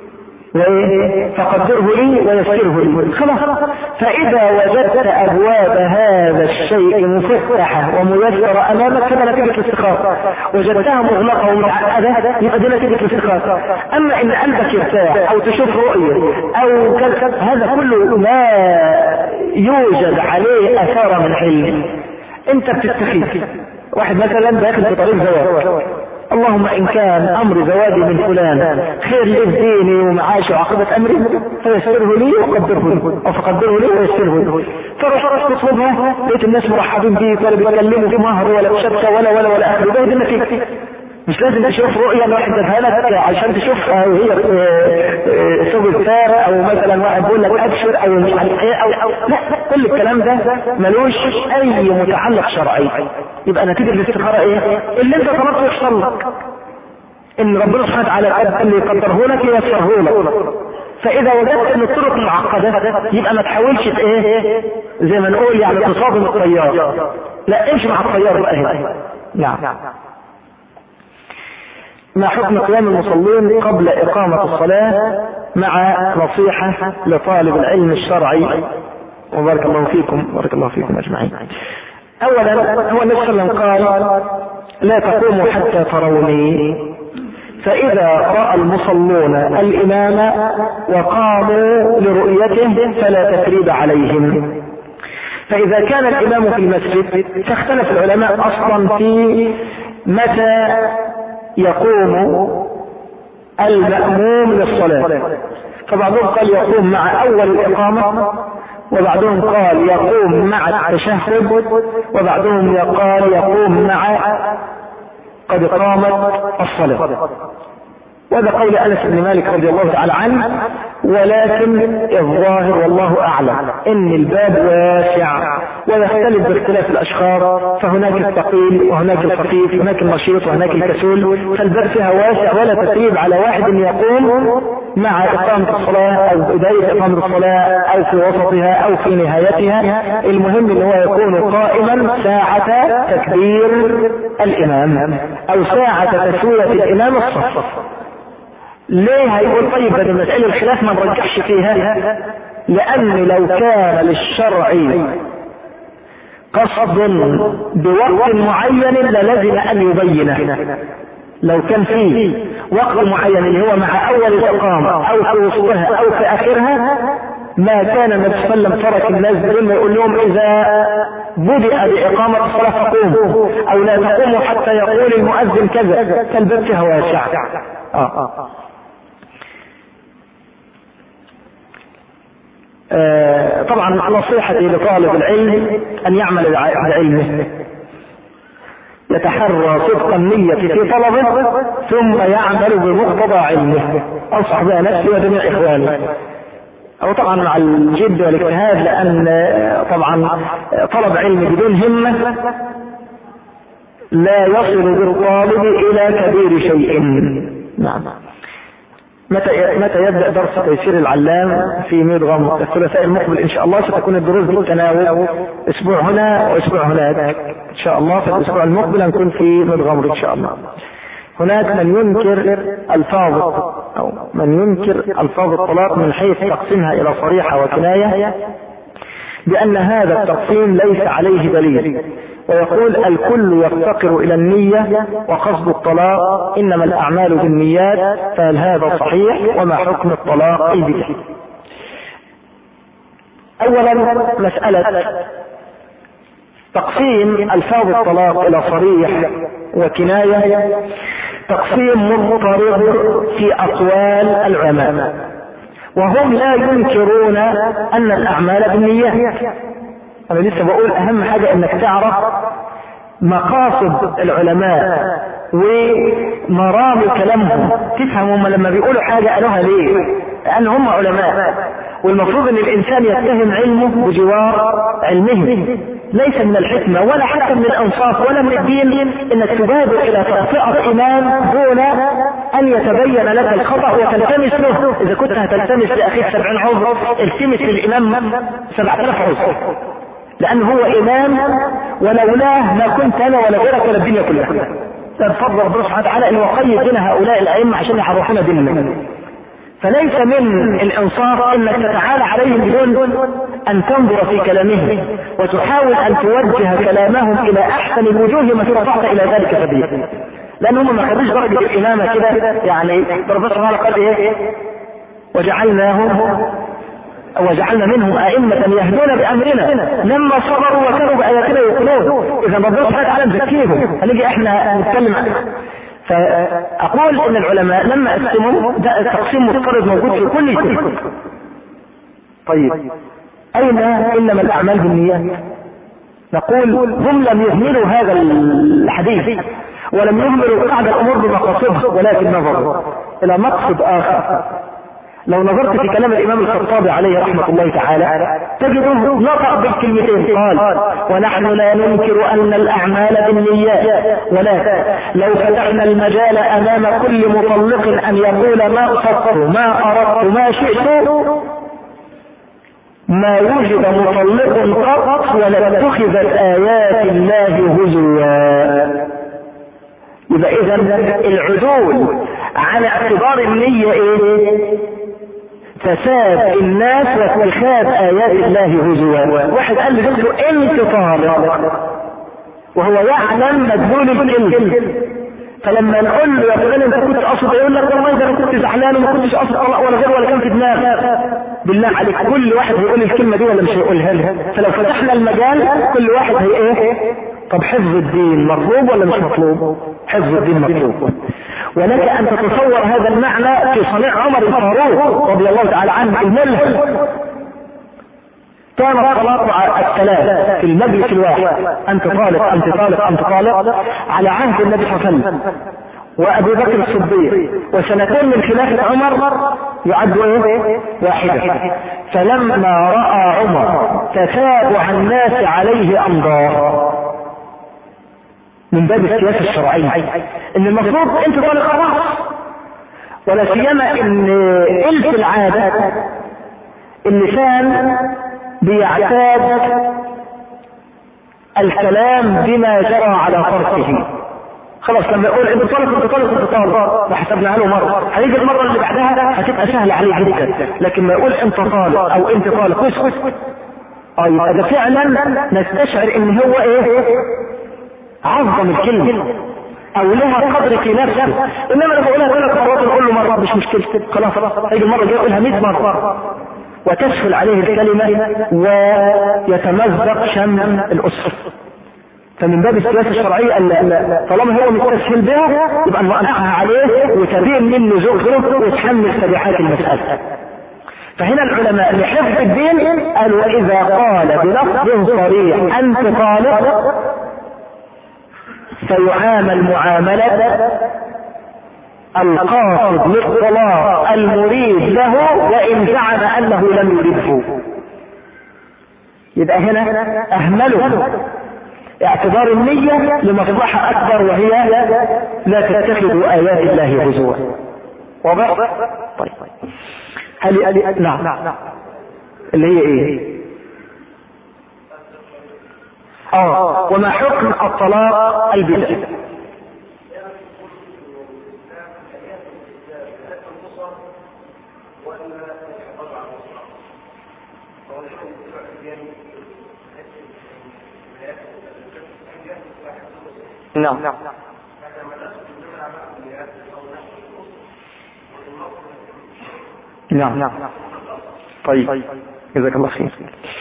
فقدره لي ويسره لي خلاص فاذا وجدت ابواب هذا الشيء مفتحه وميسره امامك فده نتيجه الاستخاره وجدتها مغلقه ومتعقده يبقى دي نتيجه الاستخاره اما ان قلبك يرتاح او تشوف رؤيه او كذا هذا كله ما يوجد عليه اثار من علم انت بتستخيف واحد مثلا داخل في طريق زواج اللهم ان كان امر زواجي من فلان خير لي في ديني ومعاشي وعاقبة امري فيسره لي وقدره لي او فقدره لي ويسره لي فرحت تطلبها لقيت الناس مرحبين بيك ولا بيتكلموا في مهر ولا شبكه ولا ولا ولا اخر ده النتيجه مش لازم تشوف رؤية الواحد جابها لك عشان تشوفها وهي سوق السارة او مثلا واحد بيقول لك ابشر او مش عارف ايه او او لا كل الكلام ده ملوش اي متعلق شرعي يبقى نتيجة الاستخارة ايه؟ اللي انت طلبته يحصل لك ان ربنا سبحانه وتعالى اللي يقدره لك ييسره لك فاذا وجدت ان الطرق معقدة يبقى ما تحاولش ايه زي ما نقول يعني تصادم الطيار لا امشي مع الطيار بقى هنا نعم ما حكم قيام المصلين قبل إقامة الصلاة مع نصيحة لطالب العلم الشرعي وبارك الله فيكم بارك الله فيكم أجمعين أولا هو النبي صلى الله عليه وسلم قال لا تقوموا حتى تروني فإذا رأى المصلون الإمام وقاموا لرؤيته فلا تثريب عليهم فإذا كان الإمام في المسجد فاختلف العلماء أصلا في متى يقوم المأموم للصلاة فبعضهم قال يقوم مع أول الإقامة وبعضهم قال يقوم مع التشهد وبعضهم قال يقوم مع قد قامت الصلاة وهذا قول انس بن مالك رضي الله تعالى عنه ولكن الظاهر والله اعلم ان الباب واسع ويختلف باختلاف الاشخاص فهناك الثقيل وهناك الخفيف هناك النشيط وهناك الكسول فالباب فيها واسع ولا تثريب على واحد يقوم مع اقامة الصلاة او بداية اقامة الصلاة او في وسطها او في نهايتها المهم ان هو يكون قائما ساعة تكبير الامام او ساعة تسوية الامام الصف ليه هيقول طيب بدل مسألة الخلاف ما نرجحش فيها لأن لو كان للشرع قصد بوقت معين للزم أن يبينه لو كان فيه وقت معين اللي هو مع أول الإقامة أو في وسطها أو في آخرها ما كان النبي صلى الله عليه وسلم ترك الناس دون يقول لهم إذا بدأ بإقامة الصلاة فقوموا أو لا تقوموا حتى يقول المؤذن كذا كالباب فيها واسع آه. آه طبعا نصيحتي لطالب العلم ان يعمل بعلمه يتحرى صدق النية في طلبه ثم يعمل بمقتضى علمه انصح بها نفسي وجميع اخواني او طبعا مع الجد والاجتهاد لان طبعا طلب علم بدون همة لا يصل بالطالب الى كبير شيء نعم متى متى يبدا درس تيسير العلام في ميدغم الثلاثاء المقبل ان شاء الله ستكون الدروس بالتناوب اسبوع هنا واسبوع هناك ان شاء الله في الاسبوع المقبل نكون في ميدغم ان شاء الله هناك من ينكر الفاظ او من ينكر الفاظ الطلاق من حيث تقسيمها الى صريحه وكنايه بأن هذا التقسيم ليس عليه دليل ويقول الكل يفتقر إلى النية وقصد الطلاق إنما الأعمال بالنيات فهل هذا صحيح وما حكم الطلاق به أولا مسألة تقسيم ألفاظ الطلاق إلى صريح وكناية تقسيم مضطرب في أقوال العلماء وهم لا ينكرون ان الاعمال بالنيات انا لسه بقول اهم حاجة انك تعرف مقاصد العلماء ومرام كلامهم تفهم هم لما بيقولوا حاجة قالوها ليه لان هم علماء والمفروض ان الانسان يتهم علمه بجوار علمه ليس من الحكمة ولا حتى من الانصاف ولا من الدين انك تبادر الى تخطئة امام دون ان يتبين لك الخطأ وتلتمس له اذا كنت هتلتمس لاخيك سبعين عذر التمس للامام سبعة الاف عذر لأنه هو إمام ولولاه ما كنت انا ولا غيرك ولا الدنيا كلها ده بفضل ربنا سبحانه وتعالى انه يقيد دين هؤلاء الائمه عشان يعرفونا ديننا فليس من الانصاف انك تتعالى عليهم بدون ان تنظر في كلامهم وتحاول ان توجه كلامهم الى احسن الوجوه ما استطعت الى ذلك سبيلا لان هم ما خدوش درجه الامامه كده يعني ربنا سبحانه قال ايه وجعلناهم وجعلنا منهم أئمة يهدون بأمرنا لما صبروا وكانوا بآياتنا يقولون إذا ربنا سبحانه وتعالى مزكيهم هنيجي احنا نتكلم عن فأقول إن العلماء لما قسموا ده تقسيم مضطرد موجود في كل شيء طيب أين إنما الأعمال بالنيات نقول هم لم يهملوا هذا الحديث ولم يهملوا بعض الأمور بمقاصدها ولكن نظروا إلى مقصد آخر لو نظرت في كلام الامام الخطابي عليه رحمه الله تعالى تجده نطق بالكلمتين قال ونحن لا ننكر ان الاعمال بالنيات ولكن لو فتحنا المجال امام كل مطلق ان يقول ما قصدت ما اردت ما شئت ما وجد مطلق قط ولا اتخذت ايات الله هزوا يبقى اذا العدول على اعتبار النية ايه فساد الناس واتخاذ ايات الله هزوا واحد قال لي له انت طالق وهو يعلم مدلول الكلمة فلما نقول له يا فلان انت كنت قصد يقول لك والله ده انا كنت زعلان وما كنتش قصد طلاق ولا غير ولا كان في دماغي بالله عليك كل واحد هيقول الكلمه دي ولا مش هيقولها لها فلو فتحنا المجال كل واحد هي ايه طب حفظ الدين مطلوب ولا مش مطلوب حفظ الدين مطلوب ولك ان تتصور هذا المعنى في صنيع عمر الفاروق رضي الله تعالى عنه الملهم كان الصلاة الثلاث في المجلس الواحد أنت طالق أنت طالق أنت طالق على عهد النبي صلى الله عليه وسلم وأبي بكر الصديق وسنتين من خلافة عمر يعد إيه؟ واحدة فلما رأى عمر تتابع الناس عليه أمضاه من باب السياسة الشرعية ان المفروض انت طالق خلاص ولا سيما ان الف العادة اللسان بيعتاد الكلام بما جرى على طرفه خلاص لما يقول انت طالق انت طالق انت طالق وحسبناها له مره هيجي المره اللي بعدها هتبقى سهله عليه جدا لكن ما يقول انت طالق او انت طالق اسكت اه يبقى ده فعلا نستشعر ان هو ايه عظم الكلمه او لها قدر في نفسه انما لما اقولها ثلاث مرات نقول له مره مش مشكله خلاص خلاص هيجي المره الجايه يقولها 100 مره وتسهل عليه الكلمه ويتمزق شم الاسره فمن باب السياسه الشرعيه ان طالما هو مستسهل بها يبقى نوقعها عليه وتبين منه زهره وتحمل تبعات المساله فهنا العلماء لحفظ الدين قالوا واذا قال بلفظ صريح انت طالق فيعامل معاملة القاصد للطلاق المريد له وإن زعم أنه لم يريده يبقى هنا أهمله اعتبار النية لمصلحة أكبر وهي لا تتخذوا آيات الله هزوا واضح؟ طيب هل نعم اللي هي ايه؟ اه وما حكم الطلاق البدعي نعم نعم نعم طيب جزاك الله خير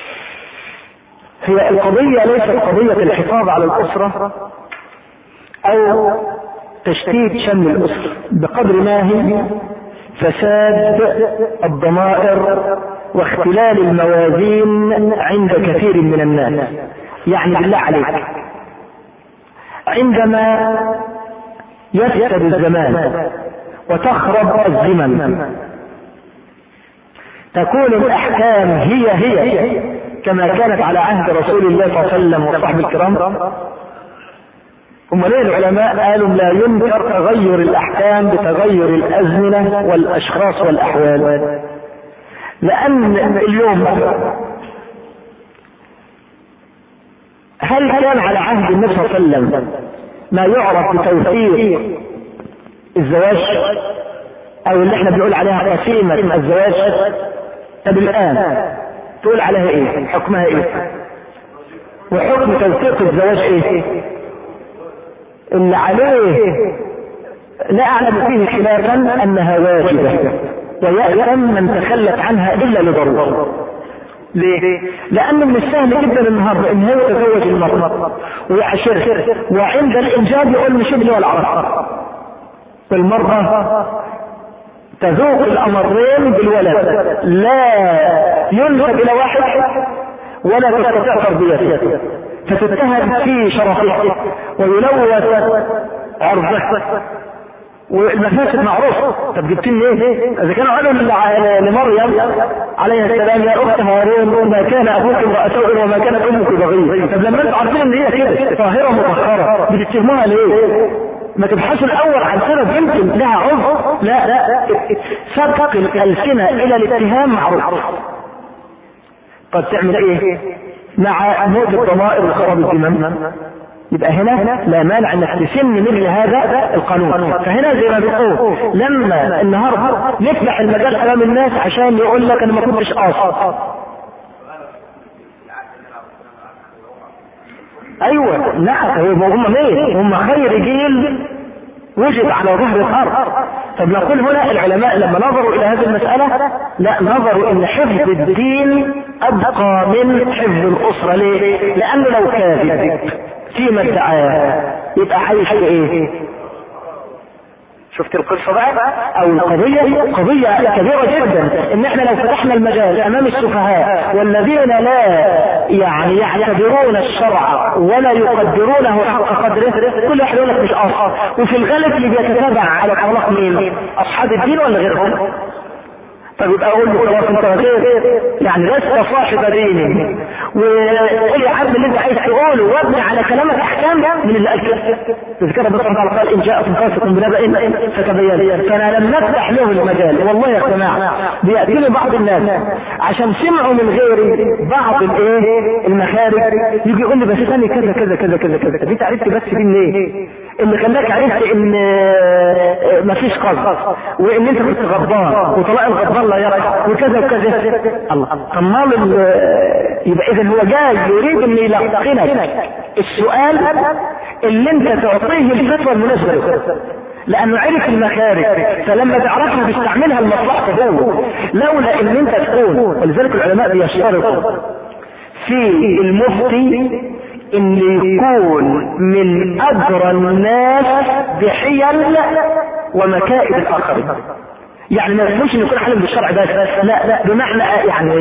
هي القضية ليست قضية الحفاظ على الأسرة أو تشتيت شمل الأسرة بقدر ما هي فساد الضمائر واختلال الموازين عند كثير من الناس يعني بالله عليك عندما يفسد الزمان وتخرب الزمن تكون الأحكام هي هي كما كانت على عهد رسول الله صلى الله عليه وسلم وصحبه الكرام هم ليه العلماء قالوا لا ينكر تغير الاحكام بتغير الازمنه والاشخاص والاحوال لان اليوم هل كان على عهد النبي صلى الله عليه وسلم ما يعرف بتوثيق الزواج او اللي احنا بنقول عليها قسيمة الزواج طب الان تقول عليها ايه حكمها ايه وحكم توثيق الزواج ايه اللي عليه لا اعلم فيه خلافا انها واجبة ويأثم من تخلت عنها الا لضرورة ليه؟ لأنه من السهل جدا النهارده إن هو يتزوج المرأة ويعاشرها وعند الإنجاب يقول مش ابني ولا عرف المرأة تذوق الأمرين بالولد لا ينسب إلى واحد ولا تستطيع تربيته فتتهم في شرفها ويلوث عرضها والمفاسد معروفه طب جبت لي ايه؟ اذا كانوا قالوا لمريم عليه السلام يا اخت هارون ما كان ابوك امرأ سوء وما كانت امك بغية طب لما انتوا عارفين ان هي كده طاهره مطهره بتتهموها ليه؟ ما تبحثوا الاول عن سبب يمكن لها عذر لا لا سبق الالسنه الى الاتهام معروف طب تعمل ايه؟ مع موت الضمائر وخراب الذمم يبقى هنا لا مانع انك تسن مثل هذا القانون فهنا زي ما بنقول لما النهارده نفتح المجال امام الناس عشان يقول لك انا ما كنتش قاصد ايوه نعم هم مين هم خير جيل وجد على ظهر الارض طب نقول هنا العلماء لما نظروا الى هذه المسألة لا نظروا ان حفظ الدين ابقى من حفظ الاسرة ليه لانه لو كاذب فيما ادعاه يبقى عايش في ايه شفت القصة بقى او القضية قضية كبيرة جدا ان احنا لو فتحنا المجال امام السفهاء والذين لا يعني يعتبرون الشرع ولا يقدرونه حق قدره كل واحد يقول لك مش اصل وفي الغالب اللي بيتتابع على اخلاق مين اصحاب الدين ولا غيرهم طب يبقى اقول له خلاص انت غير يعني لست صاحب دين وقول يا عبد اللي انت عايز تقوله وابني على كلامك احكام من اللي قال كده اذا كان ربنا سبحانه قال ان جاءكم فاسق بنبأ فتبين فانا لم نفتح له المجال والله يا جماعه بياتيني بعض الناس عشان سمعوا من غيري بعض الايه المخارج يجي يقول لي بس ثاني كذا كذا كذا كذا كذا طب انت عرفت بس دي منين؟ اللي خلاك عرفت ان مفيش قصد وان انت كنت غضبان وطلاق الغضبان لا يقع وكذا وكذا الله طمال يبقى اذا هو جاي يريد ان يلقنك السؤال اللي انت تعطيه الفتوى المناسبه له لانه عرف المخارج فلما تعرفها بيستعملها لمصلحته هو لولا ان انت تكون ولذلك العلماء بيشترطوا في المفتي ان يكون من ادرى الناس بحيل ومكائد الاخرين يعني ما يفهمش ان يكون عالم بالشرع بس لا لا بمعنى يعني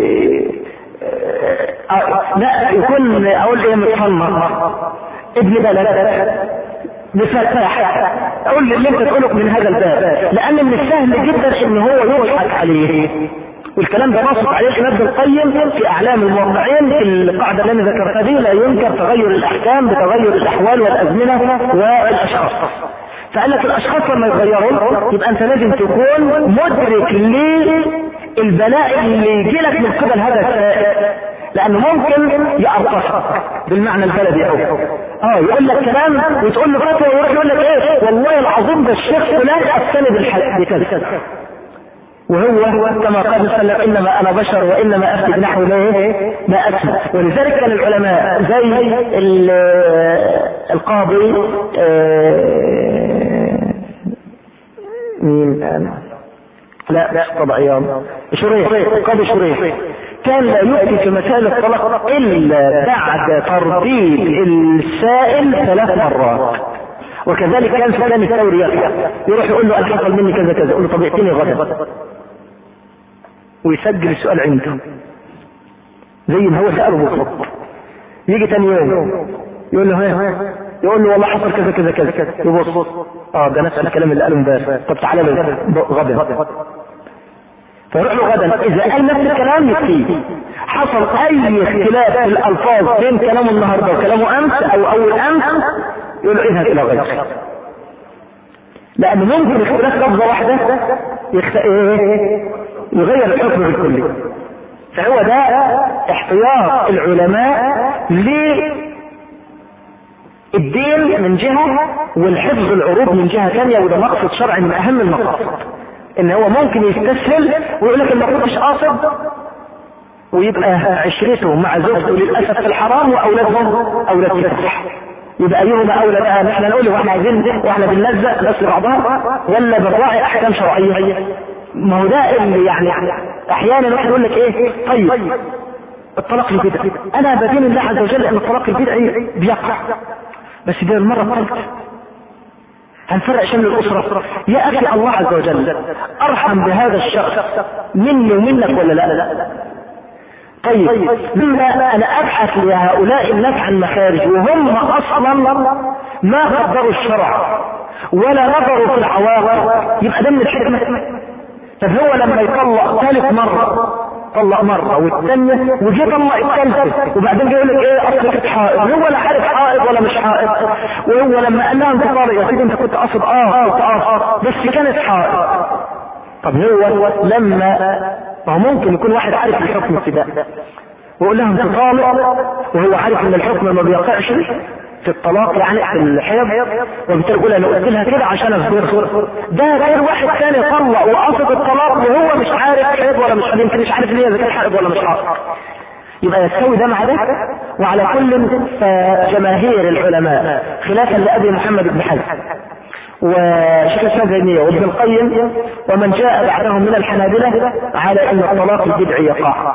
لا يكون اقول ايه متصنف ابن بلد مفتاح اقول اللي انت تقوله من هذا الباب لان من السهل جدا ان هو يضحك عليه والكلام ده نصب عليه الامام ابن القيم في اعلام الموضعين في القاعده اللي انا ذكرتها دي لا ينكر تغير الاحكام بتغير الاحوال والازمنه والاشخاص فقال لك الاشخاص لما يتغيروا يبقى انت لازم تكون مدرك للبلاء اللي يجي لك من قبل هذا السائل لانه ممكن يقرصك بالمعنى البلدي قوي اه يقول لك كلام وتقول له فتوى ويروح يقول لك ايه والله العظيم ده الشيخ فلان افتني بالحق بكذا وهو كما قال صلى الله عليه وسلم انما انا بشر وانما افتي بنحو ما اسمع ولذلك كان العلماء زي القاضي مين لا لا طبعا عياض شريح قاضي شريح كان لا يؤتي في مسائل الطلاق الا بعد ترديد السائل ثلاث مرات وكذلك كان سفيان الثوري يروح يقول له انا حصل مني كذا كذا يقول له طب ائتني غدا ويسجل السؤال عنده زي ما هو سأله بالضبط يجي تاني يوم يقول له ها يقول له والله حصل كذا كذا كذا كذا يبص اه ده نفس الكلام اللي قاله امبارح طب تعالى له غدا فيروح له غدا اذا قال نفس الكلام يكفيه حصل اي اختلاف في الالفاظ بين كلامه النهارده وكلامه امس او اول امس يقول له اذهب الى غيرك لان ممكن اختلاف لفظه واحده يخت... يغير الحكم بالكلي فهو ده احتياط العلماء الدين من جهة والحفظ العروض من جهة ثانية وده مقصد شرعي من اهم المقاصد ان هو ممكن يستسهل ويقول لك المفروض مش قاصد ويبقى عشرته مع زوجته للاسف في الحرام واولادهم اولاد فتح يبقى ايهما اولى بقى ان احنا نقول له واحنا عايزين واحنا بنلزق بس بعضها ولا بنراعي احكام شرعيه ما هو ده اللي يعني احيانا الواحد يقول لك ايه طيب الطلاق البدعي انا بدين الله عز وجل ان الطلاق البدعي بيقع بس ده المره الثالثه هنفرق شمل الاسره يا اخي الله عز وجل ارحم بهذا الشخص مني ومنك ولا لا طيب مما انا ابحث لهؤلاء الناس عن مخارج وهم اصلا ما قدروا الشرع ولا نظروا في العواقب يبقى ده من الحكمه طب هو لما يطلق ثالث مره طلق مرة والثانية وجي طلق الثالثة وبعدين يقول لك ايه اصل كنت حائض هو لا عارف حائض ولا مش حائض وهو لما قال لها انت طالق يا سيدي انت كنت قاصد اه كنت قاصد بس كانت حائض طب هو لما ما هو ممكن يكون واحد عارف الحكم ابتداء ويقول لها انت طالق وهو عارف ان الحكم ما بيقعش في الطلاق يعني في الحيض وبالتالي يقول انا قلت لها كده عشان اصبر ده غير واحد ثاني طلق وقصد الطلاق وهو مش عارف حيض ولا مش يمكن مش عارف ليه اذا كان حائض ولا مش حائض يبقى يستوي ده مع ده وعلى كل فجماهير العلماء خلافا لابي محمد بن حزم وشيخ الاسلام تيميه وابن القيم ومن جاء بعدهم من الحنابله على ان الطلاق البدعي يقع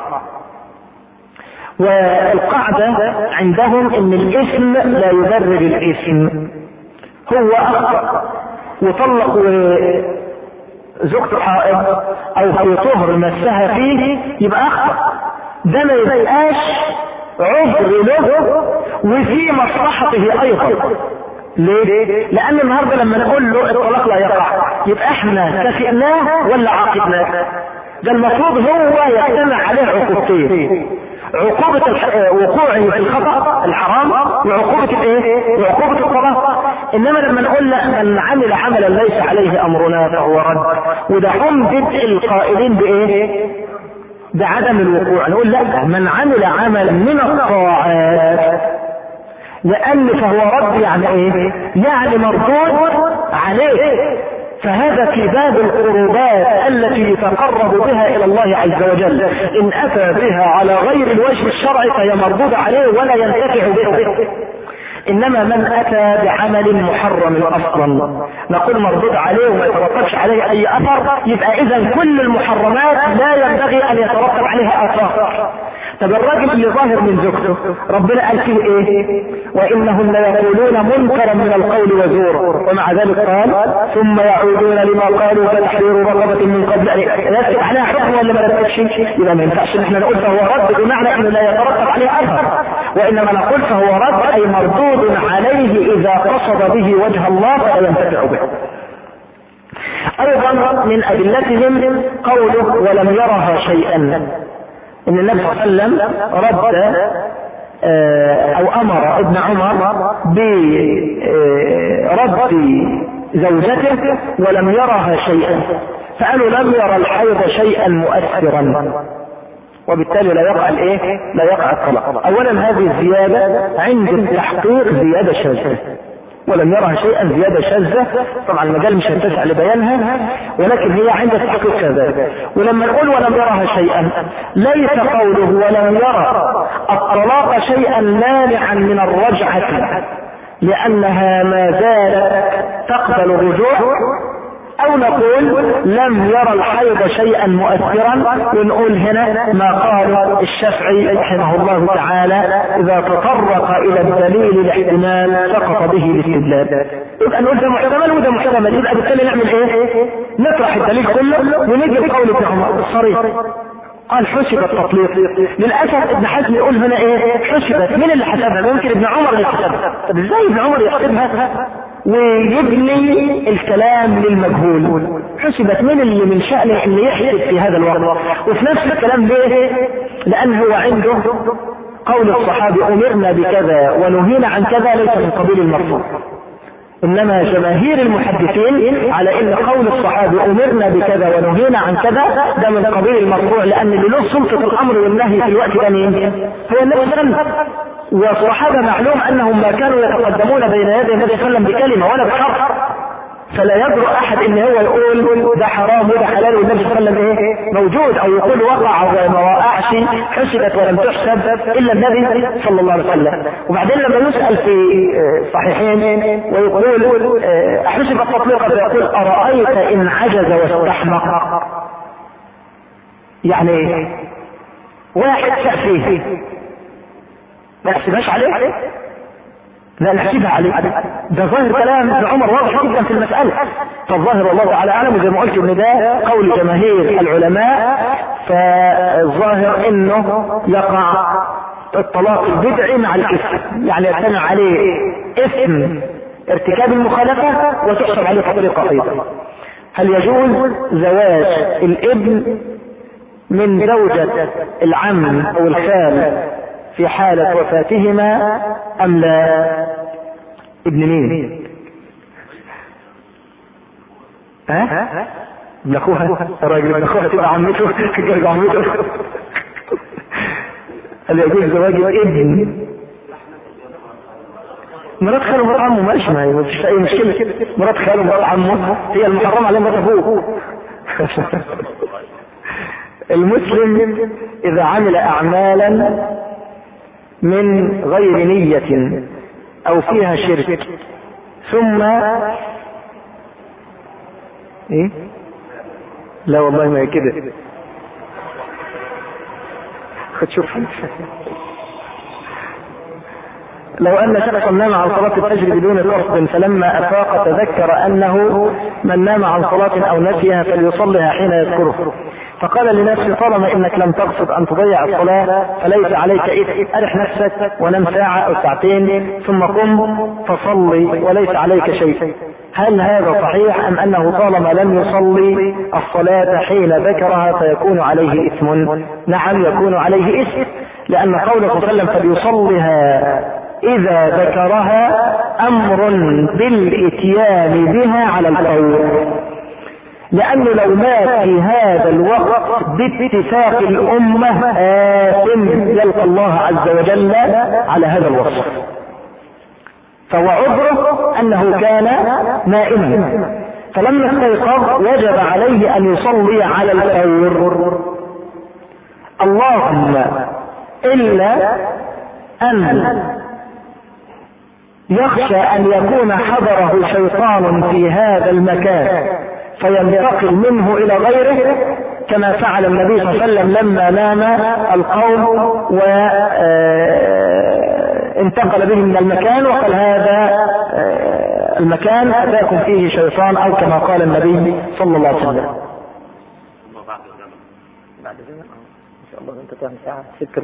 والقاعدة عندهم ان الاسم لا يبرر الاسم هو اخطأ وطلق زوجته حائض او في طهر مسها فيه يبقى اخطأ ده ما يبقاش عذر له وفي مصلحته ايضا ليه؟ لان النهارده لما نقول له الطلاق لا يقع يبقى احنا كافئناه ولا عاقبناه؟ ده المفروض هو يجتمع عليه عقوبتين عقوبة وقوعه في الخطأ الحرام وعقوبة الايه؟ وعقوبة الطلاق انما لما نقول لا من عمل عملا ليس عليه امرنا فهو رد وده هم بدء القائلين بايه؟ بعدم الوقوع نقول لا من عمل عملا من الطاعات لان فهو رد يعني ايه؟ يعني مردود عليه فهذا في باب القربات التي يتقرب بها الى الله عز وجل ان اتى بها على غير الوجه الشرعي فهي مردودة عليه ولا ينتفع به انما من اتى بعمل محرم اصلا نقول مردود عليه وما يترتبش عليه اي اثر يبقى اذا كل المحرمات لا ينبغي ان يترتب عليها اثار طب الراجل اللي ظاهر من زوجته ربنا قال فيه ايه وانهم ليقولون منكرا من القول وزورا ومع ذلك قال ثم يعودون لما قالوا فتحرير رقبة من قبل ان يثبت عليها حكم ولا ما يثبتش يبقى ما ينفعش ان احنا نقول فهو رد بمعنى انه لا يترتب عليه اثر وانما نقول فهو رد اي مردود عليه اذا قصد به وجه الله فلا ينتفع به ايضا من ادلتهم قوله ولم يرها شيئا ان النبي صلى الله عليه وسلم رد او امر ابن عمر برد زوجته ولم يرها شيئا فقالوا لم يرى الحيض شيئا مؤثرا وبالتالي لا يقع الايه؟ لا يقع الطلاق. اولا هذه الزياده عند التحقيق زياده شاذه. ولم يرها شيئا زياده شاذه طبعا المجال مش هيتسع لبيانها ولكن هي عند التحقيق كذلك ولما نقول ولم يرها شيئا ليس قوله ولم يرى الطلاق شيئا مانعا من الرجعه لانها ما زالت تقبل الرجوع او نقول لم يرى الحيض شيئا مؤثرا ونقول هنا ما قال الشافعي رحمه الله تعالى اذا تطرق الى الدليل الاحتمال سقط به الاستدلال يبقى نقول ده محتمل وده محتمل يبقى بالتالي نعمل ايه؟ نطرح الدليل كله ونجي بقول ابن عمر الصريح قال حسب التطليق للاسف ابن حزم يقول هنا ايه حسبت مين اللي حسبها ممكن ابن عمر اللي حسبها طب ازاي ابن عمر يحسبها ويبني الكلام للمجهول حسبت من اللي من شأنه ان يحسب في هذا الوقت وفي نفس الكلام ليه لان هو عنده قول الصحابي امرنا بكذا ونهينا عن كذا ليس من قبيل المرفوض انما جماهير المحدثين على ان قول الصحابي امرنا بكذا ونهينا عن كذا ده من قبيل المرفوع لان اللي له سلطه الامر والنهي في الوقت ده مين؟ هو النبي صلى الله عليه وسلم والصحابة معلوم انهم ما كانوا يتقدمون بين يدي النبي صلى الله عليه وسلم بكلمة ولا بحرف فلا يجرؤ احد ان هو يقول ده حرام وده حلال والنبي صلى الله عليه وسلم ايه موجود او يقول وقع وما وقعش حسبت ولم تحسب الا النبي صلى الله عليه وسلم وبعدين لما يسال في صحيحين ويقول احسب التطليق فيقول ارايت ان عجز واستحمق يعني ايه واحد فيه ما يحسبهاش عليه لا نحسبها عليه ده ظاهر كلام ابن عمر واضح جدا في المسألة فالظاهر والله تعالى أعلم وزي ما قلت ان ده قول جماهير العلماء فالظاهر انه يقع الطلاق البدعي مع الاسم يعني يجتمع عليه اسم ارتكاب المخالفة وتحسب عليه تطليقة ايضا هل يجوز زواج الابن من زوجة العم او الخال في حالة وفاتهما أم لا ابن مين ها ابن اخوها الراجل ابن اخوها تبقى عمته تبقى عمته هل يجوز زواج الابن مرات خاله مرات عمه ماشي ما ما فيش اي مشكله مرات خاله مرات عمه هي المحرم عليه مرات ابوه المسلم اذا عمل اعمالا من غير نية او فيها شرك ثم ايه لا والله ما هي كده خد شوف لو ان شخصا نام عن صلاة الفجر بدون قصد فلما افاق تذكر انه من نام عن صلاة او نسيها فليصلها حين يذكره فقال لنفسه طالما انك لم تقصد ان تضيع الصلاة فليس عليك اثم ارح نفسك ونم ساعة او ساعتين ثم قم فصلي وليس عليك شيء هل هذا صحيح ام انه طالما لم يصلي الصلاة حين ذكرها فيكون عليه اثم نعم يكون عليه اثم لان قوله صلى الله عليه وسلم فليصلها اذا ذكرها امر بالاتيان بها على الفور لانه لو مات في هذا الوقت باتفاق الامة آثم يلقى الله عز وجل على هذا الوصف فهو عذره انه كان نائما فلما استيقظ وجب عليه ان يصلي على الفور اللهم الا ان يخشى ان يكون حضره شيطان في هذا المكان فينتقل منه الى غيره كما فعل النبي صلى الله عليه وسلم لما نام القوم وانتقل بهم من المكان وقال هذا المكان اتاكم فيه شيطان او كما قال النبي صلى الله عليه وسلم بعد زمن ان شاء الله انت تعمل ساعه ست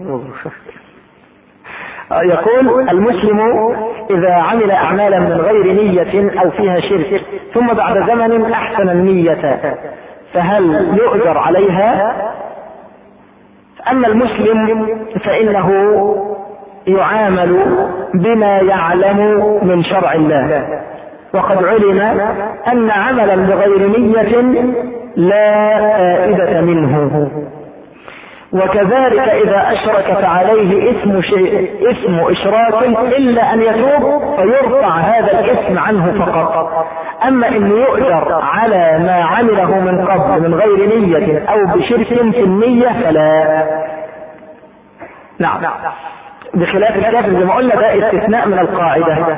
يقول المسلم إذا عمل أعمالا من غير نية أو فيها شرك ثم بعد زمن أحسن النية فهل يؤجر عليها؟ أما المسلم فإنه يعامل بما يعلم من شرع الله وقد علم أن عملا بغير نية لا فائدة منه وكذلك اذا اشرك فعليه اسم شيء اسم اشراك الا ان يتوب فيرفع هذا الاسم عنه فقط اما انه يؤجر على ما عمله من قبل من غير نية او بشرك في النية فلا نعم بخلاف الكافر زي ما قلنا ده استثناء من القاعدة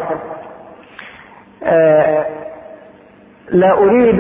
آه لا اريد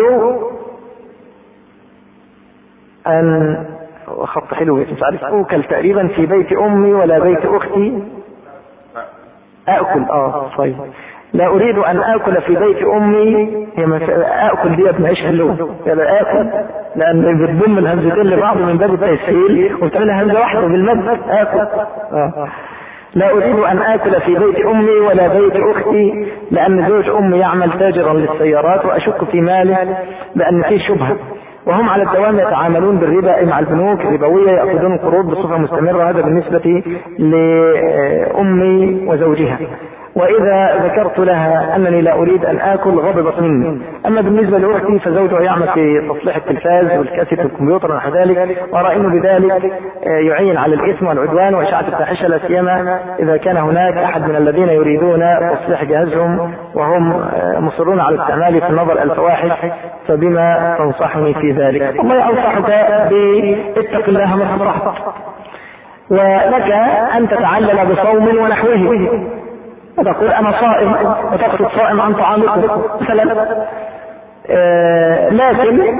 ان خط حلو مش عارف اوكل تقريبا في بيت امي ولا بيت اختي اكل اه طيب لا اريد ان اكل في بيت امي هي مف... اكل ديت معيش حلو يعني اكل لان بتضم الهمزتين لبعض من باب التسهيل وبتعملها همزه واحده بالمد اكل آه. لا اريد ان اكل في بيت امي ولا بيت اختي لان زوج امي يعمل تاجرا للسيارات واشك في ماله بان فيه شبهه وهم على الدوام يتعاملون بالربا مع البنوك الربوية يأخذون القروض بصفة مستمرة هذا بالنسبة لأمي وزوجها واذا ذكرت لها انني لا اريد ان اكل غضبت مني اما بالنسبه لاختي فزوجها يعمل في تصليح التلفاز والكاسيت والكمبيوتر ونحو ذلك وارى انه بذلك يعين على الاثم والعدوان واشاعه الفاحشه لا سيما اذا كان هناك احد من الذين يريدون تصليح جهازهم وهم مصرون على استعماله في النظر الفواحش فبما تنصحني في ذلك؟ والله انصحك باتق الله ما استطعت ولك ان تتعلل بصوم ونحوه وتقول انا صائم وتقصد صائم عن طعامكم مثلا آه لكن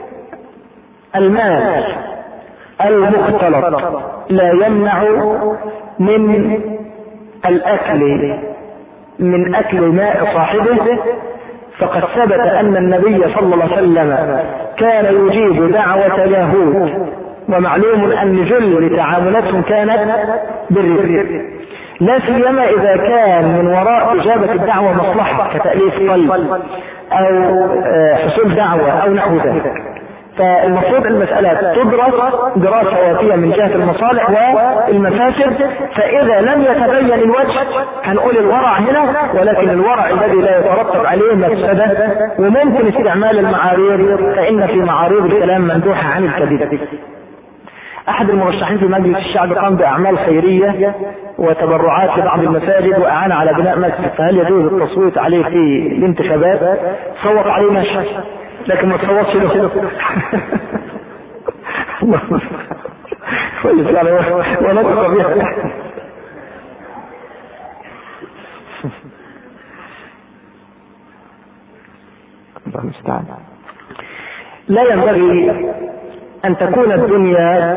المال المختلط لا يمنع من الاكل من اكل ماء صاحبه فقد ثبت ان النبي صلى الله عليه وسلم كان يجيب دعوة لاهوت ومعلوم ان جل تعاملاتهم كانت بالرزق لا سيما اذا كان من وراء اجابة الدعوة مصلحة كتأليف قلب او حصول دعوة او نحو ذلك فالمفروض المسألة تدرس دراسة وافية من جهة المصالح والمفاسد فإذا لم يتبين الوجه هنقول الورع هنا ولكن الورع الذي لا يترتب عليه مفسدة وممكن استعمال المعاريض فإن في معاريض الكلام مندوحة عن الكذب احد المرشحين في مجلس الشعب قام باعمال خيريه وتبرعات في بعض المساجد واعان على بناء مسجد فهل يجوز التصويت عليه في الانتخابات؟ صوت عليه ماشي لكن ما تصوتش له كويس يعني ونطق بها الله المستعان لا ينبغي ان تكون الدنيا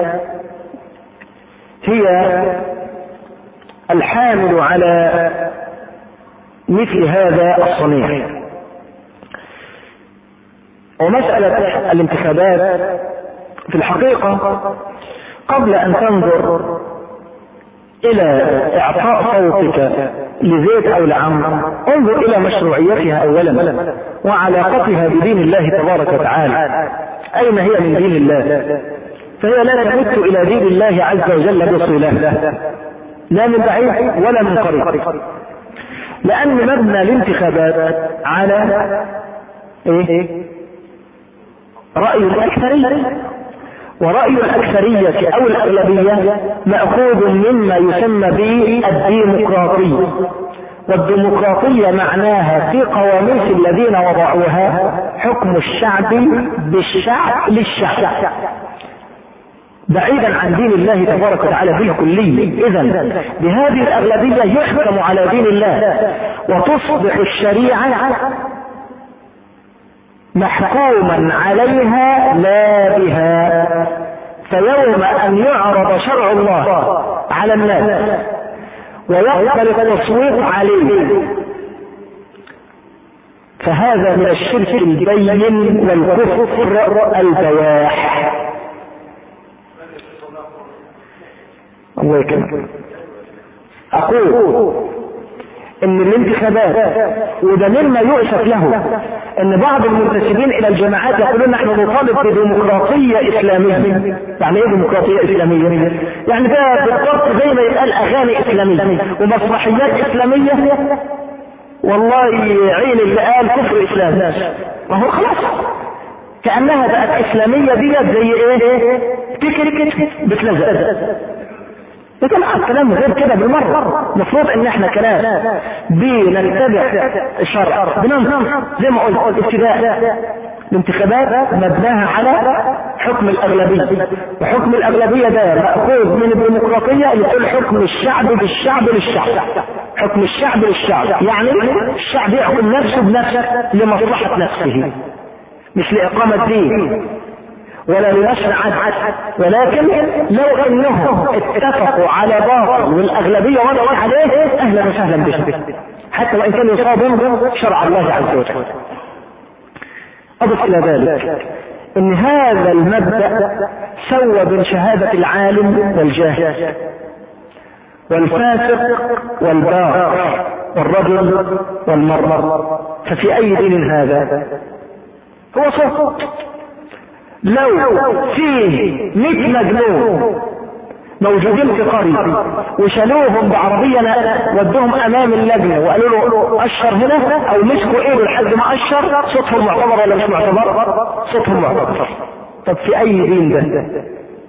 هي الحامل على مثل هذا الصنيع ومسألة الانتخابات في الحقيقة قبل ان تنظر الى اعطاء صوتك لزيد او لعمر انظر الى مشروعيتها اولا وعلاقتها بدين الله تبارك وتعالى اين هي من دين الله فهي لا تمت الى دين الله عز وجل بصله لا من بعيد ولا من قريب لان مبنى الانتخابات على ايه رأي الأكثرية ورأي الأكثرية أو الأغلبية مأخوذ مما يسمى بالديمقراطية والديمقراطية معناها في قواميس الذين وضعوها حكم الشعب بالشعب للشعب بعيدا عن دين الله تبارك وتعالى بالكلية اذا بهذه الاغلبية يحكم على دين الله وتصبح الشريعة محكوما عليها لا بها فيوم ان يعرض شرع الله على الناس ويقبل التصويت عليه فهذا من الشرك البين والكفر البواح الله يكرمك اقول ان الانتخابات وده مما يؤسف له ان بعض المنتسبين الى الجماعات يقولون نحن نطالب بديمقراطية اسلامية يعني ايه ديمقراطية اسلامية يعني ده بالضبط زي ما يتقال اغاني اسلامية ومسرحيات اسلامية والله عين اللي قال كفر اسلام ما هو خلاص كانها بقت اسلاميه ديت زي ايه تكركت بتلزق يا جماعة كلام غير كده بالمرة المفروض ان احنا كلام بنتبع الشرع بننظم زي ما قلت ابتداء الانتخابات مبناها على حكم الاغلبية وحكم الاغلبية ده مأخوذ من الديمقراطية اللي تقول حكم الشعب بالشعب للشعب حكم الشعب للشعب يعني الشعب يحكم نفسه بنفسه لمصلحة نفسه مش لإقامة دين ولا لنشر عدل ولكن لو انهم اتفقوا على باطل والاغلبيه وضعوا عليه اهلا وسهلا بهم حتى وان كان يصادم شرع الله عز وجل اضف الى ذلك ان هذا المبدا سوى بين شهاده العالم والجاهل والفاسق والبار والرجل والمرمر ففي اي دين هذا هو صوت لو فيه 100 مجنون موجودين في قرية وشالوهم بعربية ودوهم امام اللجنة وقالوا له اشر هنا او مسكوا ايه لحد ما اشر صوتهم معتبر ولا مش معتبر صوتهم معتبر طب في اي دين ده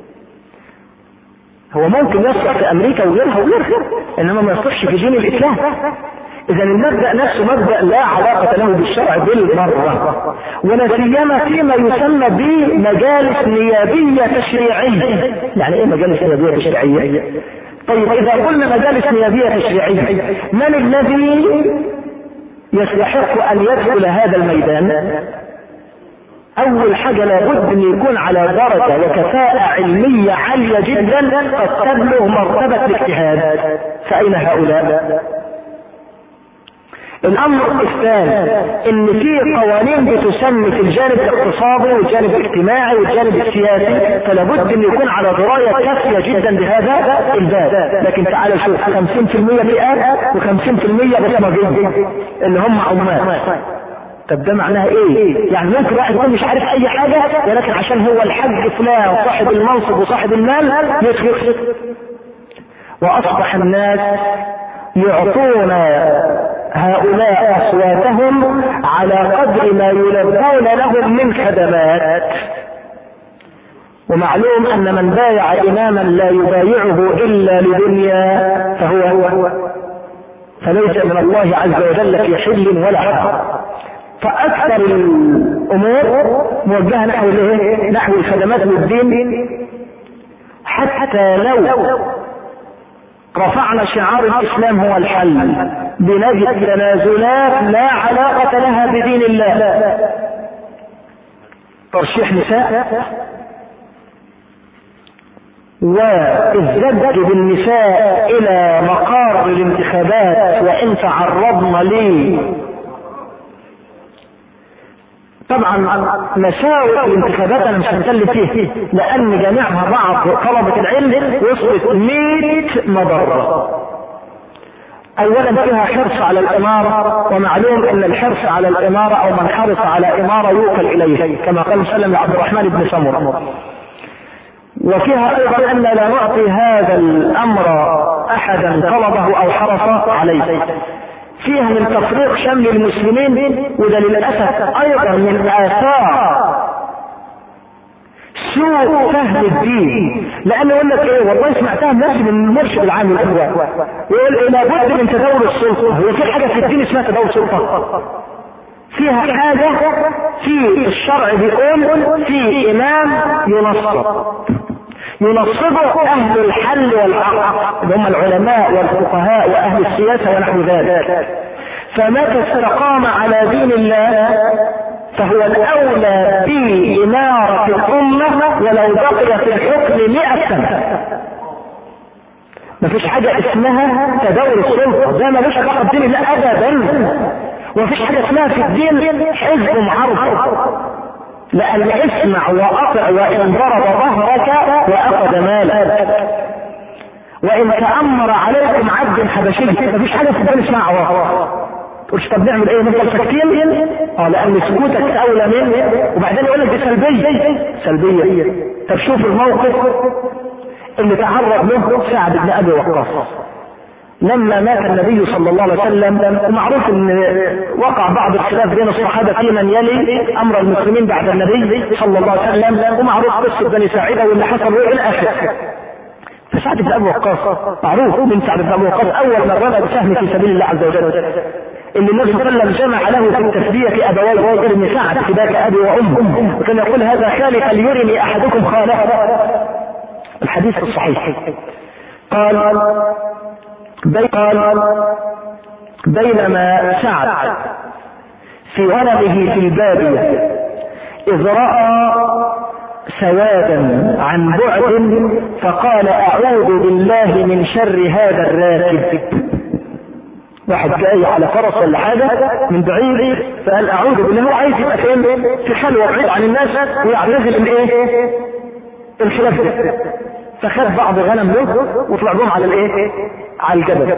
هو ممكن يصلح في امريكا وغيرها وغيرها انما ما يصلحش في دين الاسلام اذا المبدا نفسه مبدا لا علاقه له بالشرع بالمره ولا سيما فيما يسمى بمجالس نيابيه تشريعيه يعني ايه مجالس نيابيه تشريعيه طيب اذا قلنا مجالس نيابيه تشريعيه من الذي يستحق ان يدخل هذا الميدان اول حاجة لابد ان يكون على درجة وكفاءة علمية عالية جدا قد تبلغ مرتبة الاجتهاد فاين هؤلاء الامر الثاني ان في قوانين بتسمي في الجانب الاقتصادي والجانب الاجتماعي والجانب السياسي فلا بد ان يكون على درايه كافيه جدا بهذا الباب لكن تعال شوف 50% فئات و50% بصمجيه اللي هم عمال طب ده معناها ايه؟ يعني ممكن واحد يكون مش عارف اي حاجه ولكن عشان هو الحاج فلان صاحب المنصب وصاحب المال يدخل واصبح الناس يعطون هؤلاء اصواتهم على قدر ما يلبون لهم من خدمات ومعلوم ان من بايع اماما لا يبايعه الا لدنيا فهو فليس من الله عز وجل في حل ولا حرام فاكثر الامور موجهه نحو الايه؟ نحو الخدمات والدين حتى لو رفعنا شعار الاسلام هو الحل بنجد تنازلات لا علاقة لها بدين الله ترشيح نساء والزج بالنساء الى مقار الانتخابات وان تعرضن لي طبعا مساوئ الانتخابات انا مش هنتكلم فيه لان جميعها بعض طلبة العلم وصلت 100 مضرة اولا فيها حرص على الامارة ومعلوم ان الحرص على الامارة او من حرص على امارة يوكل اليه كما قال سلم لعبد الرحمن بن سمرة وفيها ايضا ان لا نعطي هذا الامر احدا طلبه او حرص عليه فيها من تفريق شمل المسلمين وده للاسف ايضا من اثار سوء فهم الدين لانه يقول لك ايه والله سمعتها من نفسي من المرشد العام للاخوان يقول إيه لابد من تداول السلطه هو في حاجه في الدين اسمها تداول سلطه فيها حاجه في الشرع بيقول في امام ينصب ينصبه اهل الحل والعقل اللي هم العلماء والفقهاء واهل السياسه ونحو ذلك فمتى استقام على دين الله فهو الاولى باماره الامه ولو بقي في الحكم مئة سنه مفيش حاجة اسمها تداول السلطة ده ملوش علاقة بدين الله ابدا ومفيش حاجة اسمها في الدين حزب معارضة لأن اسمع وأطع وإن ضرب ظهرك وأخذ مالك وإن تأمر عليكم عبد حبشي مفيش حاجة في الدين اسمها عوار تقولش طب نعمل ايه نفضل ساكتين اه لان سكوتك اولى منه وبعدين يقول لك دي سلبيه سلبيه طب شوف الموقف اللي تعرض له سعد بن ابي وقاص لما مات النبي صلى الله عليه وسلم ومعروف ان وقع بعض الخلاف بين الصحابه في من يلي امر المسلمين بعد النبي صلى الله عليه وسلم ومعروف قصه بني ساعده واللي حصل الى اخره فسعد بن ابي وقاص معروف من سعد بن ابي وقاص اول من رمى بسهم في سبيل الله عز وجل اللي النبي صلى الله عليه وسلم جمع له في التسبية أبويه ابن سعد فداك أبي وأم وكان يقول هذا خالي فليرني أحدكم خاله الحديث الصحيح قال بي قال بينما سعد في غنمه في البادية إذ رأى سوادا عن بعد فقال أعوذ بالله من شر هذا الراكب واحد جاي على فرس ولا حاجه من بعيد فقال اعوذ بالله هو عايز يبقى فين في خلوه بعيد عن الناس ويعتزل الايه الخلاف ده فخد بعض غنم له وطلع بهم على الايه على الجبل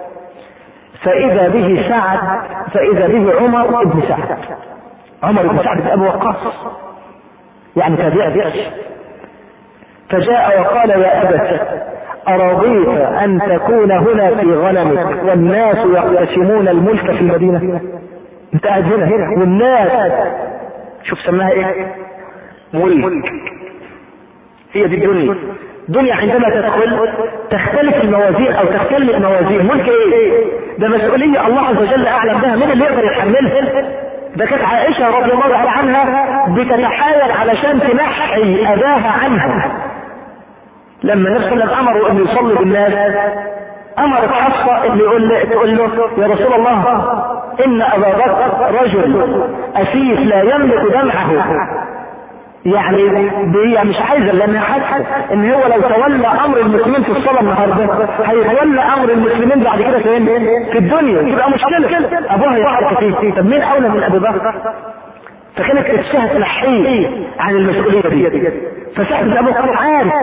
فاذا به سعد فاذا به عمر بن سعد عمر بن سعد بن ابي وقاص يعني تابع فجاء وقال يا ابت أرضيت أن تكون هنا في غنمك والناس يقتسمون الملك في المدينة انت قاعد هنا والناس شوف سماها ايه ملك هي دي الدنيا الدنيا عندما تدخل تختلف الموازين او تختلف الموازين ملك ايه ده مسؤولية الله عز وجل اعلم بها مين اللي يقدر يحملها ده كانت عائشة رضي الله تعالى عنها بتتحايل علشان تنحي اذاها عنها لما النبي صلى الله عليه وسلم امروا ان يصلي بالناس امرت حفصة اللي يقول له تقول له يا رسول الله ان ابا بكر رجل اسيف لا يملك دمعه يعني هي مش عايزه لان حاسه ان هو لو تولى امر المسلمين في الصلاه النهارده هيتولى امر المسلمين بعد كده فين؟ في الدنيا تبقى مشكله ابوها يفكر فيه طب مين اولى من ابي بكر؟ فكانت نفسها تنحيه عن المسؤوليه دي فسعد بن ابي بكر عارف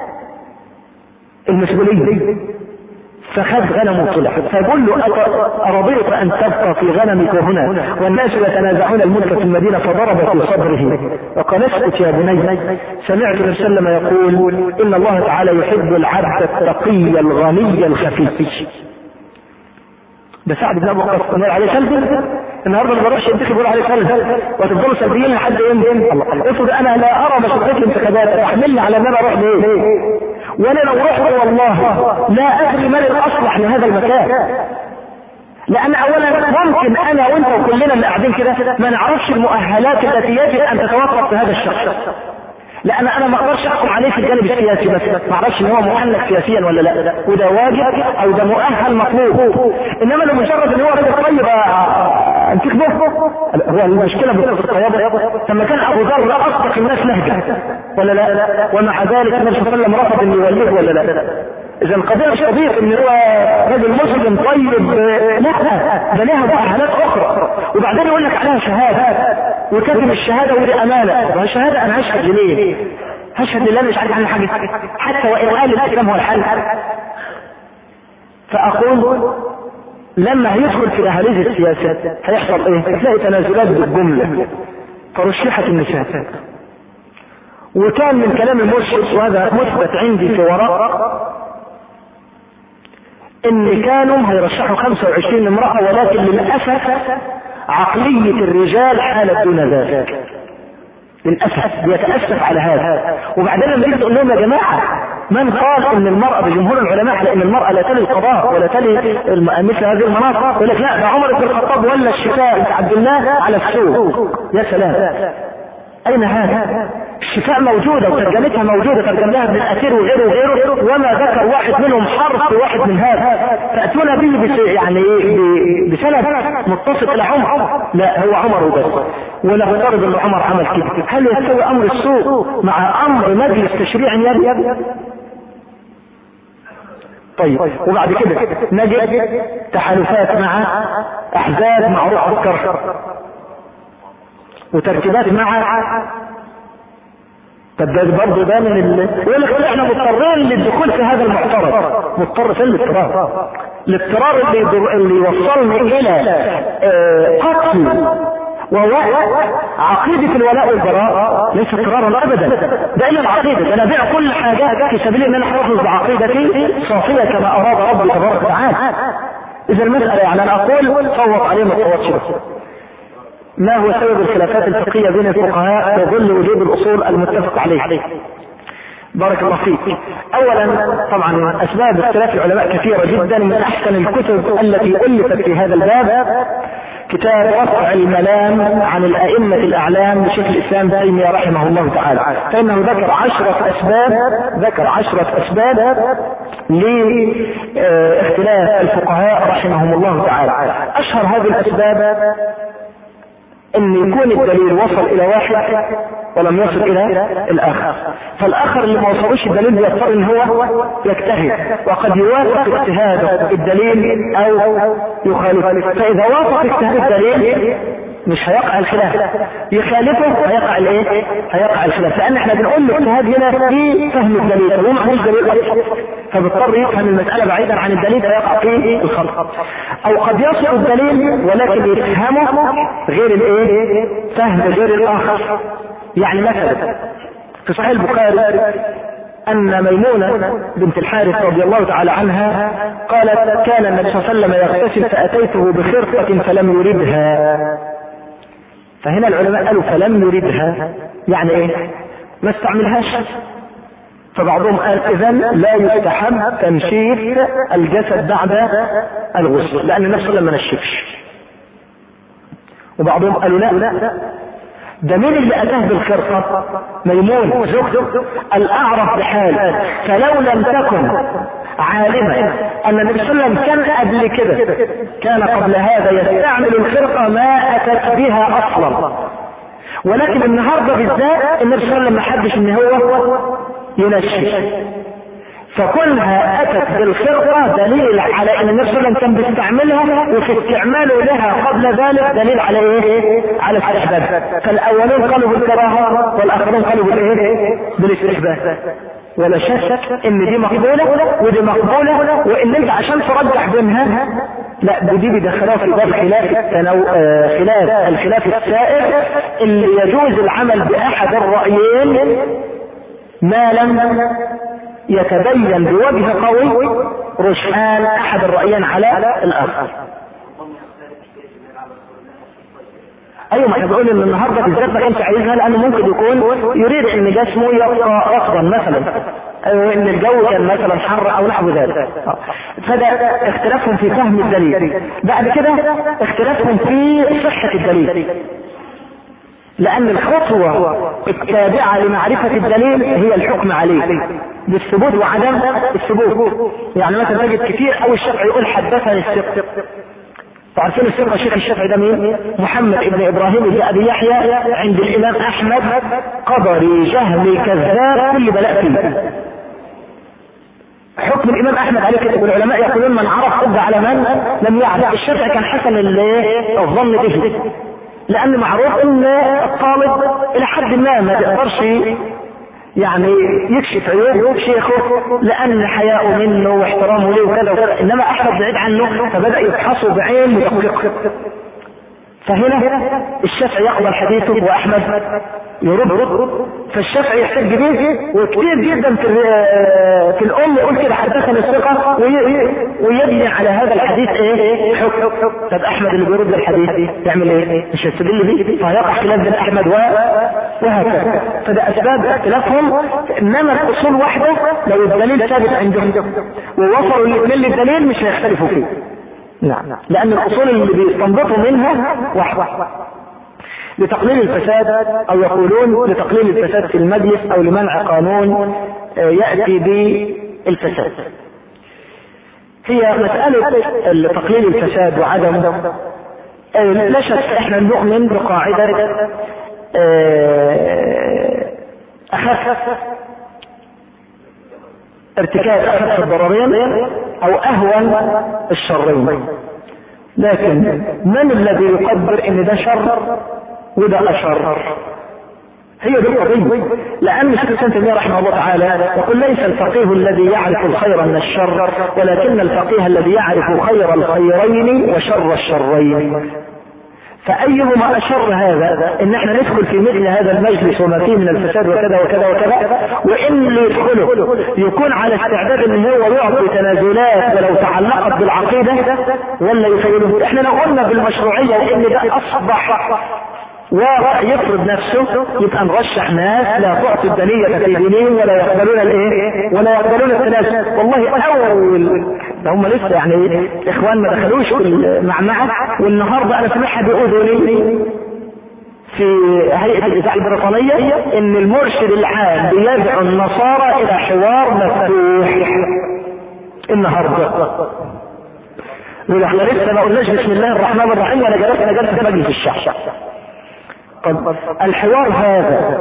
المسؤوليه فخذ غنم وطلع فيقول له أرضيت أن تبقى في غنمك هنا والناس يتنازعون الملك في المدينة فضرب في صدره وقال اسكت يا بني سمعت النبي صلى الله عليه وسلم يقول إن الله تعالى يحب العبد التقي الغني الخفيف ده سعد بن ابو وقاص قال عليه سلبي النهارده ما بروحش ينتخب يقول عليه سلبي وتفضلوا سلبيين لحد امتى؟ الله الله افرض انا لا ارى مشروعيه الانتخابات احملني على ان انا اروح ليه؟ وانا لو رحت والله لا ادري من الاصلح لهذا المكان لان اولا ممكن انا وانت وكلنا اللي قاعدين كده ما نعرفش المؤهلات التي يجب ان تتوفر في هذا الشخص لان انا ما اقدرش احكم عليه في الجانب السياسي بس ما اعرفش ان هو مؤهل سياسيا ولا لا وده واجب او ده مؤهل مطلوب انما لو مجرد ان هو راجل طيب انتخبه هو المشكله في الطيابه لما كان ابو ذر اصدق الناس لهجه ولا لا ومع ذلك النبي صلى الله عليه وسلم رفض ان يوليه ولا لا اذا القضيه مش قضيه ان هو رجل مسلم طيب لا ده لها مؤهلات اخرى وبعدين يقول لك عليها شهاده وكاتب الشهاده ودي امانه والشهاده انا هشهد ليه؟ هشهد لله مش عارف عنها حاجه حتى وان قال الاسلام هو الحل فاقول لما هيدخل في اهاليز السياسات هيحصل ايه؟ هتلاقي تنازلات بالجمله فرشحت النساء وكان من كلام المرشد وهذا مثبت عندي في وراء ان كانوا هيرشحوا 25 امرأة ولكن للأسف عقلية الرجال حالت دون ذلك للأسف بيتأسف على هذا وبعدين لما يجي تقول لهم يا جماعة من قال ان المرأة بجمهور العلماء على ان المرأة لا تلي القضاء ولا تلي مثل هذه المناصب يقول لك لا ده عمر بن الخطاب ولا الشفاء بتاع عبد الله على السوق يا سلام اين هذا؟ الشفاء موجودة وترجمتها موجودة ترجمناها ابن الأثير وغيره وغيره وما ذكر واحد منهم حرف واحد من هذا فأتونا به بس يعني ايه بسند متصل إلى عمر لا هو عمر وبس ونفترض ان عمر عمل كده هل يستوي امر السوق مع امر مجلس تشريع يد طيب وبعد كده نجد تحالفات مع احزاب معروف الكرش وترتيبات مع طب ده برضه ده من ال... يقول لك احنا مضطرين للدخول في هذا المحترم مضطر في الاضطرار الاضطرار اللي يضر... اللي يوصلني الى آه قتل ووقت عقيدة الولاء والبراء ليس اضطرارا ابدا ده الا العقيدة ده انا ابيع كل حاجة في سبيل ان انا احافظ بعقيدتي صافية كما اراد ربي تبارك وتعالى اذا المسألة يعني انا اقول صوت عليه ما تصوتش بس ما هو سبب الخلافات الفقهية بين الفقهاء في ظل وجود الأصول المتفق عليه بارك الله فيك اولا طبعا اسباب اختلاف العلماء كثيرة جدا من احسن الكتب التي الفت في هذا الباب كتاب رفع الملام عن الائمة الاعلام لشيخ الاسلام تيمية رحمه الله تعالى فانه ذكر عشرة اسباب ذكر عشرة اسباب لاختلاف الفقهاء رحمهم الله تعالى اشهر هذه الاسباب ان يكون الدليل وصل الى واحد ولم يصل الى الاخر فالاخر اللي ما وصلوش الدليل بيضطر ان هو يجتهد وقد يوافق اجتهاد الدليل او يخالفه فاذا وافق اجتهاد الدليل مش هيقع الخلاف يخالفه هيقع الايه؟ هيقع الخلاف لان احنا بنقول الاجتهاد هنا في فهم الدليل هو معهوش دليل اصلا فبيضطر يفهم المساله بعيدا عن الدليل فيقع فيه الخطا او قد يصل الدليل ولكن يفهمه غير الايه؟ فهم غير الاخر يعني مثلا في صحيح البخاري ان ميمونة بنت الحارث رضي الله تعالى عنها قالت كان النبي صلى الله عليه وسلم يغتسل فاتيته بخرقة فلم يردها فهنا العلماء قالوا فلم يردها يعني ايه ما استعملهاش فبعضهم قال اذا لا يستحب تنشيف الجسد بعد الغسل لان النبي صلى الله عليه وسلم ما نشفش وبعضهم قالوا لا ده مين اللي اتاه بالخرقه ميمون زوجته الاعرف بحال فلو لم تكن عالما ان النبي صلى الله عليه وسلم كان قبل كده كان قبل هذا يستعمل الخرقه ما اتت بها اصلا ولكن النهارده بالذات النبي صلى الله عليه وسلم ما حبش ان هو ينشف فكلها اتت بالخرقه دليل على ان النبي صلى الله عليه وسلم كان بيستعملها وفي استعماله لها قبل ذلك دليل على ايه؟ على الاستحباب فالاولين قالوا بالكراهه والاخرون قالوا بالايه؟ بالاستحباب ولا شك ان دي مقبولة ودي مقبولة وان انت عشان ترجح بينها لا ودي بيدخلوها في باب خلاف التنو... آه خلاف الخلاف السائر اللي يجوز العمل باحد الرأيين ما لم يتبين بوجه قوي رجحان احد الرأيين على الاخر ايوه ما احنا بنقول ان النهارده بالذات ما كانش عايزها لانه ممكن يكون يريد ان جسمه يبقى رطبا مثلا او ان الجو كان مثلا حر او نحو ذلك فده اختلافهم في فهم الدليل بعد كده اختلافهم في صحة الدليل لان الخطوة التابعة لمعرفة الدليل هي الحكم عليه بالثبوت وعدم الثبوت يعني مثلا تجد كتير او الشرع يقول حدثني الثقة تعرفين الثقة شيخ الشافعي ده مين؟ محمد ابن ابراهيم بن ابي يحيى عند الامام احمد قبري جهمي كذاب كل بلاء فيه حكم الامام احمد عليه كده والعلماء يقولون من عرف حج على من لم يعرف الشافعي كان حسن الظن به لان معروف ان الطالب الى حد ما ما يقدرش يعني يكشف عيوب شيخه لان حياءه منه واحترامه له وكذا وكذا انما احمد بعيد عنه فبدا يفحصه بعين مدققه فهنا الشافعي يقبل حديثه واحمد يرد فالشافعي يحتج به وكثير جدا في في الام يقول كده حدثني الثقه ويبني على هذا الحديث ايه حكم طب احمد اللي بيرد الحديث يعمل ايه مش يستدل به فيقع خلاف بين احمد وهكذا فده اسباب اختلافهم انما الاصول واحده لو الدليل ثابت عندهم ووصلوا الاثنين للدليل مش هيختلفوا فيه نعم لان الاصول اللي بيستنبطوا منها واحده لتقليل الفساد او يقولون لتقليل الفساد في المجلس او لمنع قانون ياتي بالفساد هي مسألة تقليل الفساد وعدم لا شك احنا نؤمن بقاعدة اخف ارتكاب اخف الضررين او اهون الشرين لكن من الذي يقدر ان ده شر وده اشر هي دي القضية لأن الشيخ الإسلام تيمية رحمه الله تعالى يقول ليس الفقيه الذي يعرف الخير من الشر ولكن الفقيه الذي يعرف خير الخيرين وشر الشرين فأيهما أشر هذا إن احنا ندخل في مثل هذا المجلس وما فيه من الفساد وكذا وكذا وكذا وإن اللي يدخله يكون على استعداد إن هو يعطي تنازلات ولو تعلقت بالعقيدة ولا يخيله احنا لو قلنا بالمشروعية وإن ده أصبح واقع يفرض نفسه يبقى نرشح ناس لا تعطي الدنية في دينهم ولا يقبلون الايه ولا يقبلون التنازل والله اول ده هم لسه يعني اخوان ما دخلوش في المعمعة والنهارده انا سامعها باذني في هيئة الإذاعة البريطانية إن المرشد العام بيدعو النصارى إلى حوار مفتوح النهارده احنا لسه ما قلناش بسم الله الرحمن الرحيم ولا جلسنا جلسة مجلس الشعب طب الحوار هذا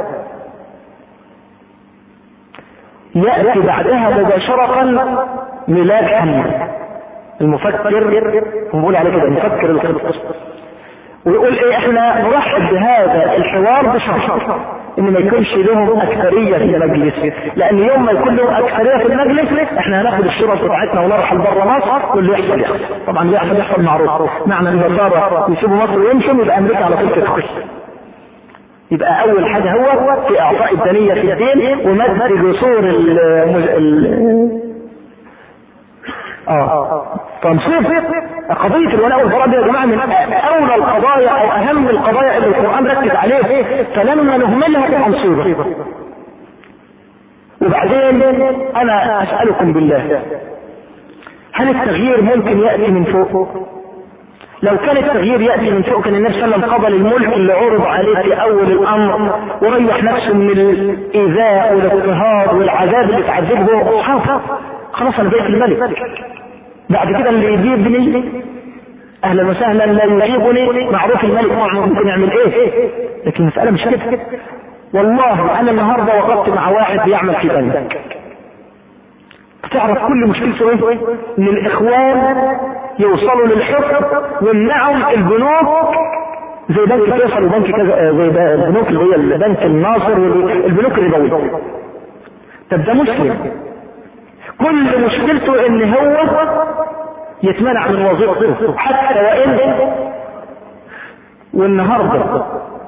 يأتي بعدها مباشرة ميلاد حمد المفكر بنقول عليه كده المفكر الخلق ويقول ايه احنا نرحب بهذا الحوار بشرط ان ما يكونش لهم اكثرية في المجلس لان يوم ما يكون لهم اكثرية في المجلس احنا هناخد الشرط بتاعتنا ونرحل بره مصر واللي يحصل يحصل طبعا اللي يحصل يحصل معروف معنى ان النصارى يسيبوا مصر ويمشوا يبقى امريكا على طول تدخل يبقى اول حاجة هو في اعطاء الدنية في الدين ومد جسور ال ال اه تنصيف قضية الولاء والبراء دي يا جماعة من أولى القضايا أو أهم القضايا اللي القرآن ركز عليه فلما نهملها تبقى مصيبة وبعدين أنا أسألكم بالله هل التغيير ممكن يأتي من فوق؟ لو كان التغيير يأتي من فوق كان النبي صلى الله عليه وسلم قبل الملك اللي عرض عليه في أول الأمر وريح نفسه من الإيذاء والاضطهاد والعذاب اللي تعذبه أصحابه خلاص أنا بقيت الملك بعد كده اللي يجيبني اهلا وسهلا لا يجيبني معروف الملك ممكن يعمل ايه لكن المسألة مش كده والله انا النهاردة وقفت مع واحد بيعمل في بنك تعرف كل مشكلته ايه ان الاخوان يوصلوا للحكم ويمنعهم البنوك زي بنك فيصل وبنك كذا زي البنوك اللي هي البنك الناصر والبنوك الربوي طب ده مسلم كل مشكلته ان هو يتمنع من وظيفته حتى وان والنهارده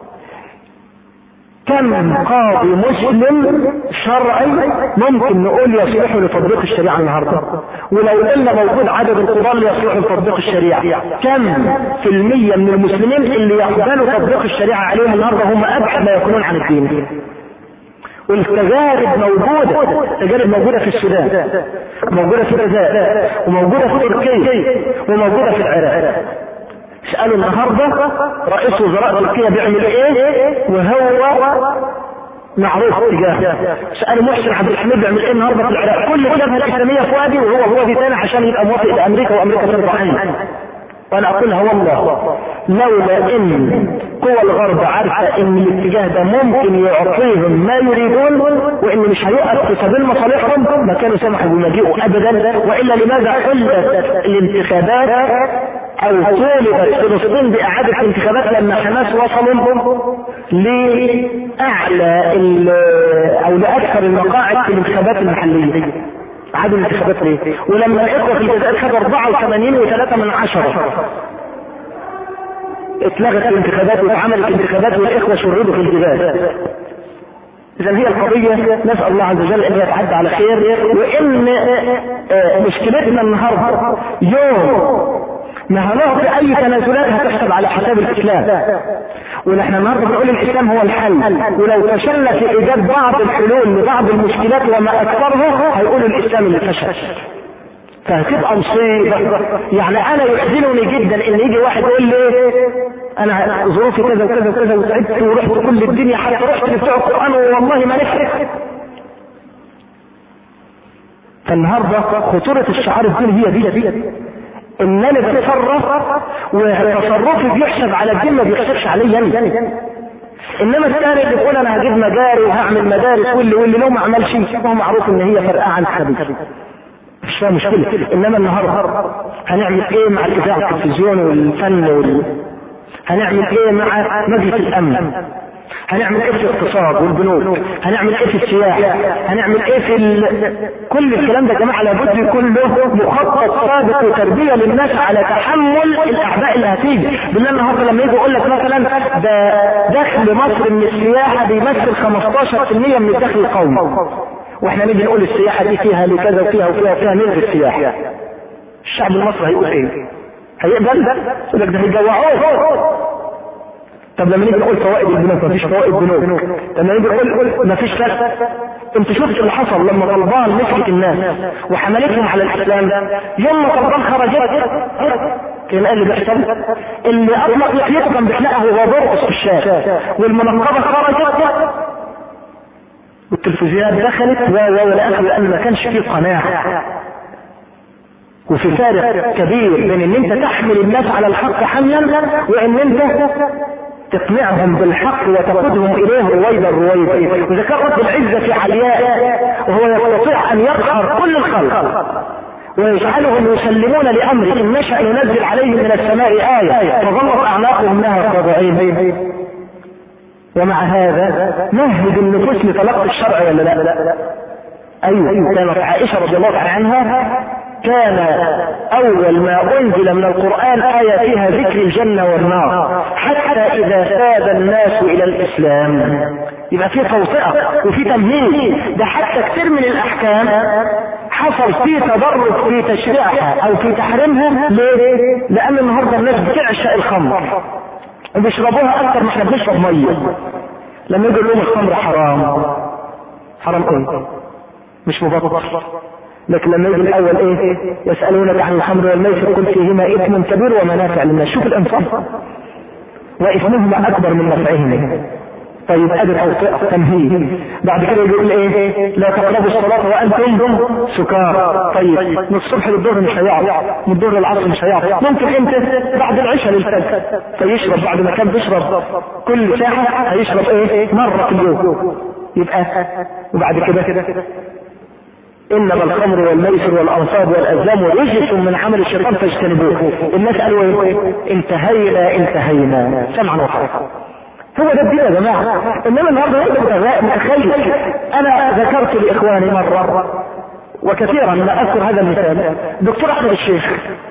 كم قاضي مسلم شرعي ممكن نقول يصلح لتطبيق الشريعه النهارده ولو قلنا موجود عدد القضاة اللي يصلحوا لتطبيق الشريعه كم في المية من المسلمين اللي يقبلوا تطبيق الشريعه عليهم النهارده هم ابعد ما يكونون عن الدين والتجارب موجودة التجارب موجودة في السودان موجودة في الجزائر وموجودة في تركيا وموجودة في العراق اسألوا النهاردة رئيس وزراء تركيا بيعمل ايه وهو معروف تجاهه سألوا محسن عبد الحميد بيعمل ايه النهارده في العراق كل الجبهة الإسلامية في وادي وهو هو في ثاني عشان يبقى موافق لأمريكا وأمريكا ترضى عنه وانا اقولها والله لولا ان قوى الغرب عارفه ان الاتجاه ده ممكن يعطيهم ما يريدون وان مش هيقف في سبيل مصالحهم ما كانوا سمحوا بمجيئه ابدا والا لماذا حلت الانتخابات او طولبت فلسطين باعاده الانتخابات لما حماس وصلوا لاعلى او لاكثر المقاعد في الانتخابات المحليه عدم الانتخابات ليه؟ ولما الاخوه في الجزائر خدوا 84 و3 من عشرة اتلغت الانتخابات واتعملت انتخابات والاخوه شردوا في الجبال اذا هي القضيه نسال الله عز وجل ان يتعدى على خير وان مشكلتنا النهارده يوم ما هنعطي اي تنازلات هتحسب على حساب الاسلام ونحن النهارده بنقول الاسلام هو الحل ولو فشلنا في ايجاد بعض الحلول لبعض المشكلات وما اكثرها هيقولوا الاسلام اللي فشل فهتبقى مصيبه يعني انا يحزنني جدا ان يجي واحد يقول لي انا ظروفي كذا وكذا وكذا وتعبت ورحت كل الدنيا حتى رحت لبتوع القران والله ما نفعت فالنهارده خطوره الشعار الديني هي دي, دي, دي. انني بتصرف وتصرفي بيحسب على الدين ما بيحسبش عليا انا انما الثاني اللي بيقول انا هجيب مجاري وهعمل مدارس واللي واللي لو ما عملش هو معروف ان هي فرقه عن الخبيث مش فيها مشكله انما النهارده هنعمل ايه مع الاذاعه والتلفزيون والفن وال... هنعمل ايه مع مجلس الامن هنعمل ايه في الاقتصاد والبنوك هنعمل ايه في السياحه هنعمل ايه في ال... كل الكلام ده يا جماعه لابد يكون له مخطط سابق وتربيه للناس على تحمل الاعباء اللي هتيجي بالله النهارده لما يجي يقول لك مثلا ده دخل مصر من السياحه بيمثل 15% من الدخل القومي واحنا نيجي نقول السياحه دي فيها لكذا وفيها وفيها وفيها نلغي السياحه الشعب المصري هيقول ايه؟ هيقبل يقول لك ده هيجوعوه طب لما نيجي نقول فوائد البنوك مفيش فوائد بنوك لما نيجي نقول مفيش فرق انت شفت اللي حصل لما طلبان مسكت الناس وحملتهم على الاسلام يوم ما طلبان خرجت كان اللي بيحصل اللي اطلق لحيته كان بيحلقها وهو بيرقص في الشارع والمنقبه خرجت والتلفزيونات دخلت و و الى اخره لان ما كانش فيه قناعه وفي فارق كبير بين ان انت تحمل الناس على الحق حملا وان انت تقنعهم بالحق وتقودهم اليه رويدا رويدا واذا كان رب العزه علياء وهو يستطيع ان يقهر كل الخلق ويجعلهم يسلمون لامره ان نشا ننزل عليهم من السماء ايه فظلت اعناقهم لها خاضعين ومع هذا مهد النفوس لتلقي الشرع ولا لا؟ ايوه كانت عائشه رضي الله تعالى عنها كان اول ما انزل من القرآن آية فيها ذكر الجنة والنار حتى اذا ساد الناس الى الاسلام يبقى في توطئة وفي تمهيد ده حتى كثير من الاحكام حصل في تدرج في تشريعها او في تحريمها ليه؟ لان النهارده الناس بتعشق الخمر وبيشربوها اكتر ما احنا بنشرب ميه لما يجي لهم الخمر حرام حرام ايه؟ مش مبطل لكن لما يجي الاول ايه يسالونك عن الخمر والميسر قل فيهما اثم كبير ومنافع للناس شوف الانصاف واثمهما اكبر من نفعهما طيب ادي توطئه تمهيد بعد كده يقول ايه لا تقربوا الصلاه وانتم سكارى طيب من الصبح للظهر مش هيقعد من الظهر للعصر مش هيقعد ممكن انت بعد العشاء للفجر فيشرب بعد ما كان بيشرب كل ساعه هيشرب ايه مره في اليوم يبقى وبعد كده انما الخمر والميسر والانصاب والازلام رجس من عمل الشيطان فاجتنبوه الناس قالوا ايه انتهينا انتهينا سمعا وطاعه هو ده الدين يا جماعه انما النهارده انت متخيل انا ذكرت لاخواني مره وكثيرا ما اذكر هذا المثال دكتور احمد الشيخ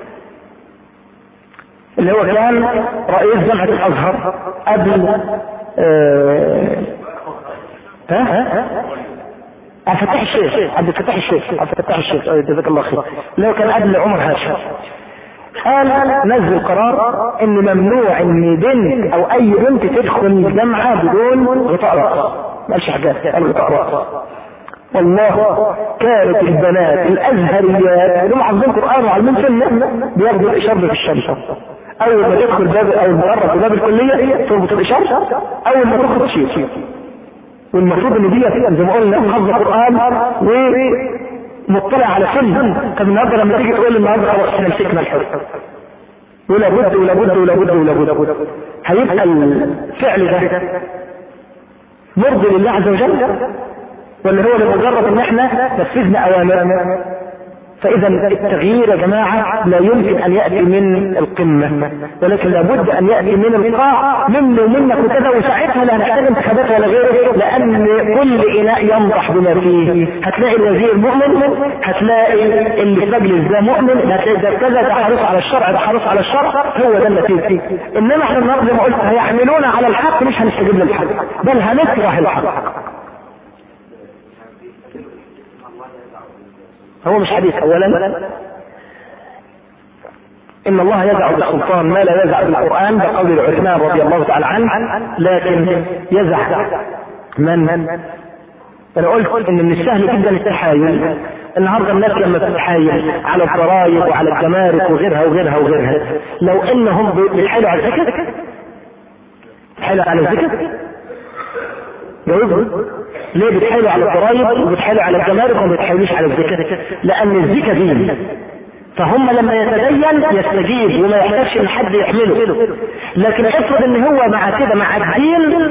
اللي هو كان رئيس جامعه الازهر قبل آه ها ها عبد الفتاح الشيخ عبد الفتاح الشيخ عبد الفتاح الشيخ جزاك الله خير اللي هو كان قبل عمر هاشم قال نزل قرار ان ممنوع ان بنت او اي بنت تدخل الجامعه بدون غطاء راس ما قالش حاجات قال غطاء راس والله كانت البنات الازهريات اللي هم حافظين قران وعالمين سنه بياخدوا الاشاره في الشمس اول ما تدخل باب او مقرب باب الكليه تربط الاشاره اول ما تخرج تشيل والمفروض ان دي زي ما قلنا حافظه قران ومطلع على سنه طب النهارده لما تيجي تقول النهارده خلاص احنا مسكنا الحر ولا بد ولا بد ولا بد ولا بد هيبقى الفعل ده مرضي لله عز وجل ولا هو لمجرد ان احنا نفذنا اوامر فاذا التغيير يا جماعه لا يمكن ان ياتي من القمه ولكن لابد ان ياتي من القاع مني ومنك وكذا وساعتها لا نحتاج انتخابات ولا غيره لان كل اناء ينضح بما فيه هتلاقي الوزير مؤمن هتلاقي اللي في مجلس ده مؤمن هتلاقي ده كذا ده حريص على الشرع ده حريص على الشرع هو ده النتيجه انما احنا النهارده زي ما قلت هيحملونا على الحق مش هنستجيب للحق بل هنكره الحق هو مش حديث اولا ان الله يزع بالسلطان ما لا يزع بالقران ده قول عثمان رضي الله تعالى عنه لكن يزع من انا قلت ان من السهل جدا التحايل النهارده الناس لما تتحايل على الضرائب وعلى الجمارك وغيرها وغيرها وغيرها لو انهم بيتحايلوا على الزكاه بيتحايلوا على الزكاه جاوبوا ليه بتحايلوا على الضرائب وبتحايلوا على الجمارك وما بتحايلوش على الزكاة لأن الزكاة دين فهم لما يتدين يستجيب وما يحتاجش ان حد يحمله لكن افرض ان هو مع كده مع الدين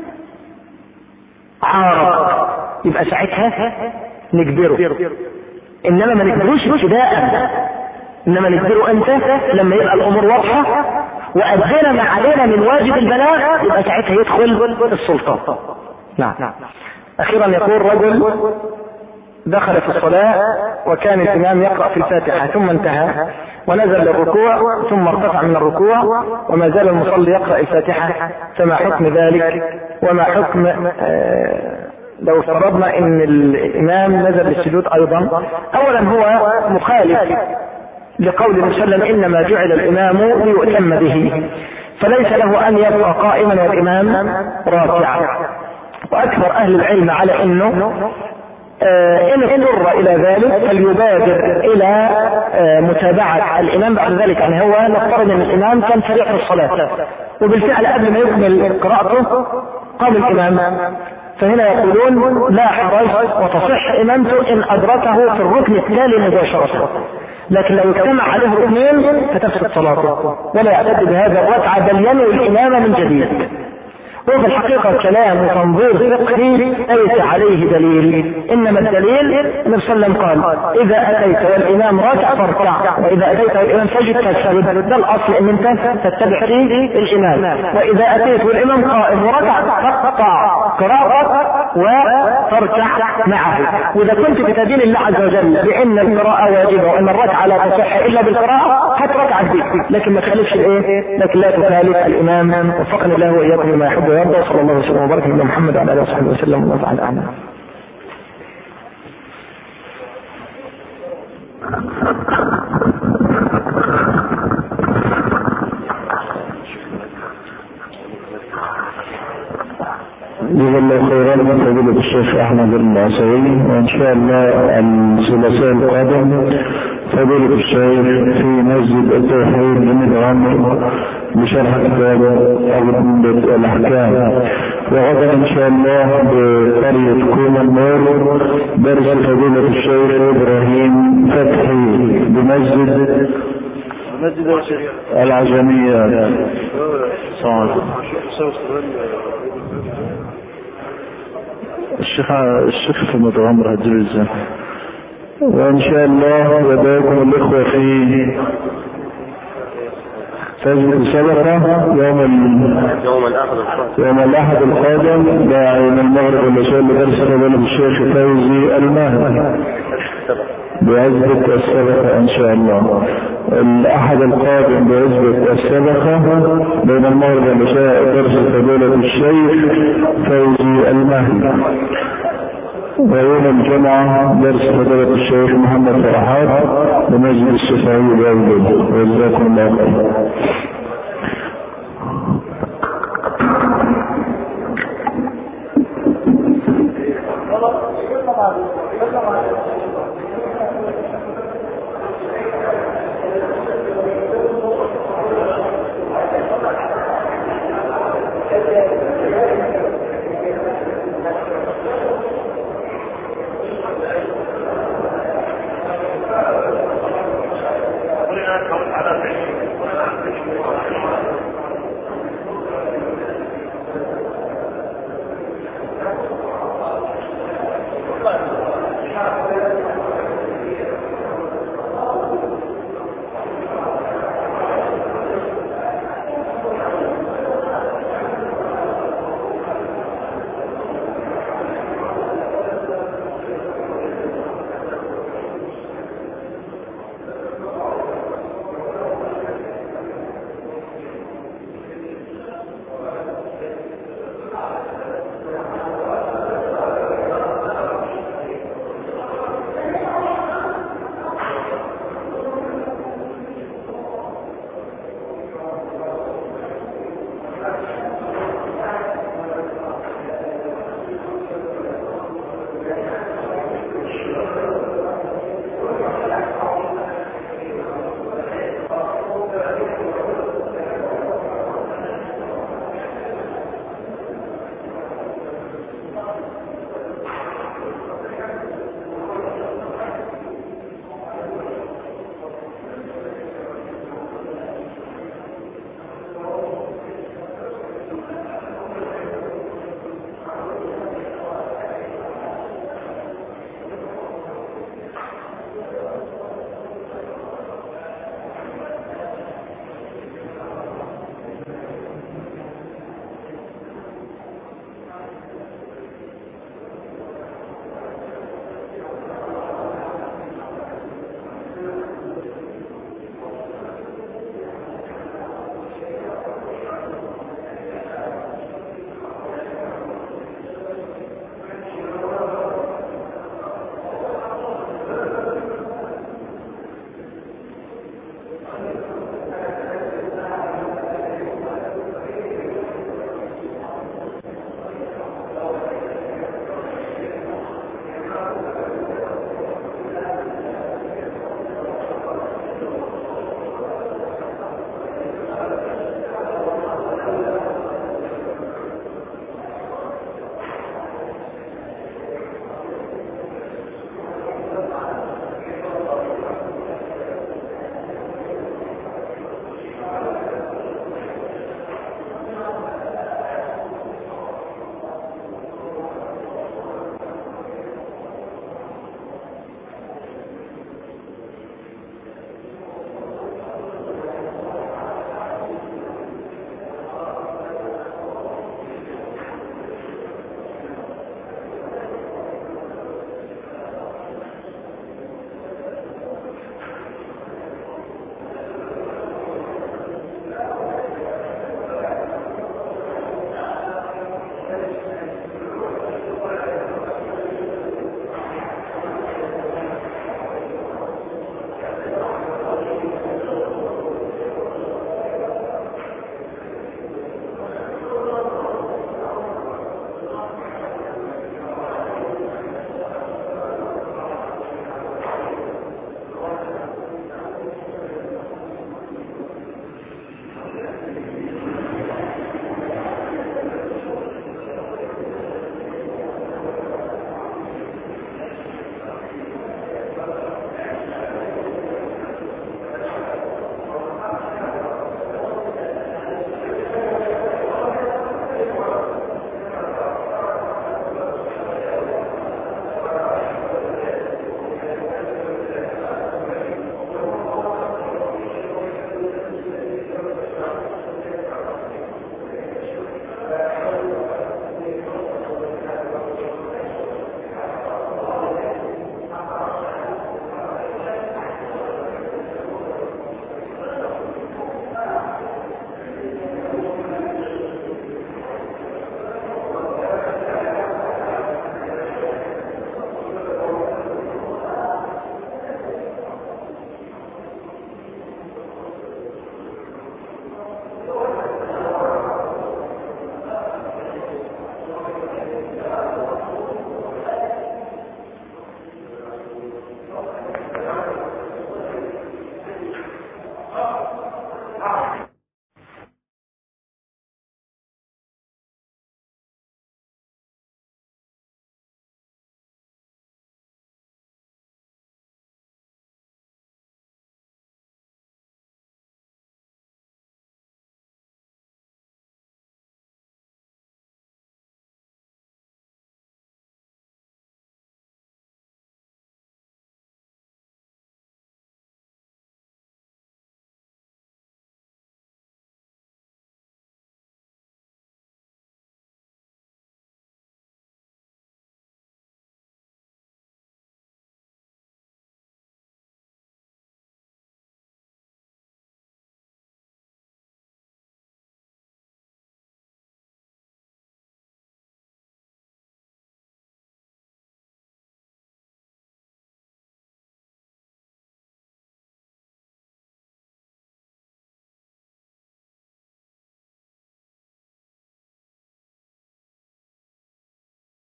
عارض يبقى ساعتها نجبره انما ما نجبروش ابتداء انما نجبره امتى لما يبقى الامور واضحه وادينا ما علينا من واجب البلاغ يبقى ساعتها يدخل السلطان نعم اخيرا يقول رجل دخل في الصلاة وكان الإمام يقرأ في الفاتحة ثم انتهى ونزل للركوع ثم ارتفع من الركوع وما زال المصلي يقرأ الفاتحة فما حكم ذلك وما حكم آه لو افترضنا ان الامام نزل للسجود ايضا اولا هو مخالف لقول النبي صلى الله عليه وسلم انما جعل الامام ليؤتم به فليس له ان يبقى قائما والامام راكعا واكثر اهل العلم على انه آه ان اضطر الى ذلك فليبادر الى آه متابعه الامام بعد ذلك يعني هو نفترض ان الامام كان سريع في الصلاه وبالفعل قبل ما يكمل قراءته قام الامام فهنا يقولون لا حرج وتصح امامته ان ادركه في الركن التالي مباشره لكن لو اجتمع عليه ركنين فتفسد صلاته ولا يعتد بهذا الركعه بل ينوي الامامه من جديد هو في الحقيقة كلام وتنظير فقهي ليس عليه دليل إنما الدليل النبي صلى الله عليه وسلم قال إذا أتيت والإمام راكع فاركع وإذا أتيت والإمام سجد فاسجد ده الأصل إن أنت تتبع فيه الإمام وإذا أتيت والإمام قائم وركع فاقطع قراءتك وتركع معه وإذا كنت بتدين الله عز وجل بأن القراءة واجبة وأن الركعة لا تصح إلا بالقراءة هات ركعة دي لكن ما تخالفش الإيه؟ لكن لا تخالف الإمام وفقني الله وإياكم لما يحب ويرضى صلى الله وسلم وبارك على محمد وعلى آله وصحبه وسلم والله تعالى أعلم جزا الله خيرا فضيلة الشيخ أحمد العسوي وإن شاء الله الثلاثاء القادم فضيلة الشيخ في مسجد التوحيد بن عمر بشرح كتاب عقدة الأحكام وغدا إن شاء الله بقرية كوم النور درس فضيلة الشيخ إبراهيم فتحي بمسجد مسجد الشيخ العجمية صار الشيخ الشيخ في متغمر هدير ازاي وان شاء الله يدعوكم الاخوة في تجد سبقة يوم ال... يوم الأحد القادم يوم الاحد القادم داعي من المغرب اللي شاء الله درس فضيلة الشيخ فوزي المهدي بعزبة السبقة ان شاء الله الاحد القادم بعزبة السبقة بين المغرب والعشاء درس فضيلة الشيخ فوزي المهدي ويوم الجمعة درس فضيلة الشيخ محمد فرحات بمسجد الشفاعي بأولاد وجزاكم الله خيرا